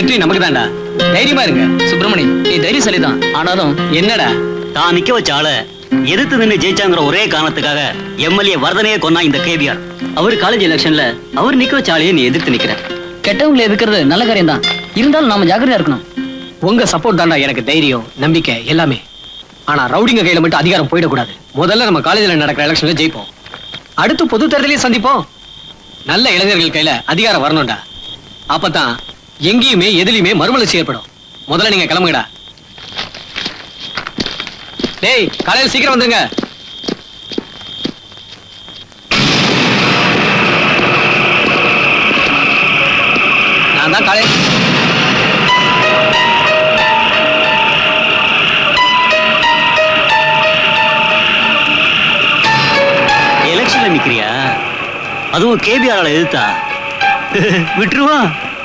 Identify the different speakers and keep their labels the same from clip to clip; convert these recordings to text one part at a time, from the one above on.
Speaker 1: வெற்றி நமக்கு தான்டா தைரியமா இருங்க
Speaker 2: சுப்பிரமணி நீ தைரியசாலி தான் ஆனாலும்
Speaker 1: என்னடா
Speaker 3: தான் நிக்க வச்ச ஆள எதிர்த்து நின்னு ஜெயிச்சாங்கிற ஒரே காரணத்துக்காக எம்எல்ஏ வரதனையே கொன்னா இந்த கேபிஆர் அவர் காலேஜ் எலெக்ஷன்ல அவர் நிக்க வச்ச ஆளையே நீ எதிர்த்து நிக்கிற
Speaker 2: கெட்டவங்களை எதுக்குறது நல்ல காரியம் தான் இருந்தாலும் நாம ஜாக்கிரதையா இருக்கணும்
Speaker 1: உங்க சப்போர்ட் தான்டா எனக்கு தைரியம் நம்பிக்கை எல்லாமே ஆனா ரவுடிங்க கையில மட்டும் அதிகாரம் போயிடக்கூடாது முதல்ல நம்ம காலேஜ்ல நடக்கிற எலெக்ஷன்ல ஜெயிப்போம் அடுத்து பொது தேர்தலையும் சந்திப்போம் நல்ல இளைஞர்கள் கையில அதிகாரம் வரணும்டா அப்பதான் எங்கேயுமே எதுலயுமே மறுமலர்ச்சி ஏற்படும் முதல்ல நீங்க கிளம்புங்கடா டேய் காலையில சீக்கிரம் வந்துருங்க நான் தான் காலையில்
Speaker 3: எலெக்ஷன்ல நிக்கிறியா அதுவும் கேபிஆர் எதிர்த்தா விட்டுருவா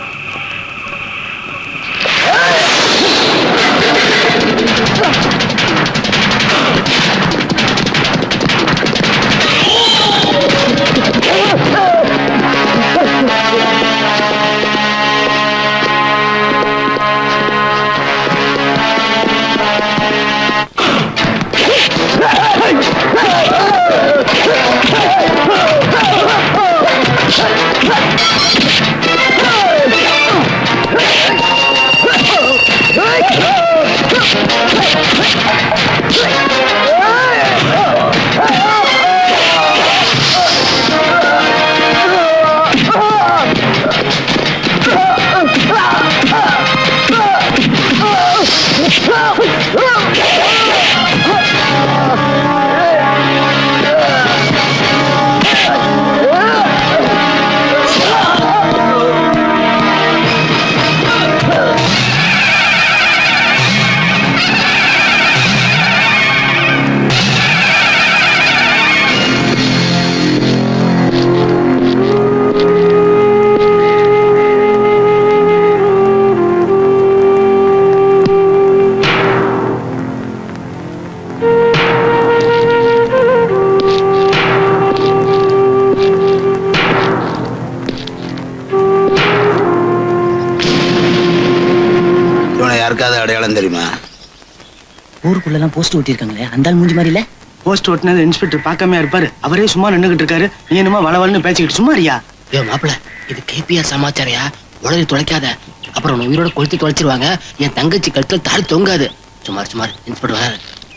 Speaker 4: இவனை யாருக்காவது அடையாளம் தெரியுமா
Speaker 2: ஊருக்குள்ள எல்லாம் போஸ்ட் ஒட்டியிருக்காங்களே அந்த ஆள் மூஞ்சி மாதிரி இல்ல
Speaker 5: போஸ்ட் ஓட்டுனது இன்ஸ்பெக்டர் பார்க்காம இருப்பாரு அவரே சும்மா நின்னுகிட்டு இருக்காரு நீ என்னமோ வளவலன்னு பேசிக்கிட்டு சும்மா இருயா
Speaker 6: ஏ மாப்பிள இது கேபிஆர் சமாச்சாரியா உடனே தொலைக்காத அப்புறம் உன்னை உயிரோட கொளுத்தி தொலைச்சிருவாங்க என் தங்கச்சி கழுத்துல தாடி தொங்காது சுமார் சுமார் இன்ஸ்பெக்டர் வராரு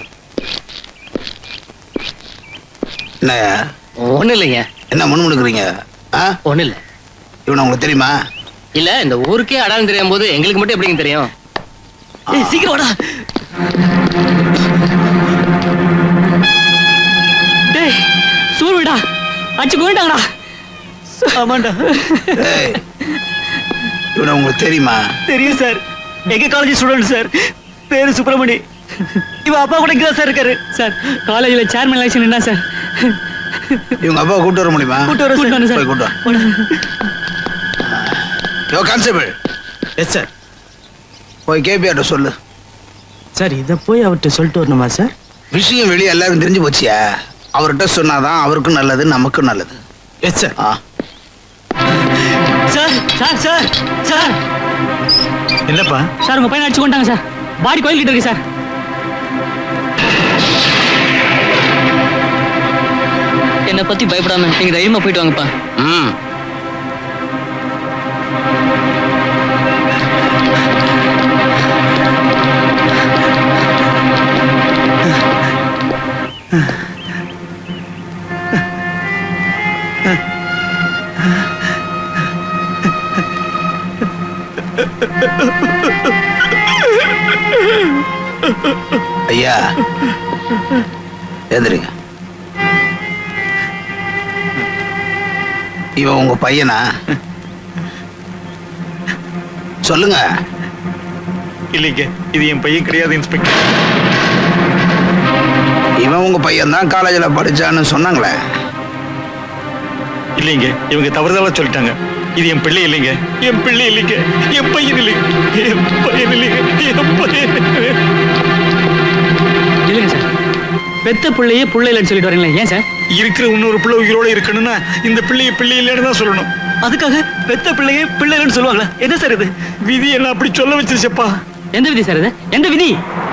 Speaker 4: என்னய்யா
Speaker 6: ஒண்ணு இல்லைங்க
Speaker 4: என்ன முணுமுணுக்குறீங்க ஆ
Speaker 6: ஒண்ணு இல்ல
Speaker 4: இவனை உங்களுக்கு தெரியுமா
Speaker 6: இல்ல இந்த ஊருக்கே அடையாளம் தெரியும் போது எங்களுக்கு மட்டும் எப்படிங்க தெரியும் ஏய், சீக்கிரம் வாடா
Speaker 2: டேய் சூழ்விடா அடிச்சு போயிட்டாங்கடா ஆமாண்டா
Speaker 4: ஏய், இவனை உங்களுக்கு தெரியுமா
Speaker 1: தெரியும் சார் எங்க காலேஜ் ஸ்டூடெண்ட் சார் பேரு சுப்பிரமணி இவ அப்பா கூட இங்க சார் இருக்காரு சார் காலேஜ்ல சேர்மன் எலெக்ஷன் என்ன சார்
Speaker 4: இவங்க அப்பாவை கூட்டு வர முடியுமா
Speaker 1: கூட்டு வர கூட்டு
Speaker 4: போய் கூட்டு வா யோ கான்ஸ்டபிள்
Speaker 5: எஸ் சார்
Speaker 4: போய் கேபிஆர்ட்ட சொல்லு
Speaker 5: சார் இத போய் அவர்கிட்ட சொல்லிட்டு வரணுமா சார்
Speaker 4: விஷயம் வெளியே எல்லாரும் தெரிஞ்சு போச்சியா அவர்கிட்ட சொன்னாதான் அவருக்கும் நல்லது நமக்கும் நல்லது
Speaker 5: எஸ் சார்
Speaker 4: ஆ
Speaker 1: சார் சார் சார் சார்
Speaker 5: என்னப்பா
Speaker 1: சார் உங்க பையன் அடிச்சு கொண்டாங்க சார் பாடி கோயில் கிட்ட இருக்கு சார்
Speaker 2: என்னை பத்தி பயப்படாம நீங்க தைரியமா போயிட்டு வாங்கப்பா
Speaker 6: ம்
Speaker 4: ஐயா எந்திரிங்க இவன் உங்க பையனா சொல்லுங்க
Speaker 7: இல்லைங்க இது என் பையன் கிடையாது இன்ஸ்பெக்டர்
Speaker 4: இவன் உங்க பையன் தான் காலேஜ்ல படிச்சான்னு சொன்னாங்களே
Speaker 7: இல்லைங்க இவங்க தவறுதலா சொல்லிட்டாங்க இது என் பிள்ளை இல்லைங்க என் பிள்ளை இல்லைங்க என் பையன் இல்லைங்க என் பையன் இல்லைங்க என் பையன்
Speaker 1: இல்லைங்க சார் பெத்த பிள்ளையே புள்ள இல்லைன்னு சொல்லிட்டு வரீங்களா ஏன் சார்
Speaker 7: இருக்கிற இன்னொரு பிள்ளை உயிரோட இருக்கணும்னா இந்த பிள்ளைய பிள்ளை இல்லைன்னு தான் சொல்லணும்
Speaker 3: அதுக்காக பெத்த பிள்ளையே பிள்ளைன்னு சொல்லுவாங்களா என்ன சார் இது
Speaker 7: விதி என்ன அப்படி சொல்ல வச்சிருச்சப்பா
Speaker 3: எந்த விதி சார் இது எந்த விதி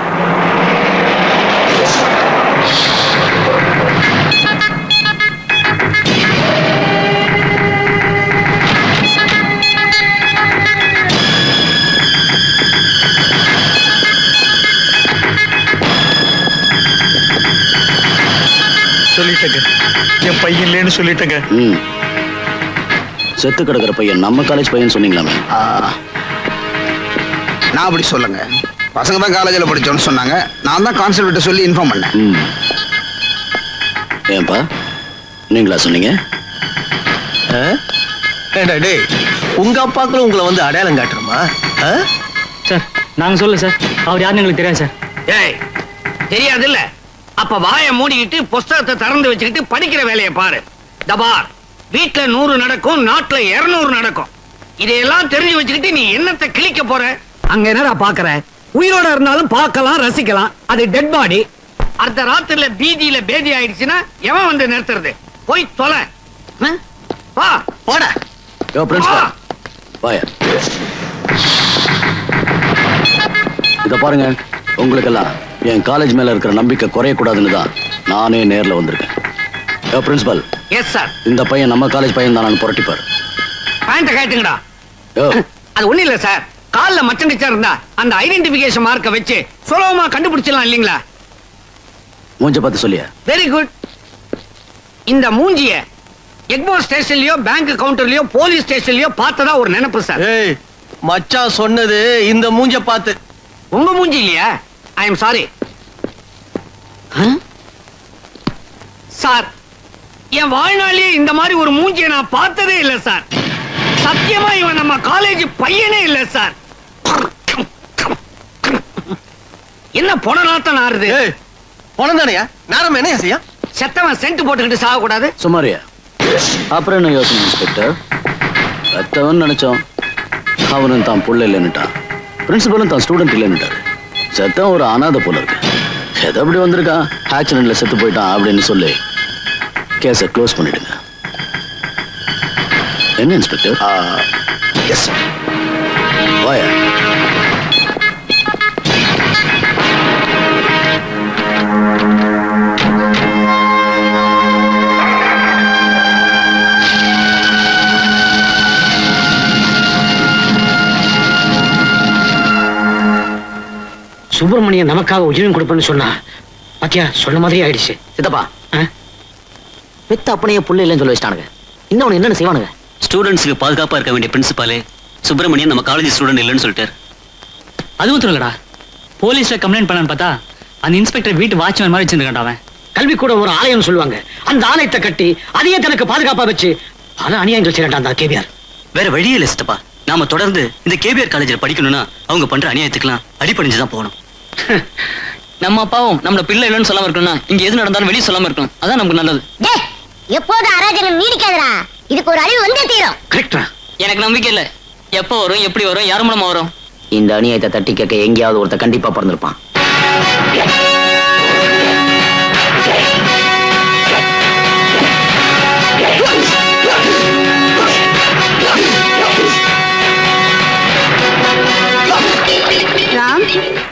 Speaker 7: சொல்லிட்டேங்க என் பையன் இல்லைன்னு சொல்லிட்டேங்க
Speaker 2: ம் செத்து கிடக்குற பையன் நம்ம காலேஜ் பையன் சொன்னீங்களாமே
Speaker 4: ஆ, நான் அப்படி சொல்லுங்க பசங்க தான் காலேஜில் படிச்சோன்னு சொன்னாங்க நான் தான் கான்செப்ட் சொல்லி இன்ஃபார்ம் பண்ணேன்
Speaker 2: ம் ஏன்பா நீங்களா சொன்னீங்க
Speaker 5: ஏண்டா டேய் உங்க அப்பாக்களும் உங்களை வந்து அடையாளம் காட்டுறோமா ஆ?
Speaker 3: சார் நாங்க சொல்ல சார் அவர் யாருன்னு எங்களுக்கு தெரியாது சார்
Speaker 8: ஏய் தெரியாது இல்ல அப்ப வாயை மூடிக்கிட்டு புஸ்தகத்தை திறந்து வச்சுக்கிட்டு படிக்கிற வேலையை பாரு தபார் வீட்டுல நூறு நடக்கும் நாட்டுல இருநூறு நடக்கும் இதையெல்லாம் தெரிஞ்சு வச்சுக்கிட்டு நீ என்னத்தை கிழிக்க போற அங்க என்னடா பாக்குற உயிரோட இருந்தாலும் பார்க்கலாம் ரசிக்கலாம் அது டெட் பாடி அடுத்த ராத்திரில பீதியில பேதி ஆயிடுச்சுன்னா எவன் வந்து நிறுத்துறது போய் தொலை ஆ? வா
Speaker 5: போடா
Speaker 2: யோ பிரின்சிபல் வாயா இத பாருங்க உங்களுக்கெல்லாம் என் காலேஜ் மேல இருக்கிற நம்பிக்கை குறையக்கூடாதுன்னு தான் நானே நேர்ல வந்திருக்கேன் யோ பிரின்சிபல்
Speaker 8: எஸ் சார்
Speaker 2: இந்த பையன் நம்ம காலேஜ் பையன் தான் நான் புரட்டிப்பார்
Speaker 8: பேண்ட கேட்டுங்கடா
Speaker 2: யோ
Speaker 8: அது ஒண்ணு இல்ல சார் கால்ல மச்சண்டிச்சா இருந்தா அந்த ஐடென்டிபிகேஷன் மார்க்க வச்சு சுலபமா கண்டுபிடிச்சிடலாம் இல்லீங்களா
Speaker 2: மூஞ்ச பார்த்து சொல்லியா
Speaker 8: வெரி குட் இந்த மூஞ்சிய எக்மோ ஸ்டேஷன்லயோ பேங்க் கவுண்டர்லயோ போலீஸ் ஸ்டேஷன்லயோ பார்த்ததா ஒரு நினைப்பு சார்
Speaker 5: ஏய் மச்சான் சொன்னது இந்த மூஞ்ச பார்த்து
Speaker 8: உங்க மூஞ்சி இல்லையா ஐ எம் சாரி சார் என் வாழ்நாளிலே இந்த மாதிரி ஒரு மூஞ்சியை நான் பார்த்ததே இல்ல சார் சத்தியமா இவன் நம்ம காலேஜ் பையனே இல்ல சார் என்ன பொணநாத்தம் நாறுது
Speaker 5: ஏய் பணம் தானையா நேரம் என்ன செய்யா
Speaker 8: செத்தவன் சென்ட் போட்டுக்கிட்டு சாக கூடாது
Speaker 2: சுமாரியா அப்புறம் என்ன யோசனை இன்ஸ்பெக்டர் ரத்தவன் நினைச்சோம் அவனும் தான் புள்ள இல்லைன்னுட்டான் பிரின்சிபலும் தான் ஸ்டூடெண்ட் இல்லைன்னுட்டாரு செத்தம் ஒரு அனாதை போல இருக்கு எது அப்படி வந்திருக்கான் ஆக்சிடென்ட்ல செத்து போயிட்டான் அப்படின்னு சொல்லி கேஸை க்ளோஸ் பண்ணிடுங்க என்ன இன்ஸ்பெக்டர்
Speaker 4: எஸ் சார்
Speaker 2: வாயா
Speaker 1: சுப்பிரமணியன் நமக்காக உயிரின் கொடுப்பேன்னு சொன்னா பாத்தியா சொன்ன மாதிரி ஆயிடுச்சு
Speaker 6: சித்தப்பா
Speaker 1: ஆ?
Speaker 6: பெத்த அப்பனையே புள்ள இல்லைன்னு சொல்லி வச்சிட்டானுங்க இன்னொன்னு என்னென்ன செய்வானுங்க
Speaker 3: ஸ்டூடெண்ட்ஸ்க்கு பாதுகாப்பா இருக்க வேண்டிய பிரின்சிபாலே சுப்பிரமணியன் நம்ம காலேஜ் ஸ்டூடெண்ட் இல்லைன்னு சொல்லிட்டாரு
Speaker 9: அது மட்டும் இல்லடா போலீஸ்ல கம்ப்ளைண்ட் பண்ணான்னு பார்த்தா அந்த இன்ஸ்பெக்டர் வீட்டு வாட்ச்மேன் மாதிரி வச்சிருக்கான் அவன்
Speaker 1: கல்வி கூட ஒரு ஆலயம்னு சொல்லுவாங்க அந்த ஆலயத்தை கட்டி அதையே தனக்கு பாதுகாப்பா வச்சு பல அநியாயங்கள் செய்யறான் அந்த கேபிஆர்
Speaker 3: வேற வழியே இல்ல சித்தப்பா நாம தொடர்ந்து இந்த கேபிஆர் காலேஜில் படிக்கணும்னா அவங்க பண்ற அநியாயத்துக்கெல்லாம் அடிபணிஞ்சு தான் போகணும்
Speaker 9: நம்ம அப்பாவும் நம்மள பிள்ளை இல்லைன்னு சொல்லாம இருக்கணும்னா இங்க எது நடந்தாலும் வெளியே சொல்லாம இருக்கணும் அதான் நமக்கு நல்லது
Speaker 10: டேய் எப்போது அராஜகம் நீடிக்காதடா இதுக்கு ஒரு அழிவு வந்தே தீரும்
Speaker 1: கரெக்டா
Speaker 9: எனக்கு நம்பிக்கை இல்ல எப்போ வரும் எப்படி வரும் யார் மூலமா வரும்
Speaker 6: இந்த அநியாயத்தை தட்டி கேட்க எங்கேயாவது ஒருத்த கண்டிப்பா பிறந்திருப்பான்
Speaker 10: ராம்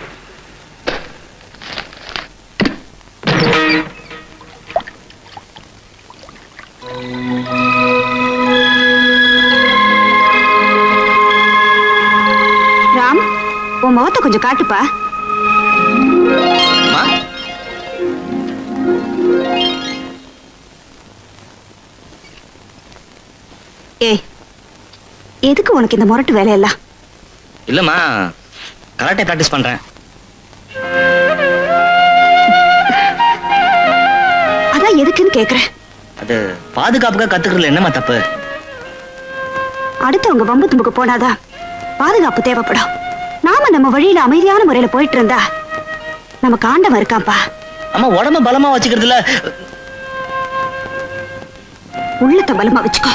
Speaker 10: ராம் உன் முகத்தை கொஞ்சம் காட்டுப்பா ஏய் எதுக்கு உனக்கு இந்த முரட்டு வேலையெல்லாம்
Speaker 9: இல்லம்மா கராட்டே பிராக்டிஸ் பண்றேன்
Speaker 10: அதான் எதுக்குன்னு கேக்குறேன்
Speaker 9: அது பாதுகாப்புக்காக கத்துக்கிறதுல என்னம்மா தப்பு
Speaker 10: அடுத்தவங்க வம்பு தும்புக்கு போனாதான் பாதுகாப்பு தேவைப்படும் நாம நம்ம வழியில அமைதியான முறையில போயிட்டு இருந்தா நமக்கு ஆண்டவன் இருக்கான்ப்பா
Speaker 9: அம்மா உடம்ப பலமா வச்சுக்கிறதுல
Speaker 10: உள்ளத்தை பலமா வச்சுக்கோ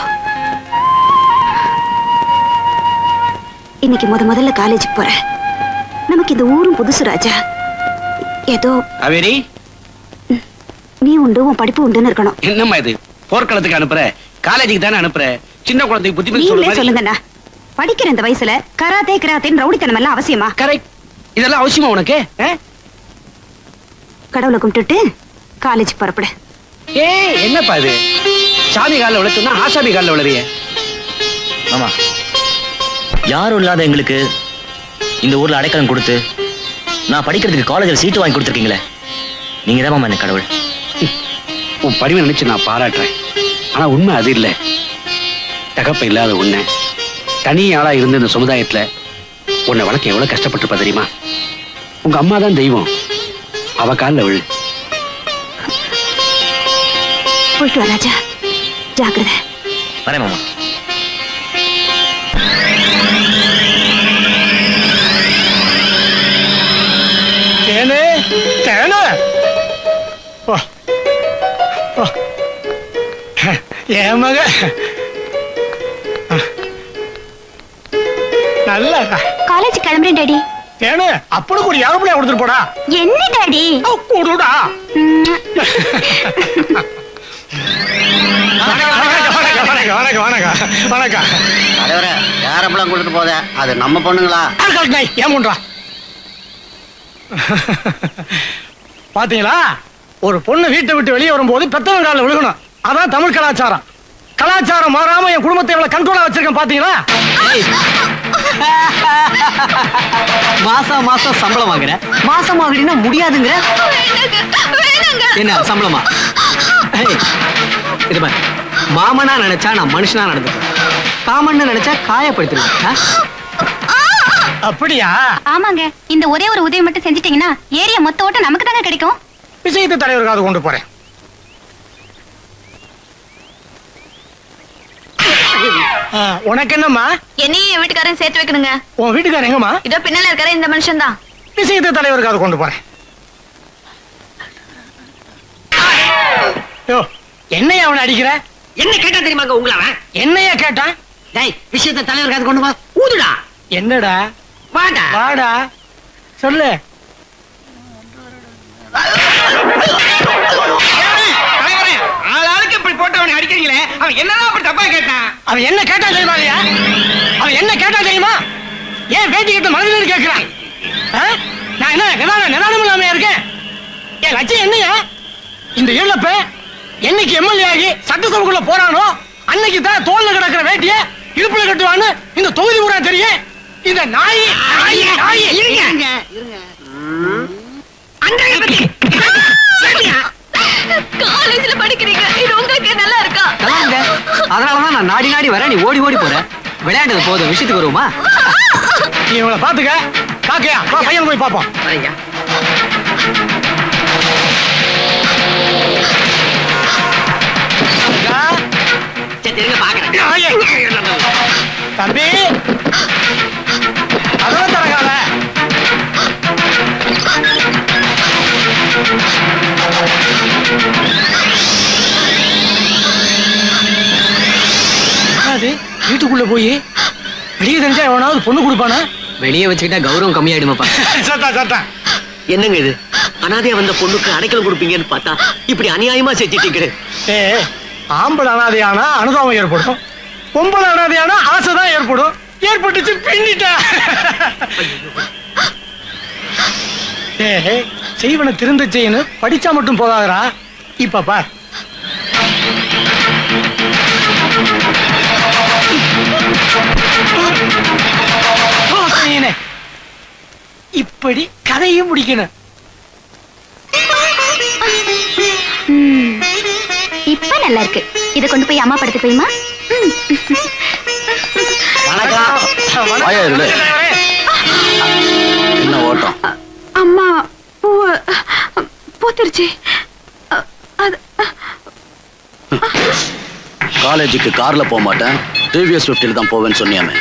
Speaker 10: இன்னைக்கு முத முதல்ல காலேஜுக்கு போறேன் நமக்கு இந்த ஊரும் புதுசு ராஜா ஏதோ
Speaker 8: காவேரி
Speaker 10: நீ உண்டு உன் படிப்பு உண்டுன்னு இருக்கணும்
Speaker 8: என்னம்மா இது போர்க்களத்துக்கு அனுப்புற காலேஜுக்கு தானே அனுப்புற சின்ன குழந்தைக்கு புத்தி சொல்லி
Speaker 10: நீங்களே
Speaker 8: சொல்லுங்க
Speaker 10: சொல்லுங்கண்ணா படிக்கிற இந்த வயசுல கராத்தே கிராத்தேன்னு ரவுடித்தனம் எல்லாம் அவசியமா
Speaker 8: கரெக்ட் இதெல்லாம் அவசியமா உனக்கு ஆ?
Speaker 10: கடவுளை கும்பிட்டுட்டு காலேஜ் புறப்படு
Speaker 8: ஏய் என்னப்பா இது சாமி காலில் விழுத்துனா ஆசாமி காலில் விழுறிய
Speaker 3: ஆமா யாரும் இல்லாத எங்களுக்கு இந்த ஊர்ல அடைக்கலம் கொடுத்து நான் படிக்கிறதுக்கு காலேஜில் சீட்டு வாங்கி கொடுத்துருக்கீங்களே நீங்க தான் மாமா எனக்கு கடவுள்
Speaker 8: உன் பணிவை நினைச்சு நான் பாராட்டுறேன் ஆனா உண்மை அது இல்லை தகப்ப இல்லாத உன்னை தனி ஆளா இருந்த இந்த சமுதாயத்துல உன்னை வளர்க்க எவ்வளவு கஷ்டப்பட்டிருப்பா தெரியுமா உங்க அம்மா தான் தெய்வம் அவ காலில் விழு
Speaker 10: போயிட்டு வா ராஜா ஜாக்கிரதை
Speaker 3: வரேன் மாமா
Speaker 5: தேனு தேனு ஓ ஓ என் மக நல்லா
Speaker 10: காலேஜ் கிளம்புறேன் டாடி
Speaker 5: தேனு அப்பனுக்கு ஒரு ஏரோப்ளேன் கொடுத்துட்டு போடா
Speaker 10: என்ன டாடி
Speaker 5: கொடுடா வணக்கம் வணக்கம் வணக்கம் வணக்கம் வணக்கம் வணக்கம்
Speaker 11: தலைவரே யாரெல்லாம் கொடுத்து போதே அது நம்ம பொண்ணுங்களா
Speaker 5: ஆட்கள் நாய் ஏன் பண்றா பாத்தீங்களா ஒரு பொண்ணு வீட்டை விட்டு வெளியே வரும்போது பெத்தவங்க காலில் விழுகணும் அதான் தமிழ் கலாச்சாரம் கலாச்சாரம் மாறாம என் குடும்பத்தை எவ்வளவு கண்ட்ரோலா வச்சிருக்கேன் பாத்தீங்களா
Speaker 1: மாசம் மாசம் சம்பளம் வாங்குற மாசம் வாங்குறீங்கன்னா முடியாதுங்கிற என்ன சம்பளமா ஏய், இது பாரு மாமனா நினைச்சா நான் மனுஷனா நடந்துக்கிறேன் காமன்னு நினைச்சா காயப்படுத்திடுவேன் ஆ?
Speaker 5: அப்படியா
Speaker 12: ஆமாங்க இந்த ஒரே ஒரு உதவி மட்டும் செஞ்சிட்டீங்கன்னா ஏரியா மொத்த ஓட்டம் நமக்கு தாங்க கிடைக்கும்
Speaker 5: விஷயத்தை தலைவருக்கு அது கொண்டு போறேன் ஆ, உனக்கு என்னம்மா
Speaker 12: என்னையும் என் வீட்டுக்காரன் சேர்த்து வைக்கணுங்க
Speaker 5: உன் வீட்டுக்காரர் எங்கம்மா
Speaker 12: இதோ பின்னால இருக்கிற இந்த மனுஷன் தான்
Speaker 5: விஷயத்தை தலைவருக்கு அது கொண்டு போறேன் யோ என்னைய அவனை அடிக்கிற
Speaker 8: என்ன கேட்டா தெரியுமாங்க உங்களை அவன்
Speaker 5: என்னைய கேட்டான்
Speaker 8: டேய் விஷயத்தை தலைவருக்கு அது கொண்டு வா ஊதுடா
Speaker 5: என்னடா
Speaker 8: வாடா
Speaker 5: வாடா சொல்லு
Speaker 8: தலைவரே ஆளாளுக்கு இப்படி போட்டவனை அடிக்கிறீங்களே அவன் என்னதான் அப்படி தப்பா கேட்டான்
Speaker 5: அவன் என்ன கேட்டா தெரியுமா இல்லையா அவன் என்ன கேட்டா தெரியுமா ஏன் பேட்டி கிட்ட மனதில் கேட்கிறான் ஆ? நான் என்ன நிதானம் நிதானம் இல்லாம இருக்கேன் என் லட்சியம் என்னையா இந்த இழப்ப என்னைக்கு எம்எல்ஏ ஆகி சட்டசபைக்குள்ள போறானோ அன்னைக்கு தான் தோல்ல கிடக்கிற வேட்டிய இடுப்புல கட்டுவான்னு இந்த தொகுதி பூரா தெரியும் இந்த நாய் நாய் நாய்
Speaker 8: இருங்க
Speaker 12: காலேஜ்ல படிக்கிறீங்க இது உங்களுக்கு நல்லா இருக்கா
Speaker 1: கலாங்க அதனாலதான் நான் நாடி நாடி வரேன் நீ ஓடி ஓடி போற விளையாண்டது போதும் விஷயத்துக்கு வருவோமா
Speaker 5: நீ இவளை பாத்துக்க காக்கையா வா பையன் போய் பாப்போம்
Speaker 8: வரேங்க
Speaker 5: அக்கா,
Speaker 8: சரி இருங்க பாக்குறேன்
Speaker 5: நாயே. தம்பி அதான் தரகால அது வீட்டுக்குள்ள போய் வெளியே தெரிஞ்சா எவனாவது பொண்ணு கொடுப்பானா
Speaker 1: வெளியே வச்சுக்கிட்டா கௌரவம் கம்மியாயிடுமாப்பா
Speaker 5: சத்தா சத்தா
Speaker 3: என்னங்க இது அனாதையா வந்த பொண்ணுக்கு அடைக்கலம் கொடுப்பீங்கன்னு பார்த்தா இப்படி அநியாயமா செஞ்சிட்டீங்க
Speaker 5: ஏ ஆம்பளை அனாதையானா அனுதாபம் ஏற்படும் பொம்பளை அனாதையானா ஆசைதான் ஏற்படும் ஏற்பட்டுச்சு பின்னிட்டா ஏ செய்வனை திருந்த செய்யணும் படிச்சா மட்டும் போதாதடா இப்ப பார் ஓ, செய்யனே. இப்படி கதையும் முடிக்கணும்
Speaker 12: ம், இப்ப நல்லா இருக்கு இத கொண்டு போய் அம்மா படத்துக்கு போயுமா
Speaker 2: வாயா இருளு. என்ன ஓட்டம்
Speaker 10: அம்மா பூ பூத்துருச்சு அ- அது
Speaker 2: காலேஜுக்கு கார்ல போக மாட்டேன் டிவிஎஸ் ஃபிஃப்டியில் தான் போவேன்னு சொன்னியாமே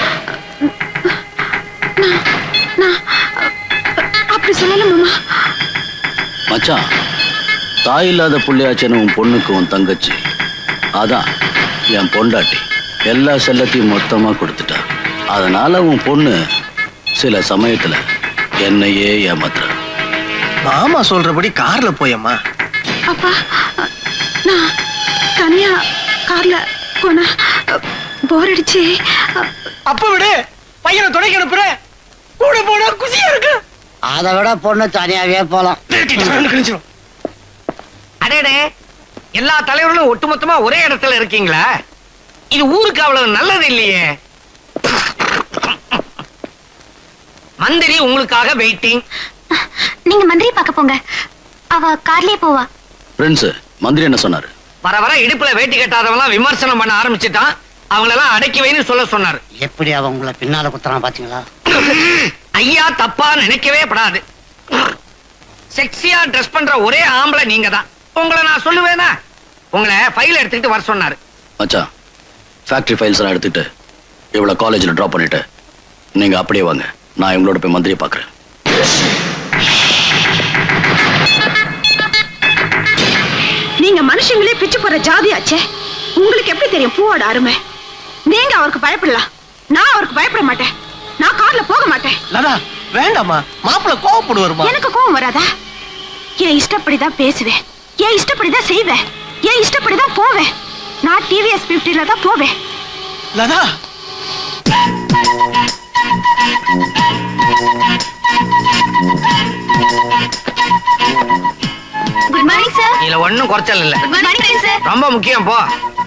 Speaker 10: அப்படி சொல்லல மாமா
Speaker 2: மச்சான் தாய் இல்லாத புள்ளியாச்சன்னு உன் பொண்ணுக்கு உன் தங்கச்சி அதான் என் பொண்டாட்டி எல்லா செல்லத்தையும் மொத்தமா கொடுத்துட்டா அதனால உன் பொண்ணு சில சமயத்துல என்னையே ஏமாத்துறா
Speaker 5: மாமா சொல்றபடி கார்ல போயம்மா
Speaker 10: அப்பா நான் தனியா கார்ல போனா போர் அடிச்சு
Speaker 5: அப்ப விடு பையனை துணைக்கு அனுப்புற கூட போனா குசியா இருக்கு
Speaker 11: அதை விட பொண்ணு தனியாவே போலாம்
Speaker 8: அடேடே எல்லா தலைவர்களும் ஒட்டுமொத்தமா ஒரே இடத்துல இருக்கீங்களா இது ஊருக்கு அவ்வளவு நல்லது இல்லையே மந்திரி உங்களுக்காக வெயிட்டிங்
Speaker 12: நீங்க மந்திரி பார்க்க போங்க அவ கார்லயே போவா
Speaker 2: பிரின்ஸ் மந்திரி என்ன சொன்னாரு
Speaker 8: வர வர இடுப்புல வேட்டி கட்டாதவெல்லாம் விமர்சனம் பண்ண ஆரம்பிச்சுட்டான் அவங்களெல்லாம் அடக்கி வைன்னு சொல்ல சொன்னாரு
Speaker 11: எப்படி அவன் உங்களை பின்னால குத்துறான் பாத்தீங்களா
Speaker 8: ஐயா தப்பா நினைக்கவே படாது செக்ஸியா ட்ரெஸ் பண்ற ஒரே ஆம்பளை நீங்க தான் உங்களை நான் சொல்லுவேனா உங்களை ஃபைல் எடுத்துக்கிட்டு வர சொன்னாரு
Speaker 2: மச்சான் ஃபேக்டரி ஃபைல்ஸ் எல்லாம் எடுத்துட்டு இவ்வளோ காலேஜில் ட்ராப் பண்ணிட்டு நீங்க அப்படியே வாங்க நான் இவங்களோட போய் மந்திரியை பார்க்குறேன்
Speaker 10: நீங்க மனுஷங்களே பிச்சு போற ஜாதியாச்சே உங்களுக்கு எப்படி தெரியும் பூவோட அருமை நீங்க அவருக்கு பயப்படலாம் நான் அவருக்கு பயப்பட மாட்டேன் நான் கார்ல போக மாட்டேன்
Speaker 5: லதா வேண்டாமா மாப்பிள்ள கோவப்படுவாருமா
Speaker 10: எனக்கு கோவம் வராதா என் இஷ்டப்படிதான் பேசுவேன் என் இஷ்டப்படிதான் செய்வேன் என் இஷ்டப்படிதான் போவேன் நான் டிவிஎஸ் பிப்டில தான் போவேன்
Speaker 5: லதா
Speaker 12: குட் மார்னிங் சார்
Speaker 8: இதுல ஒண்ணும் குறைச்சல் இல்ல
Speaker 12: குட் மார்னிங் சார்
Speaker 8: ரொம்ப முக்கியம் போ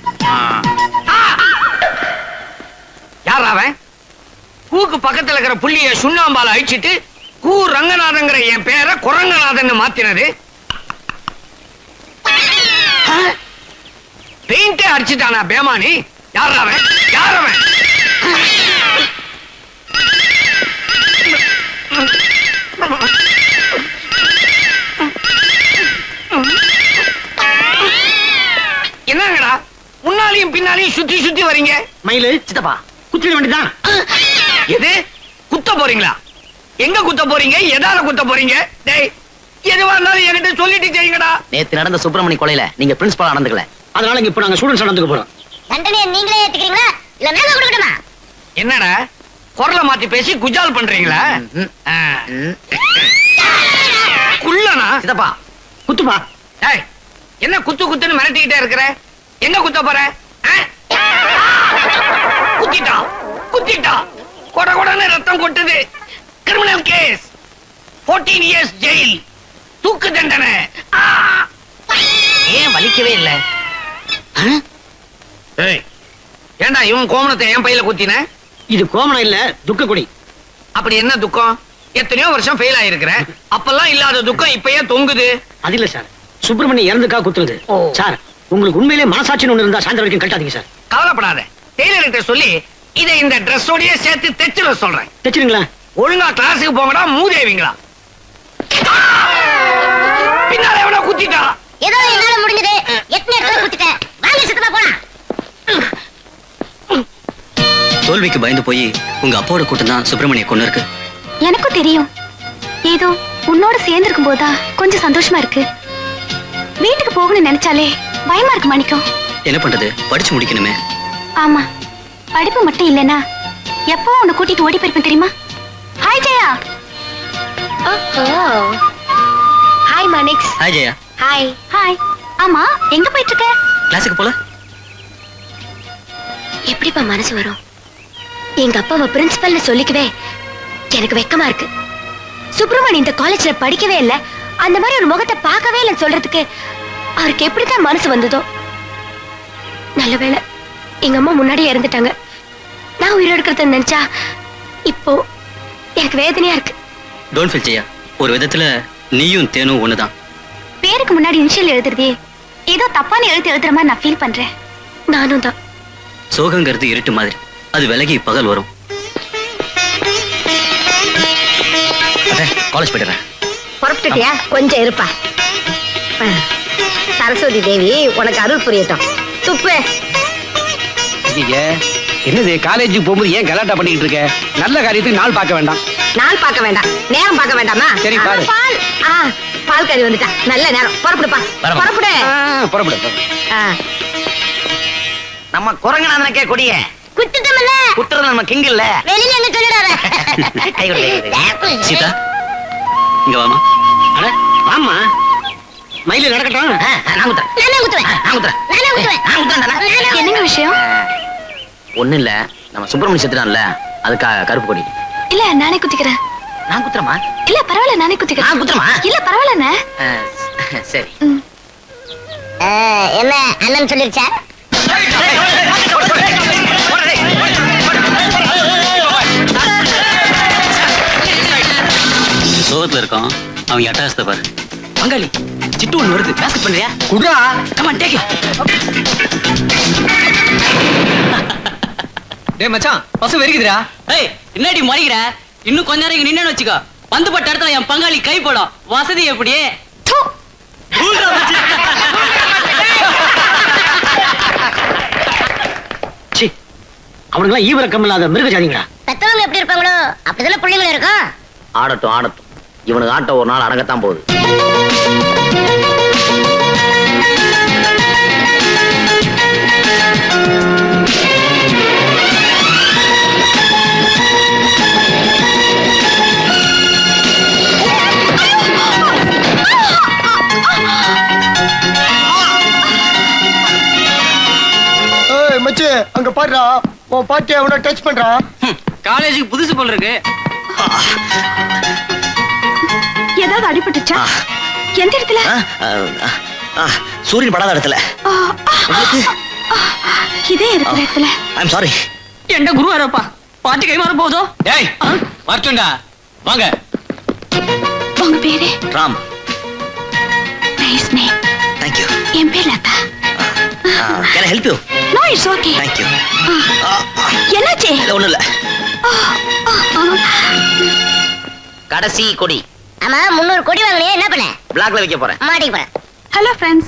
Speaker 8: யார் அவன் கூக்கு பக்கத்துல இருக்கிற புள்ளிய சுண்ணாம்பால அழிச்சிட்டு கூ ரங்கநாதங்கிற என் பேரை குரங்கநாதன் மாத்தினது பெயிண்டே அடிச்சிட்டானா பேமானி யார் அவன் யார் அவன் என்னங்கடா முன்னாலையும் பின்னாலையும் சுத்தி சுத்தி வரீங்க
Speaker 5: மயிலு சித்தப்பா குத்திட வேண்டியதான்
Speaker 8: எது குத்த போறீங்களா எங்க குத்த போறீங்க எதால குத்த போறீங்க டேய் எதுவா இருந்தாலும் என்கிட்ட சொல்லிட்டு செய்யுங்கடா
Speaker 6: நேத்து நடந்த சுப்பிரமணி கொலையில நீங்க பிரின்சிபல் நடந்துக்கல
Speaker 5: அதனால இப்ப நாங்க ஸ்டூடெண்ட்ஸ் நடந்துக்க போறோம்
Speaker 12: தண்டனையை நீங்களே ஏத்துக்கிறீங்களா இல்ல நாங்க கொடுக்கணுமா
Speaker 8: என்னடா குரலை மாத்தி பேசி குஜால் பண்றீங்களா ஆ. குள்ளனா
Speaker 5: சித்தப்பா குத்துப்பா
Speaker 8: டேய் என்ன குத்து குத்துன்னு மிரட்டிக்கிட்டே இருக்கிற எங்க குத்த போற ஆ? குத்திட்டா குத்திட்டா கொட கொடன்னு ரத்தம் கொட்டுது கிரிமினல் கேஸ் 14 இயர்ஸ் ஜெயில் தூக்கு தண்டனை ஆ! ஏன் வலிக்கவே இல்ல ஏய் ஏண்டா இவன் கோமணத்தை என் பையில குத்தின
Speaker 5: இது கோமணம் இல்ல துக்க கொடி
Speaker 8: அப்படி என்ன துக்கம் எத்தனையோ வருஷம் ஃபெயில் ஆயிருக்கிற அப்பெல்லாம் இல்லாத துக்கம் இப்ப ஏன் தொங்குது
Speaker 5: அது இல்ல சார் சுப்பிரமணியம் இறந்துக்கா குத்துறது சார் உங்களுக்கு உண்மையிலே மனசாட்சின்னு ஒண்ணு இருந்தா சாயந்தரம் வரைக்கும் கட்டாதீங்க சார்
Speaker 8: கவலைப்படாத டெய்லர் கிட்ட சொல்லி இதை இந்த ட்ரெஸ்ஸோடயே சேர்த்து தைச்சிட சொல்றேன்
Speaker 5: தைச்சிருங்களா
Speaker 8: ஒழுங்கா கிளாஸுக்கு போங்கடா மூதேவிங்களா பின்னால எவனா குத்திட்டா
Speaker 12: ஏதோ என்னால முடிஞ்சது எத்தனை இடத்துல குத்திட்டேன் வாங்க சுத்தமா போலாம்
Speaker 3: தோல்விக்கு பயந்து போய் உங்க அப்பாவோட கூட்டம் தான் சுப்பிரமணிய கொண்டு இருக்கு
Speaker 12: எனக்கும் தெரியும் ஏதோ உன்னோட சேர்ந்திருக்கும் போதா கொஞ்சம் சந்தோஷமா இருக்கு வீட்டுக்கு போகணும்னு நினைச்சாலே பயமா இருக்கு மணிக்கும்
Speaker 3: என்ன பண்றது படிச்சு முடிக்கணுமே
Speaker 12: ஆமா படிப்பு மட்டும் இல்லனா எப்போ உன்னை கூட்டிட்டு ஓடி போயிருப்பேன் தெரியுமா ஹாய் ஜெயா ஓஹோ ஹாய் மணிக்ஸ்
Speaker 3: ஹாய் ஜெயா
Speaker 12: ஹாய் ஹாய் ஆமா எங்க போயிட்டு இருக்க
Speaker 3: கிளாஸுக்கு போல
Speaker 12: எப்படிப்பா மனசு வரும் எங்க அப்பாவை பிரின்சிபல்னு சொல்லிக்கவே எனக்கு வெக்கமா இருக்கு சுப்பிரமணி இந்த காலேஜ்ல படிக்கவே இல்ல அந்த மாதிரி ஒரு முகத்தை பார்க்கவே இல்லைன்னு சொல்றதுக்கு அவருக்கு எப்படித்தான் மனசு வந்ததோ நல்ல வேளை எங்க அம்மா முன்னாடியே இறந்துட்டாங்க நான் உயிரோடு இருக்கிறத நினைச்சா இப்போ எனக்கு வேதனையா இருக்கு
Speaker 3: டோன்ட் ஃபீல் ஜெயா ஒரு விதத்துல நீயும் தேனும் ஒண்ணுதான்
Speaker 12: பேருக்கு முன்னாடி இனிஷியல் எழுதுறதே ஏதோ தப்பான எழுத்து எழுதுற மாதிரி நான் ஃபீல் பண்றேன் நானும் தான்
Speaker 3: சோகங்கிறது இருட்டு மாதிரி அது விலகி பகல் வரும் காலேஜ் போயிடுறேன்
Speaker 13: புறப்பட்டுட்டியா கொஞ்சம் இருப்பா ஆ. சரஸ்வதி தேவி உனக்கு அருள் புரியட்டும் துப்பு
Speaker 4: ஐய என்னது காலேஜுக்கு போகும்போது ஏன் கலாட்டா பண்ணிக்கிட்டு இருக்க நல்ல காரியத்துக்கு நாள் பார்க்க வேண்டாம்
Speaker 13: நாள் பார்க்க வேண்டாம் நேரம் பார்க்க வேண்டாமா
Speaker 4: சரி, பாரு.
Speaker 13: ஆ, பால் ஆ பால் கறி வந்துட்டா நல்ல நேரம் புறப்படுப்பா
Speaker 4: வரமா.
Speaker 13: புறப்படு
Speaker 4: புறப்படு புறப்படு.
Speaker 13: ஆ.
Speaker 8: நம்ம குரங்கநாதனுக்கே கொடிய
Speaker 13: குத்துட்டோம்ல
Speaker 8: குத்துறது நம்ம கிங் இல்ல
Speaker 13: வெளியில என்ன சொல்லிடாத
Speaker 8: கை கொடு, கை கொடு.
Speaker 3: சீதா இங்க வாமா
Speaker 5: அட வாமா
Speaker 8: மயில நடக்கட்டும்
Speaker 13: நான் குத்துறேன் நான் குத்துவேன் நான் குத்துறேன் நான் குத்துவேன் நான் குத்துறேன்
Speaker 12: என்னங்க விஷயம்
Speaker 3: ஒண்ணும் இல்ல நம்ம சுப்பிரமணிய செத்துட்டான்ல அதுக்காக கருப்பு கொடி
Speaker 12: இல்ல நானே குத்திக்கிறேன்
Speaker 3: நான் குத்துறமா
Speaker 12: இல்ல பரவாயில்ல நானே குத்திக்கிறேன்
Speaker 3: நான் குத்துறமா?
Speaker 12: இல்ல பரவாயில்லண்ணே
Speaker 3: சரி
Speaker 13: என்ன அண்ணன் சொல்லிருச்சா
Speaker 2: சோகத்துல இருக்கான் அவன் அட்டாசத்தை பாரு
Speaker 1: பங்காளி சிட்டு ஒண்ணு வருது பேஸ்கெட் பண்றியா குடுறா கமான் டேக் டேய் மச்சான் பசு வெறிக்குதுடா
Speaker 9: ஏய் என்னடி முறைகிற இன்னும் கொஞ்ச நேரம் இங்க நின்னு வச்சுக்கோ வந்து பட்ட இடத்துல என் பங்காளி கை போடும் வசதி எப்படி
Speaker 8: சி அவனுங்களாம் ஈவிரக்கம் இல்லாத மிருக ஜாதிங்களா
Speaker 13: பெத்தவங்க எப்படி இருப்பாங்களோ அப்படிதானே பிள்ளைங்களும் இருக்கும்
Speaker 3: ஆடட்டும் ஆடட்டும் இவனுக்கு ஆட்டம் ஒரு நாள் அடங்கத்தான் போகுது
Speaker 14: ஏய் மச்சி அங்க பாருடா உன் பாட்டி அவன டச் பண்றான்
Speaker 9: காலேஜுக்கு புதுசு போல இருக்கு
Speaker 10: ஏதாவது அடிபட்டுச்சா எந்த இடத்துல
Speaker 3: சூரியன் படாத இடத்துல
Speaker 10: ஆ, ஆ, ஆ, இதே இருக்கிற இடத்துல
Speaker 3: ஐம் சாரி
Speaker 9: என்ட குருவாரப்பா பாட்டி கை மாற போதோ
Speaker 1: டேய் வரட்டும்டா வாங்க
Speaker 10: உங்க பேரு
Speaker 3: ராம்
Speaker 10: நைஸ் நேம்
Speaker 3: தேங்க்யூ
Speaker 10: என் பேர் Latha
Speaker 3: can help you
Speaker 10: no it's okay
Speaker 3: thank you
Speaker 10: என்னாச்சு
Speaker 3: இல்ல ஒண்ணும் இல்ல
Speaker 10: ஆ, ஆ, ஆ.
Speaker 3: கடைசி கொடி
Speaker 13: ஆமா முன்னூறு கோடி வாங்கினியே என்ன பண்ண
Speaker 3: பிளாக்ல வைக்க போறேன்
Speaker 13: மாட்டிக்கு போறேன்
Speaker 10: ஹலோ ஃப்ரெண்ட்ஸ்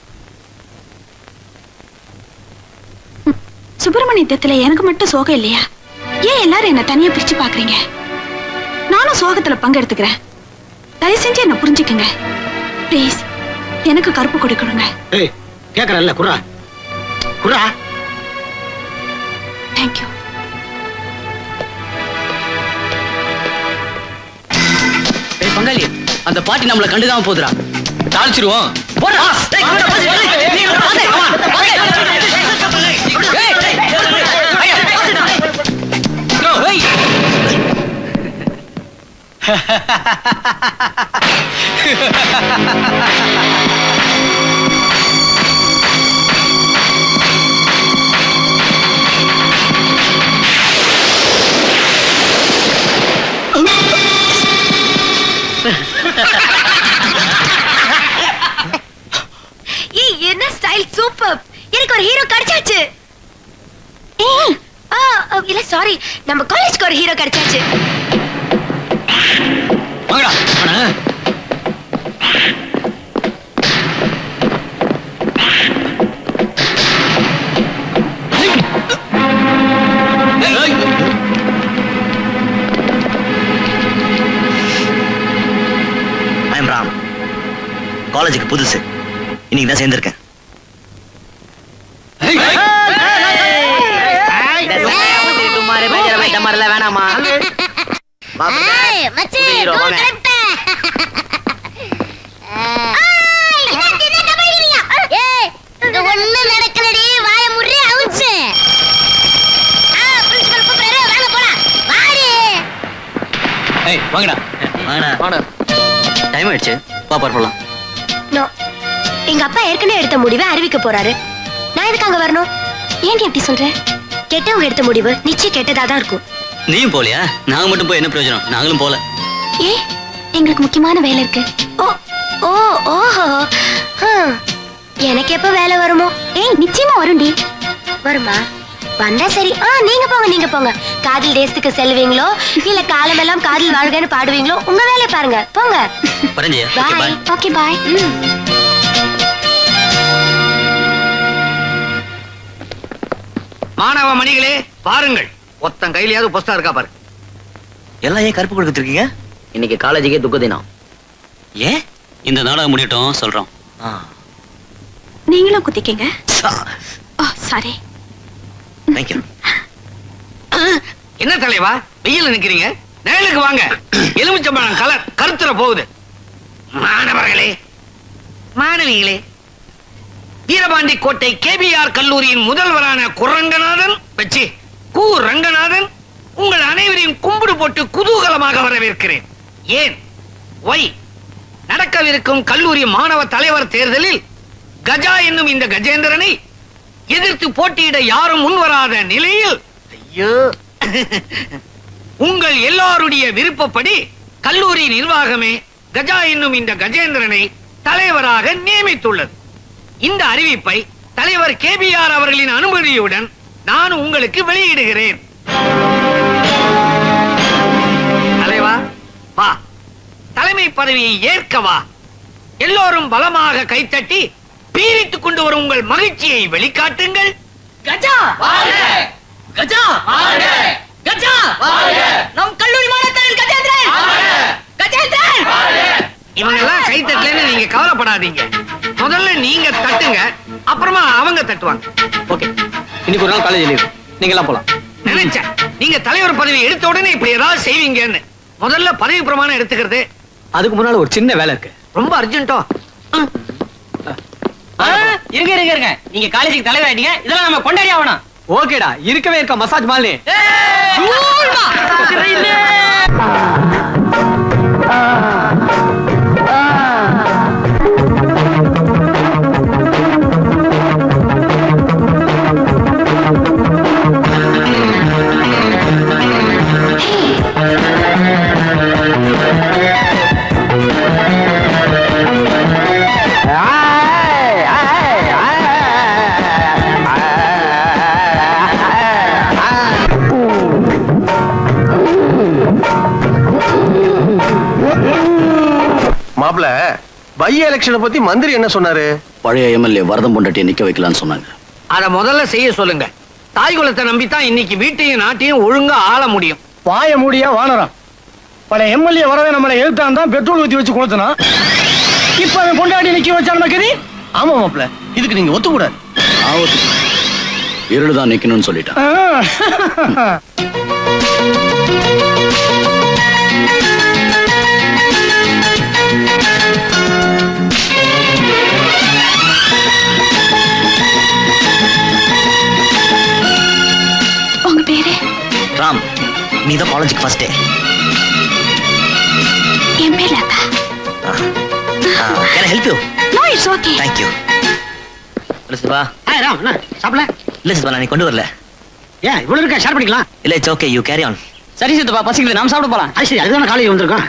Speaker 10: சுப்பிரமணியத்துல எனக்கு மட்டும் சோகம் இல்லையா ஏன் எல்லாரும் என்ன தனியா பிரிச்சு பாக்குறீங்க நானும் சோகத்துல பங்கெடுத்துக்கிறேன் தயவு செஞ்சு என்ன புரிஞ்சுக்குங்க ப்ளீஸ் எனக்கு கருப்பு கொடி கொடுங்க
Speaker 8: ஏய் கேக்குறல்ல குர்ரா குர்ரா
Speaker 10: தேங்க்யூ
Speaker 9: ஏய் பங்காளி அந்த பாட்டி நம்மள கண்டுக்காம போதுடா
Speaker 1: தாளிச்சிருவோம்
Speaker 9: போடா
Speaker 12: ஏய் என்ன ஸ்டைல் சூப்பர் எனக்கு ஒரு ஹீரோ கிடைச்சாச்சு ஏய் ஆ ஆ, இல்ல சாரி நம்ம காலேஜ்க்கு ஒரு ஹீரோ கிடைச்சாச்சு
Speaker 1: வாங்கடா அண்ணா.
Speaker 3: ஐம் ராம் காலேஜுக்கு புதுசு இன்னைக்கு தான் சேர்ந்திருக்கேன் வேணாமா
Speaker 13: ஏய், மச்சி,
Speaker 3: ஹீரோ,
Speaker 13: தூள்
Speaker 3: வாங்க.
Speaker 13: கிளம்பிட்டேன். ஏய், என்னாச்சு, என்ன பண்ணிக்கிறீங்க? ஏய், இங்க ஒண்ணும் நடக்கலடி, வாயை மூடி அவுச்சு. ஆ, principal கூப்பிடுறாரு, வாங்க போலாம். வாடி.
Speaker 1: ஏய் வாங்கடா
Speaker 3: வாடா டைம் ஆயிடுச்சு பாப்பா போலாம்
Speaker 12: நோ எங்க அப்பா ஏற்கனவே எடுத்த முடிவை அறிவிக்க போறாரு நான் எதுக்கு அங்க வரணும் ஏன்டி அப்படி சொல்ற கெட்டவங்க எடுத்த முடிவு நிச்சயம் கெட்டதா தான் இருக்கும்
Speaker 2: நீயும் போலியா நாங்க மட்டும் போய் என்ன பிரயோஜனம் நாங்களும் போல
Speaker 12: ஏ எங்களுக்கு முக்கியமான வேலை இருக்கு ஓ ஓ ஓஹோ ஹம். எனக்கு எப்ப வேலை வருமோ ஏய் நிச்சயமா வரும்டி வருமா வந்தா சரி ஆ நீங்க போங்க நீங்க போங்க காதல் தேசத்துக்கு செல்வீங்களோ இல்ல காலமெல்லாம் காதல் வாழ்கன்னு பாடுவீங்களோ உங்க வேலையை பாருங்க போங்க
Speaker 2: பரஞ்சியா okay
Speaker 12: bye
Speaker 2: bye
Speaker 12: okay bye
Speaker 8: மாணவ மணிகளே பாருங்கள் ஒத்தன் கையிலயாவது புஸ்தகம் இருக்கா பாரு
Speaker 3: எல்லாம் ஏன் கருப்பு கொடுத்துருக்கீங்க இன்னைக்கு காலேஜுக்கே துக்க தினம்
Speaker 2: ஏன் இந்த நாடகம் முடியட்டும் சொல்றோம்
Speaker 10: நீங்களும் குத்திக்கங்க ஓ சாரி
Speaker 3: தேங்க்யூ
Speaker 8: என்ன தலைவா வெயில்ல நிக்கிறீங்க நிழலுக்கு வாங்க எலுமிச்சம்பழம் கலர் கருத்துற போகுது மாணவர்களே மாணவிகளே வீரபாண்டி கோட்டை கேபிஆர் கல்லூரியின் முதல்வரான குரங்கநாதன் வச்சு கு ரங்கநாதன் உங்கள் அனைவரையும் கும்பிடு போட்டு குதூகலமாக வரவேற்கிறேன் ஏன் ஒய் நடக்கவிருக்கும் கல்லூரி மாணவ தலைவர் தேர்தலில் கஜா என்னும் இந்த கஜேந்திரனை எதிர்த்து போட்டியிட யாரும் முன்வராத நிலையில் ஐயோ உங்கள் எல்லாருடைய விருப்பப்படி கல்லூரி நிர்வாகமே கஜா என்னும் இந்த கஜேந்திரனை தலைவராக நியமித்துள்ளது இந்த அறிவிப்பை தலைவர் கேபிஆர் அவர்களின் அனுமதியுடன் நான் உங்களுக்கு வெளியிடுகிறேன் தலைவா வா தலைமை பதவியை ஏற்க வா எல்லோரும் பலமாக கைத்தட்டி பீரித்துக் கொண்டு வரும் உங்கள் மகிழ்ச்சியை வெளிக்காட்டுங்கள்
Speaker 5: கஜா கஜா கஜா நம் கல்லூரி மாணவர்கள் கஜேந்திரன் கஜேந்திரன்
Speaker 8: இவங்க எல்லாம் கை தட்டலன்னு நீங்க கவலைப்படாதீங்க முதல்ல நீங்க தட்டுங்க அப்புறமா அவங்க தட்டுவாங்க
Speaker 1: ஓகே இன்னைக்கு ஒரு நாள் காலேஜ் லீவ் நீங்க எல்லாம் போலாம்
Speaker 8: நினைச்சேன் நீங்க தலைவர் பதவி எடுத்த உடனே இப்படி ஏதாவது செய்வீங்கன்னு முதல்ல பதவி பிரமாணம் எடுத்துக்கிறது
Speaker 1: அதுக்கு முன்னால ஒரு சின்ன வேலை இருக்கு
Speaker 8: ரொம்ப அர்ஜென்ட்டோ
Speaker 5: இருங்க இருங்க இருங்க நீங்க காலேஜுக்கு தலைவர் ஆயிட்டீங்க இதெல்லாம் நம்ம கொண்டாடி ஆகணும்
Speaker 1: ஓகேடா இருக்கவே இருக்க மசாஜ் மாலி
Speaker 14: மாப்பிள பை எலெக்ஷனை பத்தி மந்திரி என்ன சொன்னாரு
Speaker 2: பழைய எம்எல்ஏ வரதம் பொண்டாட்டியை நிக்க வைக்கலாம்னு சொன்னாங்க
Speaker 8: அத முதல்ல செய்ய சொல்லுங்க தாய் குலத்தை நம்பித்தான் இன்னைக்கு வீட்டையும் நாட்டையும் ஒழுங்கா ஆள முடியும்
Speaker 5: வாய மூடியா வானரம் பல எம்எல்ஏ வரவே நம்மளை எழுத்தான் தான் பெட்ரோல் ஊத்தி வச்சு கொடுத்தனா இப்ப அவன் பொண்டாட்டி நிக்க வச்சான கதி
Speaker 14: ஆமா மாப்பிள இதுக்கு நீங்க ஒத்துக்கூடாது
Speaker 2: இருள் தான் நிக்கணும்னு சொல்லிட்டான்
Speaker 10: உங்க பேரு
Speaker 3: ராம் நீ தான் காலேஜுக்கு ஃபர்ஸ்ட் டே
Speaker 10: என் பேர் Latha
Speaker 3: can help you
Speaker 10: no it's okay
Speaker 3: thank you Shiva
Speaker 4: ஏய் ராம் என்ன சாப்பிடல
Speaker 3: இல்ல சிவா நான் நீ கொண்டு வரல
Speaker 4: ஏன் இவ்வளவு இருக்கா ஷேர் பண்ணிக்கலாம்
Speaker 3: இல்ல it's okay you carry on
Speaker 4: சரி சித்தப்பா பசிக்குது நாம சாப்பிட போலாம் அது சரி அதுதானே காலேஜ் வந்திருக்கோம்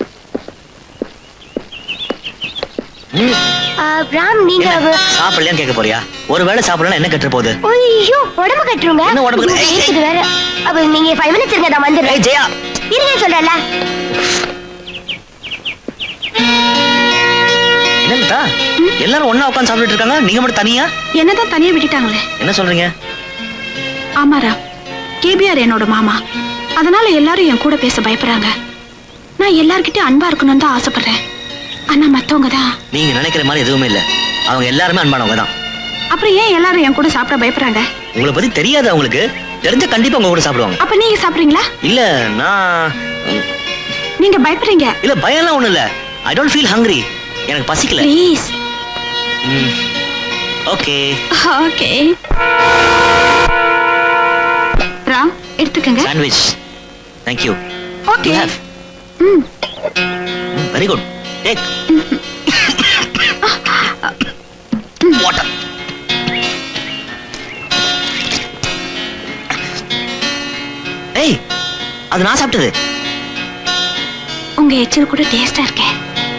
Speaker 12: ராம் நீங்க அவ-
Speaker 3: சாப்பிடலையான்னு கேட்க போறியா ஒருவேளை சாப்பிடலாம் என்ன கெட்டு போகுது
Speaker 12: ஐயோ உடம்பு கட்டுருங்க
Speaker 3: என்ன உடம்பு கட்டு- ஏய்,
Speaker 12: இருக்குது வேற அப்ப நீங்க ஃபைவ் மினிட்ஸ் இருங்க நான் வந்துடுறேன்
Speaker 3: ஜெயா
Speaker 12: இருங்க சொல்றேன்ல
Speaker 3: என்னங்கதா எல்லாரும் ஒண்ணா உட்கார்ந்து சாப்பிட்டுட்டு இருக்காங்க நீங்க மட்டும் தனியா
Speaker 10: என்னதான் தனியா விட்டுட்டாங்களே
Speaker 3: என்ன சொல்றீங்க
Speaker 10: ஆமாரா கேபிஆர் என்னோட மாமா அதனால எல்லாரும் என் கூட பேச பயப்படுறாங்க நான் எல்லார்கிட்டயும் அன்பா இருக்கணும்னு தான் ஆசைப்படுறேன் ஆனா மத்தவங்க தான்
Speaker 3: நீங்க நினைக்கிற மாதிரி எதுவுமே இல்ல அவங்க எல்லாருமே அன்பானவங்க தான்
Speaker 10: அப்புறம் ஏன் எல்லாரும் என் கூட சாப்பிட பயப்படுறாங்க
Speaker 3: உங்களை பத்தி தெரியாது அவங்களுக்கு தெரிஞ்ச கண்டிப்பா உங்க கூட சாப்பிடுவாங்க
Speaker 10: அப்ப நீங்க சாப்பிடுறீங்களா
Speaker 3: இல்ல நான் ம்,
Speaker 10: நீங்க பயப்படுறீங்க
Speaker 3: இல்ல பயம்லாம் ஒண்ணும் இல்ல ஐ டோன்ட் ஃபீல் ஹங்கரி எனக்கு பசிக்கல
Speaker 10: ப்ளீஸ்
Speaker 3: ஓகே
Speaker 10: ஓகே ராம் எடுத்துக்கங்க
Speaker 3: sandwich thank you
Speaker 10: okay
Speaker 3: hmm very good take water ஏய் அது நான் சாப்பிட்டது
Speaker 10: உங்க எச்சில் கூட டேஸ்டா இருக்கே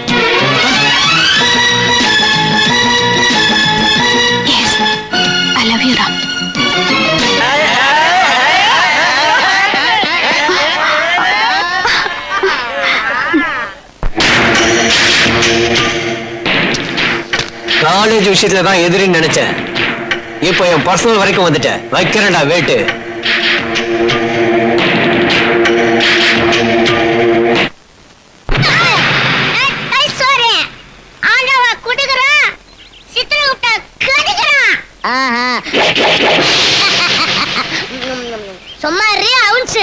Speaker 10: yes I love you Ram
Speaker 1: college விஷயத்துல தான் எதிரின்னு நினைச்சேன் இப்போ என் பர்சனல் வரைக்கும் வந்துட்டேன் வைக்கிறேன்டா வேட்டு
Speaker 13: ஐஸ்வர்யா ஆண்டவா குடுக்குறான் சித்திரகுப்தா கடிக்கிறான் ஆஹா சும்மா ரீ அவுன்ஸ்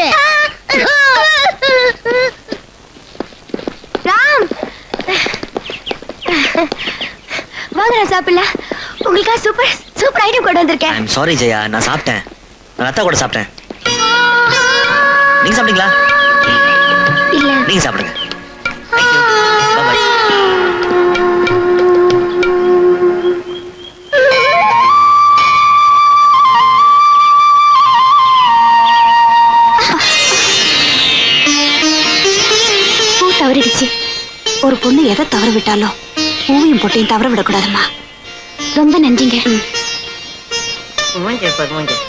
Speaker 12: ராம் சார் சாப்பிடலாம் உங்களுக்காக சூப்பர் சூப்பர் ஐட்டம் கொண்டு வந்திருக்கேன்
Speaker 3: ஐம் சாரி ஜெயா நான் சாப்பிட்டேன் நான் அத்தா கூட சாப்பிட்டேன் நீங்க சாப்பிட்டீங்களா
Speaker 12: இல்ல
Speaker 3: நீங்க சாப்பிடுங்க தேங்க்யூ பாய்
Speaker 10: பூ தவறிடுச்சு ஒரு பொண்ணு எதை தவற விட்டாலும் பூவையும் பொட்டையும் தவற விடக்கூடாதும்மா ரொம்ப நன்றிங்க
Speaker 15: மூஞ்ச பாரு மூஞ்ச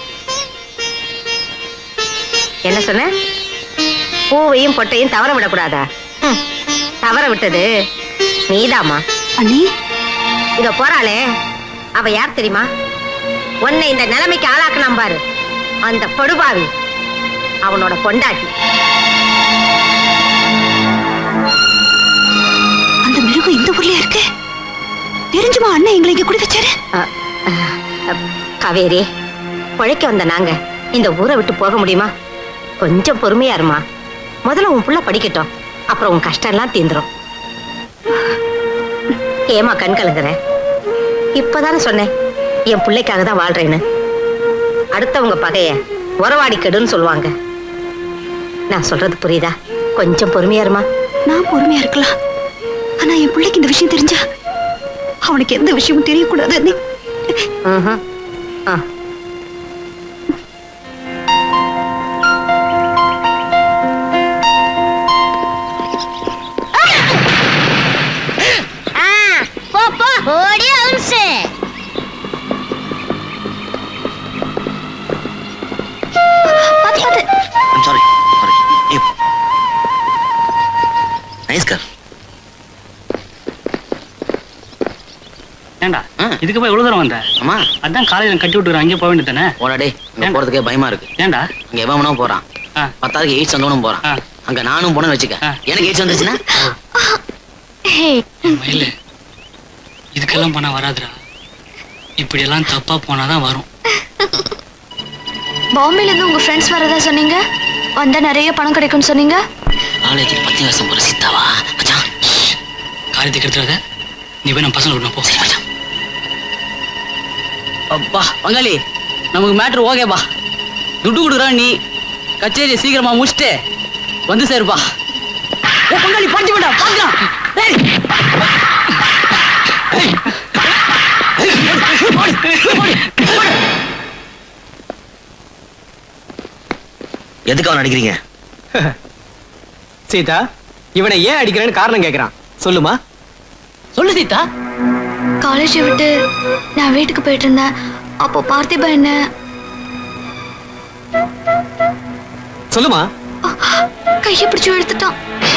Speaker 15: என்ன சொன்ன பூவையும் பொட்டையும் தவற விடக்கூடாதா ஹம், தவற விட்டது நீதாம்மா
Speaker 10: அண்ணி
Speaker 15: இங்க போறாளே அவ யார் தெரியுமா உன்னை இந்த நிலைமைக்கு ஆளாக்குனாம் பாரு அந்த படுபாவி அவனோட பொண்டாட்டி
Speaker 10: அந்த மிருகம் இந்த ஊர்லயா இருக்கு தெரிஞ்சுமா அண்ணன் எங்களை இங்க குடி வச்சாரு
Speaker 15: காவேரி உழைக்க வந்த நாங்க இந்த ஊரை விட்டு போக முடியுமா கொஞ்சம் பொறுமையா இருமா முதல்ல உன் புள்ள படிக்கட்டும் அப்புறம் உன் கஷ்டம் எல்லாம் தீந்துரும் ஏமா கண் கலங்குற இப்பதானே சொன்னேன் என் பிள்ளைக்காக தான் வாழ்றேன்னு அடுத்தவங்க பகைய உறவாடி கெடுன்னு சொல்லுவாங்க நான் சொல்றது புரியுதா கொஞ்சம் பொறுமையா இருமா
Speaker 10: நான் பொறுமையா இருக்கலாம் ஆனா என் பிள்ளைக்கு இந்த விஷயம் தெரிஞ்சா அவனுக்கு எந்த விஷயமும் தெரியக்கூடாது அண்ணி
Speaker 15: ம்ஹும். ஆ
Speaker 13: ஆ, போ போ ஓடி அவுன்ஸ்
Speaker 10: பாத்து பாத்து
Speaker 3: I'm sorry sorry nice car
Speaker 9: ஏண்டா இதுக்கு போய் எவ்வளவு தூரம் வந்த
Speaker 2: அம்மா
Speaker 9: அதான் காலையில கட்டி விட்டுறேன் அங்கேயே போக வேண்டியது தானே
Speaker 2: போடாடே இங்க போறதுக்கே பயமா இருக்கு
Speaker 9: ஏண்டா
Speaker 2: அங்க எவனோ போறான் பத்தாவது எயிட்ஸ் வந்தவனும் போறான் அங்க நானும் போனேன்னு வச்சுக்க எனக்கு எயிட்ஸ் வந்துச்சுன்னா
Speaker 9: மயிலு இதுக்கெல்லாம் பண்ண வராதுடா இப்படி எல்லாம் தப்பா போனாதான் வரும்
Speaker 10: பாம்பேல இருந்து உங்க ஃப்ரெண்ட்ஸ் வரதா சொன்னீங்க வந்தா நிறைய பணம் கிடைக்கும்னு சொன்னீங்க
Speaker 2: காலேஜில் பத்து வருஷம் போற சித்தாவா மச்சான்
Speaker 9: காரியத்துக்கு எடுத்துறத நீ போய் நம்ம பசங்க விடணும் போ சரி மச்சான்
Speaker 16: அப்பா பங்காளி நமக்கு மேட்ரு ஓகேப்பா துட்டு கொடுக்குறான் நீ கச்சேரியை சீக்கிரமா முடிச்சுட்டு வந்து சேருப்பா ஏ பங்காளி பஞ்சு விடா பாக்கலாம்
Speaker 3: எதுக்கு அவன் அடிக்கிறீங்க
Speaker 1: சீதா இவனை ஏன் அடிக்கிறேன்னு காரணம் கேக்குறான் சொல்லுமா
Speaker 10: சொல்லு சீதா காலேஜை விட்டு நான் வீட்டுக்கு போயிட்டு இருந்தேன் அப்போ பார்த்திபா என்ன
Speaker 1: சொல்லுமா
Speaker 10: கையை பிடிச்சு எடுத்துட்டான்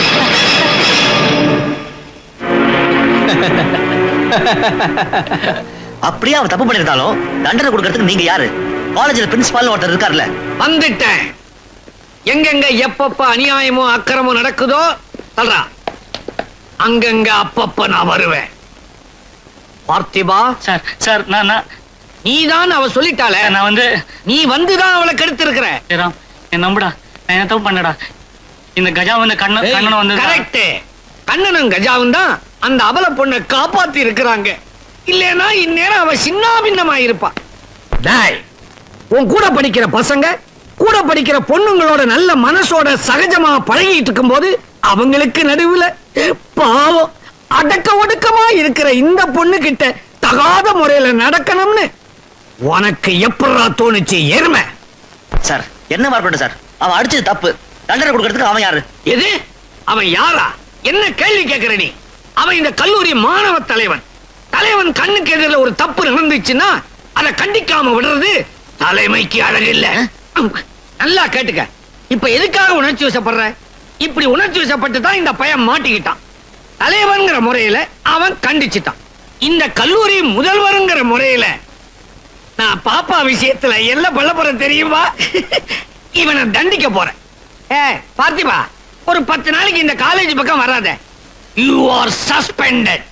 Speaker 3: அப்படியே அவன் தப்பு பண்ணிருந்தாலும் தண்டனை கொடுக்கறதுக்கு நீங்க யாரு காலேஜ்ல பிரின்சிபால் ஒருத்தர் இருக்காருல்ல
Speaker 8: வந்துட்டேன் எங்கெங்க எப்பப்ப அநியாயமோ அக்கிரமோ நடக்குதோ சொல்றா அங்கங்க அப்பப்ப நான் வருவேன் பார்த்திபா
Speaker 9: சார் சார் நான் நான்
Speaker 8: நீதான் அவ சொல்லிட்டாளே
Speaker 9: நான் வந்து
Speaker 8: நீ வந்துதான் அவளை கெடுத்திருக்கிற
Speaker 9: ராம் என் நம்புடா நான் என்ன தப்பு பண்ணடா இந்த கஜா வந்து கண்ண கண்ணனை வந்து
Speaker 8: கரெக்ட் கண்ணனும் கஜாவும் தான் அந்த அபல பொண்ணை காப்பாத்தி இருக்கிறாங்க இல்லைன்னா இந்நேரம் அவ சின்ன பின்னமா இருப்பா டேய் உன் கூட படிக்கிற பசங்க கூட படிக்கிற பொண்ணுங்களோட நல்ல மனசோட சகஜமா பழகிட்டு இருக்கும்போது அவங்களுக்கு நடுவுல பாவம் அடக்க ஒடுக்கமா இருக்கிற இந்த பொண்ணு கிட்ட தகாத முறையில நடக்கணும்னு உனக்கு எப்படா தோணுச்சு எருமை
Speaker 3: சார் என்ன மார்க்கெட் சார் அவன் அடிச்சது தப்பு தண்டனை கொடுக்கறதுக்கு அவன் யாரு
Speaker 8: எது அவன் யாரா என்ன கேள்வி கேட்கிற நீ அவன் இந்த கல்லூரி மாணவ தலைவன் தலைவன் கண்ணுக்கு எதிரில் ஒரு தப்பு நடந்துச்சுன்னா அதை கண்டிக்காம விடுறது தலைமைக்கு அழகு இல்ல நல்லா கேட்டுக்க இப்ப எதுக்காக உணர்ச்சி வசப்படுற இப்படி உணர்ச்சி வசப்பட்டு தான் இந்த பையன் மாட்டிக்கிட்டான் தலைவன்கிற முறையில அவன் கண்டிச்சிட்டான் இந்த கல்லூரி முதல்வருங்கிற முறையில நான் பாப்பா விஷயத்துல என்ன பண்ண போறேன் தெரியுமா இவனை தண்டிக்க போறேன் ஏ பார்த்திபா ஒரு பத்து நாளைக்கு இந்த காலேஜ் பக்கம் வராத யூ ஆர் சஸ்பெண்டட்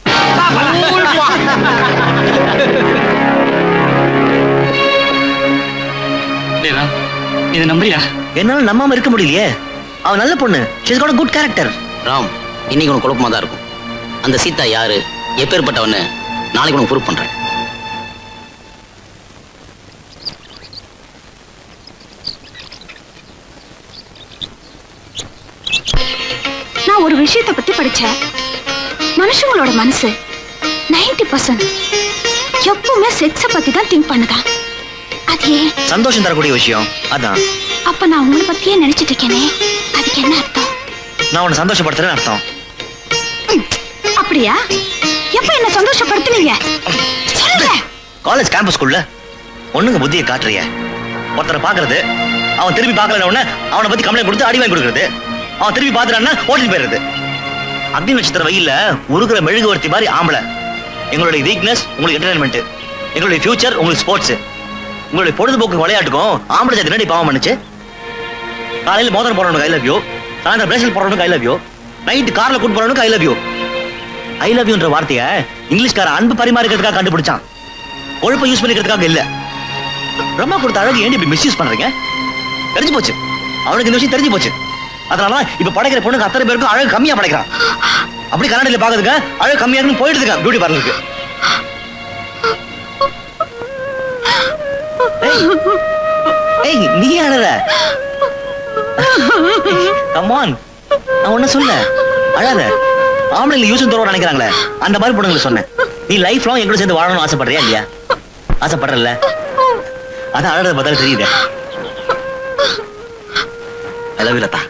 Speaker 9: டேய் ராம், இதை நம்புறியா
Speaker 3: என்னால நம்பாம இருக்க முடியலையே அவன் நல்ல பொண்ணு she's got good character
Speaker 2: Ram இன்னைக்கு உனக்கு குழப்பமா தான் இருக்கும் அந்த சீதா யாரு எப்பேற்பட்டவன்னு நாளைக்கு உனக்கு ப்ரூவ் பண்றேன்
Speaker 10: நான் ஒரு விஷயத்தை பத்தி படிச்சேன் மனுஷங்களோட மனசு 90% பர்சன்ட் எப்பவுமே செக்ஸ பத்தி தான் திங்க் பண்ணுதான் அது ஏன்
Speaker 3: சந்தோஷம் தரக்கூடிய விஷயம் அதான்
Speaker 10: அப்ப நான் உங்களை பத்தியே நினைச்சிட்டு இருக்கேனே அதுக்கு என்ன அர்த்தம்
Speaker 3: நான் உன்னை சந்தோஷப்படுத்துறேன்னு அர்த்தம்
Speaker 10: அப்படியா எப்ப என்ன சந்தோஷப்படுத்துனீங்க சொல்லுங்க
Speaker 3: காலேஜ் கேம்பஸ்குள்ள ஒண்ணுங்க புத்தியை காட்டுறிய ஒருத்தரை பாக்குறது அவன் திரும்பி பார்க்கல உடனே அவனை பத்தி கம்ப்ளைண்ட் கொடுத்து அடி வாங்கி கொடுக்கறது அவன் திரும்பி பாத்துறான்னா ஓட்டிட்டு போயிடுறது அக்னி நட்சத்திர வெயில்ல உருகுற மெழுகுவர்த்தி மாதிரி ஆம்பளை எங்களுடைய வீக்னஸ் உங்களுக்கு என்டர்டைன்மெண்ட் எங்களுடைய ஃபியூச்சர் உங்களுக்கு ஸ்போர்ட்ஸ் உங்களுடைய பொழுதுபோக்கு விளையாட்டுக்கும் ஆம்பளை ஜாதி என்னடி பாவம் பண்ணுச்சு காலையில மோதிரம் போறவனுக்கு ஐ லவ் யூ சாயந்தரம் பிரேசல் போறவனுக்கு ஐ லவ் யூ நைட்டு கார்ல கூட்டு போறவனுக்கு I love you I love யூன்ற வார்த்தையை இங்கிலீஷ்கார அன்பு பரிமாறிக்கிறதுக்காக கண்டுபிடிச்சான் கொழுப்பை யூஸ் பண்ணிக்கிறதுக்காக இல்ல பிரம்மா கொடுத்த அழகு ஏன் இப்படி மிஸ்யூஸ் பண்றீங்க தெரிஞ்சு போச்சு அவனுக்கு இந்த விஷயம் தெரிஞ்சு போச்சு அதனால இப்ப படைக்கிற பொண்ணுக்கு அத்தனை பேருக்கும் அழகு கம்மியா படைக்கிறான் அப்படி கண்ணாடியில பாக்குறதுக்கு அழகு கம்மியா இருக்குன்னு போயிட்டு பியூட்டி பார்லருக்கு ஏய் நீ அழற கமான் நான் ஒண்ணு சொல்ல அழாத ஆம்பளைங்க யூஸ் தரோட நினைக்கிறாங்களே அந்த மாதிரி பொண்ணுங்களை சொன்னேன் நீ லைஃப் லாங் எங்களோட சேர்ந்து வாழணும்னு ஆசைப்படுறியா இல்லையா ஆசைப்படுறல அதான் அழறத பார்த்தாலும் தெரியுது I love Latha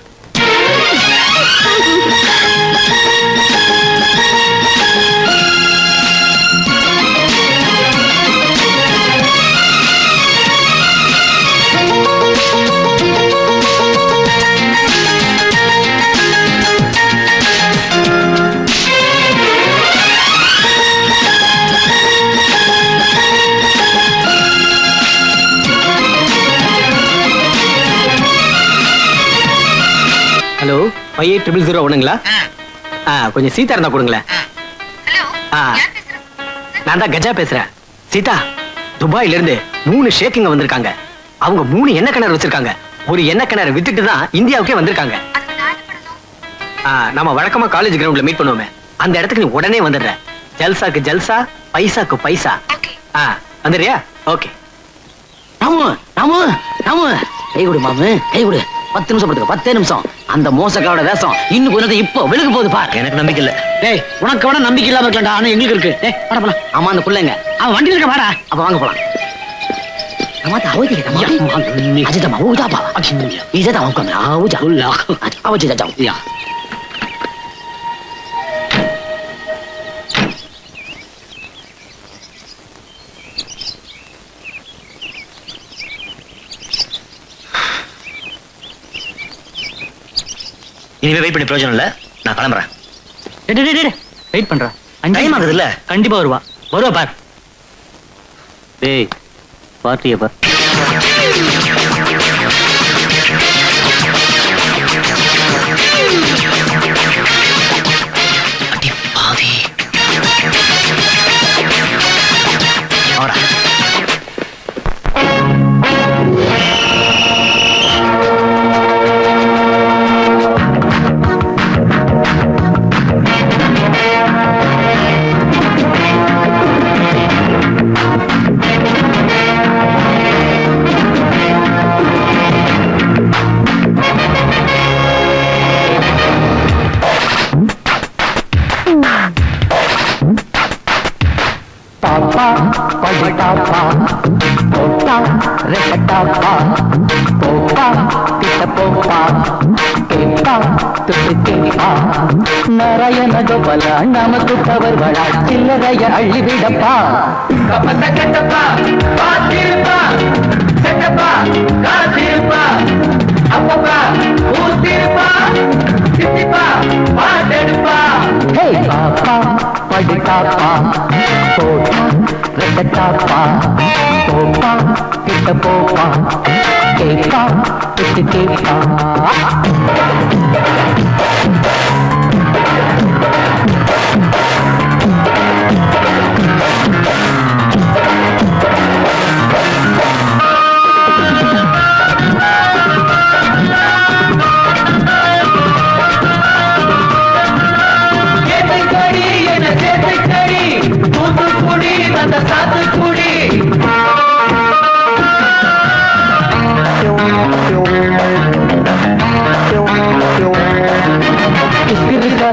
Speaker 1: hello five eight triple zero ஒண்ணுங்களா ஆ கொஞ்சம் சீதா இருந்தா கொடுங்களேன் ஆ நான் தான் கஜா பேசுறேன் சீதா துபாயில இருந்து மூணு ஷேக்குங்க வந்திருக்காங்க அவங்க மூணு எண்ணெய் கிணறு வச்சிருக்காங்க ஒரு எண்ணெய் கிணறு வித்துட்டு தான் இந்தியாவுக்கே வந்திருக்காங்க ஆ, நம்ம வழக்கமா காலேஜ் கிரவுண்ட்ல மீட் பண்ணுவோமே அந்த இடத்துக்கு நீ உடனே வந்துடுற ஜல்சாக்கு ஜல்சா பைசாக்கு பைசா ஆ வந்துடுறியா ஓகே
Speaker 2: ராமு ராமு ராமு கை கொடு மாமு கை கொடு பத்து நிமிஷம் படுத்துக்க பத்தே நிமிஷம் அந்த மோசக்காரோட வேஷம் இன்னும் கொஞ்சம் இப்போ விழுக போகுது பாரு
Speaker 3: எனக்கு நம்பிக்கை இல்ல
Speaker 2: டேய் உனக்கு வேணா நம்பிக்கை இல்லாம இருக்கலாம்டா ஆனா எங்களுக்கு இருக்கு டேய் வாடா போலாம் ஆமா அந்த பிள்ளைங்க அவன் வண்டியில இருக்க வாடா அப்ப வாங்க போலாம் Ramata, away dili ka mo. Aja tama, uja pa. Isa tama ko na, uja. Awa jida jam. Ya.
Speaker 3: இனிமே வெயிட் பண்ணி பிரயோஜனம் இல்ல நான் கிளம்புறேன்
Speaker 9: வெயிட் பண்றேன்
Speaker 3: டைம் ஆகுது இல்ல
Speaker 9: கண்டிப்பா வருவா வருவா பார்
Speaker 2: டேய் பார்ட்டியை பார்
Speaker 3: பாவி ஆறா
Speaker 17: பாப்பா படிப்பாப்பா போப்பா ரெக்கட்டாப்பா போப்பா கிட்ட போப்பா கேப்பா துட்டு கேப்பா நாராயண கோபால நமக்கு தவறுகளா சில்லறைய அள்ளிவிடப்பா கப்பத்த கட்டப்பா பாத்திருப்பா செட்டப்பா காத்திருப்பா அப்பப்பா ஊத்திருப்பா சித்திப்பா பாட்டெடுப்பா ஹே பாப்பா படிப்பாப்பா போப்பா ரெட்டட்டாப்பா போப்பா கிட்ட போப்பா கேப்பா விட்டு கேப்பா சேத்தைக்கடி என்ன சேத்தைக்கடி தூத்துக்குடி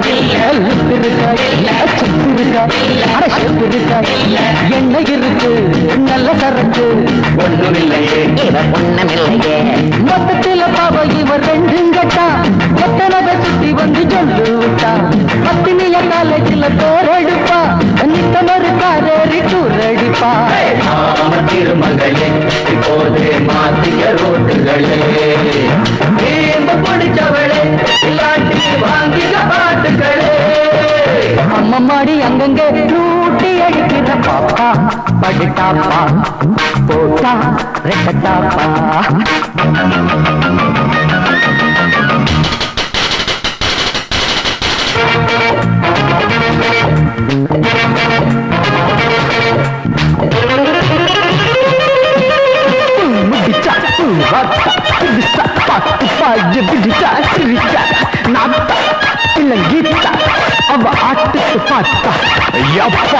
Speaker 17: இல்ல லிப் இருக்கா இல்ல சிப் இருக்கா அட ஷிப் இருக்கா இல்ல எண்ணெய் இருக்கு நல்ல சரக்கு ஒண்ணும் இல்லையே இவன் ஒண்ணும் இல்லையே மொத்தத்தில பாவ இவர் ரெண்டும் கட்டா எத்தனை சுத்தி வந்து சொல்லு விட்டா பத்தினிய காலேஜில் பேரெடுப்பா நித்தம் ஒரு காரேறி டூர் அடிப்பா திருமகளே இப்போது மாத்திக்க ரோட்டுகளே நீங்க பிடிச்சவளே இல்லாட்டி வாங்கிக்க பாட்டுகளே அம்மம்மாடி அங்கங்கே ரூட்டி அடிக்கிற பாப்பா படுட்டாப்பா போட்டா ரெட்டட்டாப்பா முடிச்சா வாத்தா பிடிச்சா பாத்து பாய பிடிச்சா சிரிச்சா நாத்தா இல்ல கீத்தா அவ ஆட்டுக்கு பார்த்தா ஐயப்பா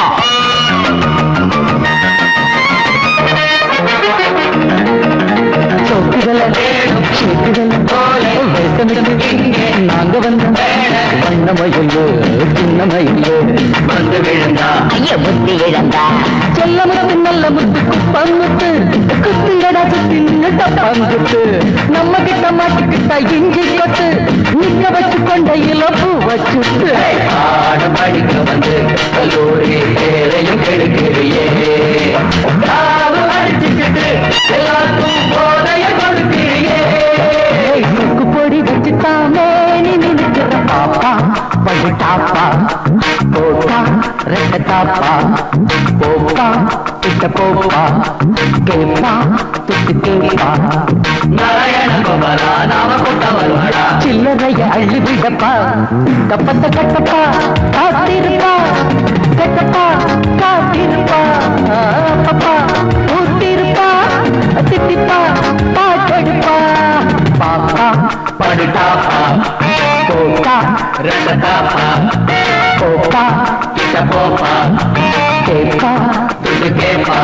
Speaker 17: சோக்குதல சேக்குதல வேசமிட்டு நாங்க வந்த வண்ணமயிலு சின்னமயிலு வந்து விழுந்தா ஐய புத்தி இழந்தா செல்ல முத்து நல்ல முத்து குப்பம் முத்து குத்துங்கடா சுத்தி நின்னு டப்பாங்குத்து நம்ம கிட்ட மாட்டுக்கிட்ட இஞ்சி கொத்து நிக்க வச்சு கொண்டையில பூ வச்சுட்டு ஆடம் படிக்க வந்து கல்லூரி பேரையும் கெடுக்கிறியே காவல் அடிச்சுக்கிட்டு எல்லாருக்கும் போதைய கொடுக்கிறியே சுக்கு பொடி வச்சுட்டாமே நீ நினைக்கிற பாப்பா படுட்டாப்பா போட்டா ரெட்ட தாப்பா போப்பா கிட்ட போப்பா கேப்பா துட்டு கேப்பா நாராயண கோபாலா நாம கொட்ட வருவாடா சில்லறைய அள்ளி விடப்பா கப்பத்த கட்டப்பா காத்திருப்பா கட்டப்பா காத்திருப்பா பப்பா ஊத்திருப்பா திட்டிப்பா பாட்டெடுப்பா பாப்பா படுட்டாப்பா போப்பா ரசதாப்பா போப்பா கிட்ட போப்பா கேப்பா துடு கேப்பா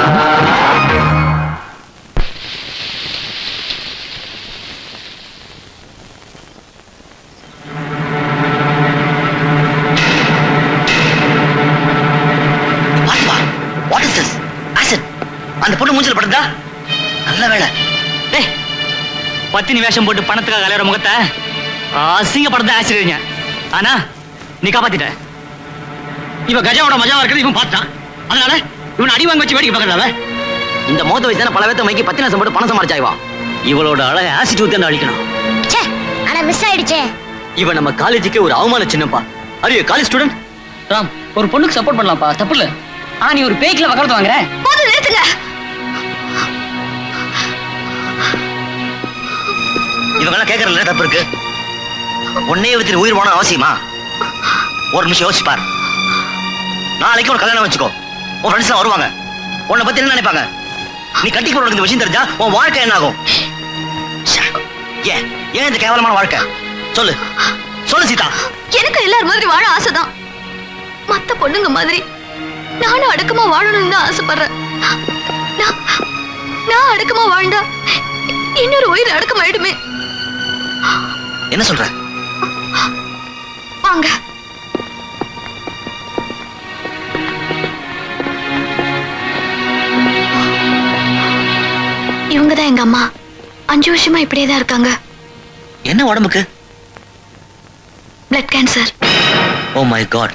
Speaker 3: வாட் இஸ் திஸ் ஆசிட் அந்த பொண்ணு மூஞ்சில படுதா நல்ல வேலை
Speaker 9: டேய் பத்தினி வேஷம் போட்டு பணத்துக்காக கலையிற முகத்தை அசிங்கப்படுத்த ஆசிரியங்க ஆனா நீ காப்பாத்திட்ட
Speaker 1: இவ கஜாவோட மஜாவா இருக்கிறது இவன் பார்த்தான் அதனால இவன் அடி வாங்க வச்சு வேடிக்கை பார்க்கறதால
Speaker 16: இந்த மோத வயசான பல பேத்த மைக்கி பத்தின போட்டு பணம் சமாளிச்சாய்வா இவளோட அழக ஆசிட் ஊத்தி அந்த அழிக்கணும்
Speaker 13: ச்சே ஆனா மிஸ் ஆயிடுச்சே
Speaker 16: இவன் நம்ம காலேஜுக்கு ஒரு அவமான சின்னப்பா அரிய காலேஜ் ஸ்டூடெண்ட்
Speaker 18: ராம் ஒரு பொண்ணுக்கு சப்போர்ட் பண்ணலாம்ப்பா தப்பு இல்ல ஆனா நீ ஒரு பேய்க்குல வக்கரத்து வாங்குற
Speaker 10: போதும் நிறுத்துங்க
Speaker 3: இவங்க கேட்கறதுல தப்பு இருக்கு உன்னையே வித்து உயிர் போன அவசியமா ஒரு நிமிஷம் யோசிப்பார் நாளைக்கு ஒரு கல்யாணம் வச்சுக்கோ உன் ஃப்ரெண்ட்ஸ் வருவாங்க உன்னை பத்தி என்ன நினைப்பாங்க நீ கட்டி போடுற இந்த விஷயம் தெரிஞ்சா உன் வாழ்க்கை என்ன ஆகும் ச்சே, ஏன் ஏன் இந்த கேவலமான வாழ்க்கை சொல்லு சொல்லு சீதா
Speaker 10: எனக்கு எல்லார் மாதிரி வாழ ஆசைதான் மத்த பொண்ணுங்க மாதிரி நானும் அடக்கமா வாழணும்னு தான் ஆசைப்படுறேன் நான் நான் அடக்கமா வாழ்ந்தா இன்னொரு உயிர் அடக்கமாயிடுமே
Speaker 3: என்ன சொல்ற
Speaker 10: வாங்க இவங்க தான் எங்க அம்மா அஞ்சு வருஷமா இப்படியே தான் இருக்காங்க
Speaker 3: என்ன உடம்புக்கு
Speaker 10: blood cancer
Speaker 3: oh my god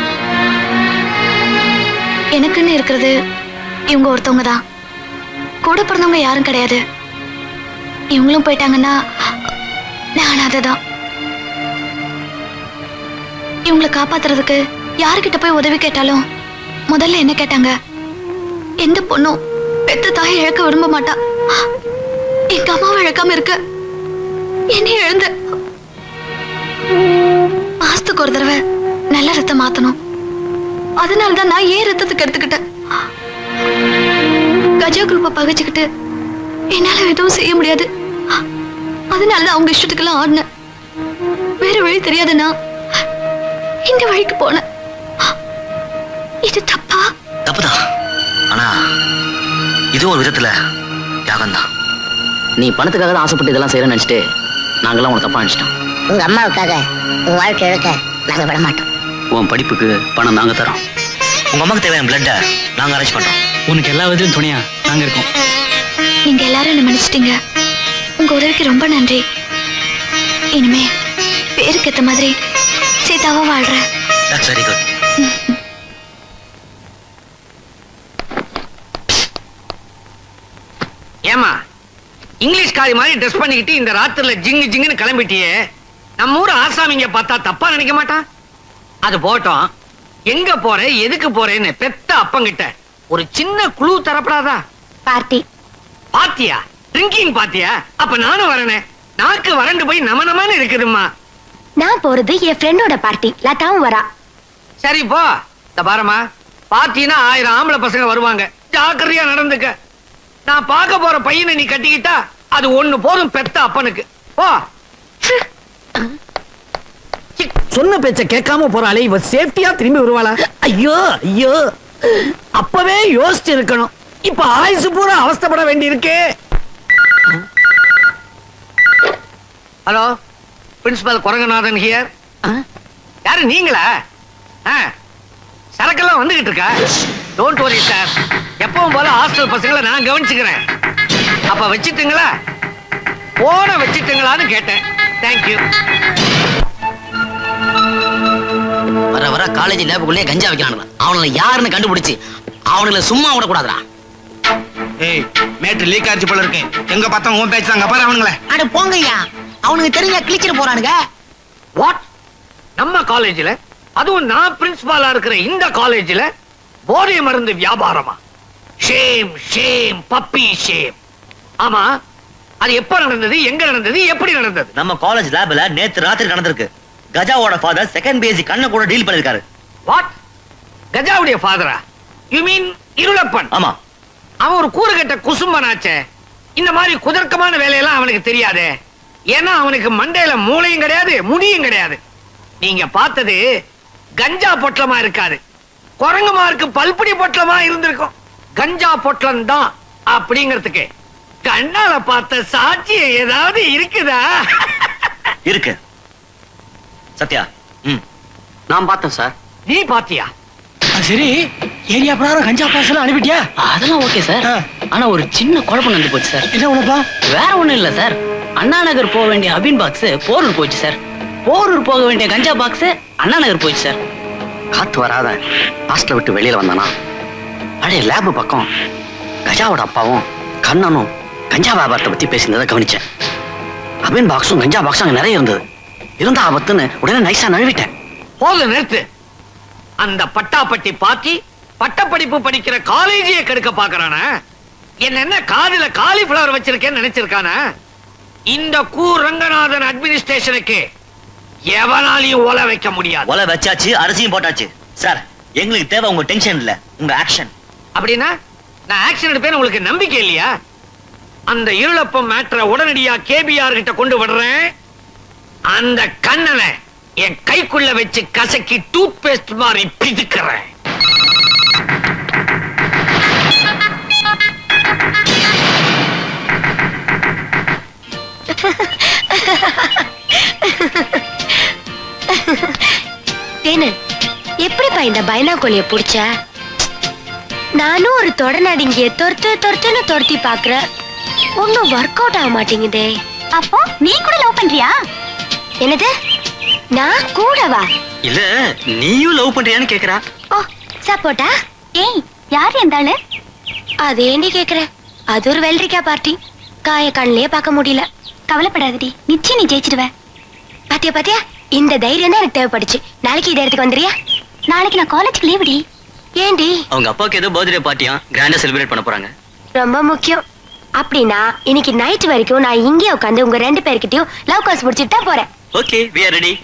Speaker 10: எனக்குன்னு இருக்கிறது இவங்க ஒருத்தவங்க தான் கூட பிறந்தவங்க யாரும் கிடையாது இவங்களும் போயிட்டாங்கன்னா நான் அனாதை தான் இவங்களை காப்பாத்துறதுக்கு யாருக்கிட்ட போய் உதவி கேட்டாலும் முதல்ல என்ன கேட்டாங்க எந்த பொண்ணும் பெத்த தாயை இழக்க விரும்ப மாட்டா எங்க அம்மாவை இழக்காம இருக்க என்னை இழந்த மாசத்துக்கு ஒரு தடவை நல்ல ரத்தம் மாத்தணும் அதனால தான் நான் ஏன் ரத்தத்துக்கு எடுத்துக்கிட்டேன் கஜா குரூப்பை பகைச்சுக்கிட்டு என்னால எதுவும் செய்ய முடியாது அதனால தான் அவங்க இஷ்டத்துக்கெல்லாம் ஆடினேன் வேற வழி தெரியாதுன்னா இந்த வழிக்கு போனேன் இது தப்பா
Speaker 3: தப்புதான் ஆனா இதுவும் ஒரு விதத்துல தியாகம் தான்
Speaker 16: நீ பணத்துக்காக தான் ஆசைப்பட்டு இதெல்லாம் செய்யறேன்னு நினைச்சிட்டு நாங்கெல்லாம் உன தப்பா நினைச்சிட்டோம்
Speaker 13: உங்க அம்மாவுக்காக உன் வாழ்க்கை இழக்க
Speaker 12: நாங்க விட மாட்டோம்
Speaker 2: உன் படிப்புக்கு பணம் நாங்க தரோம்
Speaker 3: உங்க அம்மாக்கு தேவையான பிளட்டை நாங்க அரேஞ்ச் பண்றோம்
Speaker 9: உனக்கு எல்லா விதத்திலும் துணையா நாங்க இருக்கோம்
Speaker 10: நீங்க எல்லாரும் என்ன மன்னிச்சிட்டீங்க உங்க உதவிக்கு ரொம்ப நன்றி இனிமே பேருக்கு ஏத்த மாதிரி சீதாவா வாழ்றேன்
Speaker 3: தட்ஸ் வெரி குட்
Speaker 8: ஏமா இங்கிலீஷ் காரி மாதிரி ட்ரெஸ் பண்ணிக்கிட்டு இந்த ராத்திரில ஜிங்கு ஜிங்குன்னு கிளம்பிட்டியே நம்ம ஊர் ஆசாமிங்க பார்த்தா தப்பா நினைக்க மாட்டான் அது போட்டோம் எங்க போற எதுக்கு போறேன்னு பெத்த அப்பங்கிட்ட ஒரு சின்ன குழு தரப்படாதா
Speaker 12: பார்ட்டி
Speaker 8: பாத்தியா ட்ரிங்கிங் பாத்தியா அப்ப நானும் வரனே நாக்கு வறண்டு போய் நம நமன்னு இருக்குதும்மா
Speaker 12: நான் போறது என் ஃப்ரெண்டோட பார்ட்டி லதாவும் வரா
Speaker 8: சரி போ இந்த பாருமா பார்ட்டினா ஆயிரம் ஆம்பளை பசங்க வருவாங்க ஜாக்கிரதையா நடந்துக்க நான் பார்க்க போற பையனை நீ கட்டிக்கிட்டா அது ஒண்ணு போதும் பெத்த அப்பனுக்கு போ
Speaker 5: சொன்ன பேச்ச கேட்காம போறாளே இவ சேஃப்டியா திரும்பி வருவாளா ஐயோ ஐயோ அப்பவே யோசிச்சு இருக்கணும் இப்ப ஆயுசு பூரா அவஸ்தைப்பட வேண்டி இருக்கே
Speaker 8: ஹலோ பிரின்சிபல் குரங்கநாதன் ஹியர் யாரு நீங்களா ஆ, சரக்கெல்லாம் வந்துகிட்டு இருக்கா டோன்ட் வரி சார் எப்பவும் போல ஹாஸ்டல் பசங்களை நான் கவனிச்சுக்கிறேன் அப்ப வச்சிட்டுங்களா போன வச்சிட்டுங்களான்னு கேட்டேன் தேங்க்யூ
Speaker 6: வர வர காலேஜ் லேபுக்குள்ளே கஞ்சா வைக்கிறானுங்க அவனுல யாருன்னு கண்டுபிடிச்சு அவனுங்களை சும்மா விடக்கூடாதுடா
Speaker 19: ஏய் மேட்ரு லீக் ஆச்சு போல இருக்கு எங்க பார்த்தா உன் பேச்சு தாங்க பாரு அவனுங்களே
Speaker 6: அட போங்கய்யா அவனுக்கு தெரிஞ்ச கிழிச்சிட்டு போறானுங்க
Speaker 8: வாட் நம்ம காலேஜ்ல அதுவும் நான் பிரின்சிபாலா இருக்கிற இந்த காலேஜ்ல போதை மருந்து வியாபாரமா ஷேம் ஷேம் பப்பி ஷேம் ஆமா அது எப்ப நடந்தது எங்க நடந்தது எப்படி நடந்தது
Speaker 3: நம்ம காலேஜ் லேப்ல நேத்து ராத்திரி நடந்திருக்கு கஜாவோட ஃபாதர் செகண்ட் பிஎஸ்சி கண்ணை கூட டீல் பண்ணிருக்காரு
Speaker 8: வாட் கஜாவுடைய ஃபாதரா யூ மீன் இருளப்பன்
Speaker 3: ஆமா
Speaker 8: அவன் ஒரு கூறுகட்ட குசும்பனாச்சே இந்த மாதிரி குதர்க்கமான வேலையெல்லாம் அவனுக்கு தெரியாதே ஏன்னா அவனுக்கு மண்டையில மூளையும் கிடையாது முடியும் கிடையாது நீங்க பார்த்தது கஞ்சா பொட்டலமா இருக்காது குரங்கு மார்க்கு பல்புடி பொட்டலமா இருந்திருக்கும் கஞ்சா பொட்டலம் தான் அப்படிங்கிறதுக்கு கண்ணால பார்த்த சாட்சியம் ஏதாவது இருக்குதா
Speaker 3: இருக்கு சத்யா ம்
Speaker 16: நான் பார்த்தேன் சார்
Speaker 8: நீ பாத்தியா
Speaker 5: சரி ஏரியா பிரகாரம் கஞ்சா பாசலாம் அனுப்பிட்டியா
Speaker 16: அதெல்லாம் ஓகே சார் ஆனா ஒரு சின்ன குழப்பம் நடந்து போச்சு சார்
Speaker 5: என்ன உனப்பா
Speaker 16: வேற ஒண்ணும் இல்ல சார் அண்ணா நகர் போக வேண்டிய அபின் பாக்ஸ் போரூர் போச்சு சார் போரூர் போக வேண்டிய கஞ்சா பாக்ஸ் அண்ணா நகர் போச்சு சார்
Speaker 6: காத்து வராத ஹாஸ்டல் விட்டு வெளியில வந்தானா பழைய லேப் பக்கம் கஜாவோட அப்பாவும் கண்ணனும் கஞ்சா வியாபாரத்தை பத்தி பேசினதை கவனிச்சேன் அபின் பாக்ஸும் கஞ்சா பாக்ஸும் அங்க நிறைய இருந்தது இருந்த ஆபத்துன்னு உடனே நைஸா நழுவிட்டேன்
Speaker 8: போதும் நிறுத்து அந்த பட்டாப்பட்டி பாத்தி பட்டப்படிப்பு படிக்கிற காலேஜையே கெடுக்க பாக்குறானா என்ன என்ன காதுல காலிஃபிளவர் வச்சிருக்கேன்னு நினைச்சிருக்கானா இந்த கூ ரங்கநாதன் அட்மினிஸ்ட்ரேஷனுக்கு எவனாலையும் ஓல வைக்க முடியாது
Speaker 3: ஒலை வச்சாச்சு அரிசியும் போட்டாச்சு சார் எங்களுக்கு தேவை உங்க டென்ஷன் இல்ல உங்க ஆக்ஷன்
Speaker 8: அப்படின்னா நான் ஆக்ஷன் எடுப்பேன்னு உங்களுக்கு நம்பிக்கை இல்லையா அந்த இருளப்பம் மேட்டரை உடனடியா கேபிஆர் கிட்ட கொண்டு விடுறேன் அந்த கண்ணனை என் கைக்குள்ள வச்சு கசக்கி டூத் பேஸ்ட் மாதிரி பிதுக்கிறேன்
Speaker 12: தேனு எப்படிப்பா இந்த பைனாக்கோலிய புடிச்ச நானும் ஒரு தொடநடிங்கிய தொர்த்து தொர்த்துன்னு துரத்தி பாக்குறேன் ஒன்னும் ஒர்க் அவுட் ஆக மாட்டேங்குதே அப்போ நீ கூட லவ் பண்றியா என்னது நான் கூடவா
Speaker 9: இல்ல நீயும் லவ் பண்றியான்னு கேக்குறா
Speaker 12: ஓ சப்போட்டா ஏய் யார் எந்த ஆளு அது ஏண்டி கேக்குற அது ஒரு வெள்ளரிக்கா பார்ட்டி காய கண்ணிலே பார்க்க முடியல கவலைப்படாதடி நிச்சயம் நீ ஜெயிச்சிடுவ பாத்தியா பாத்தியா இந்த தைரியம் தான் எனக்கு தேவைப்படுச்சு நாளைக்கு இதே இடத்துக்கு வந்துறியா நாளைக்கு நான் காலேஜ்க்கு லீவுடி ஏண்டி
Speaker 9: அவங்க அப்பாவுக்கு ஏதோ பர்த்டே பார்ட்டியா கிராண்டா செலிப்ரேட் பண்ண போறாங்க
Speaker 12: ரொம்ப முக்கியம் அப்படின்னா இன்னைக்கு நைட் வரைக்கும் நான் இங்கே உட்காந்து உங்க ரெண்டு பேர்கிட்டயும் லவ் கால்ஸ் முடிச்சிட்டு தான் போறேன்
Speaker 9: ஓகே வி ஆர் ரெடி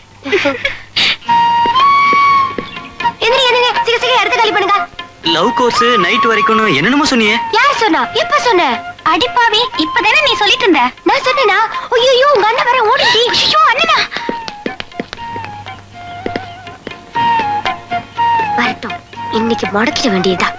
Speaker 12: எந்திரி எந்திரி சீக்கிரம் சீக்கிரம் இடத்த காலி பண்ணுங்க
Speaker 9: லவ் கோர்ஸ் நைட் வரைக்கும் என்னென்னமோ சொன்னியே
Speaker 12: யார் சொன்னா எப்ப சொன்ன அடிப்பாவி இப்பதானே நீ சொல்லிட்டு இருந்த நான் சொன்னேனா ஐயோ உங்க அண்ணன் வர ஓடிடி ஐயோ அண்ணனா வரட்டும் இன்னைக்கு முடக்கிட வேண்டியதா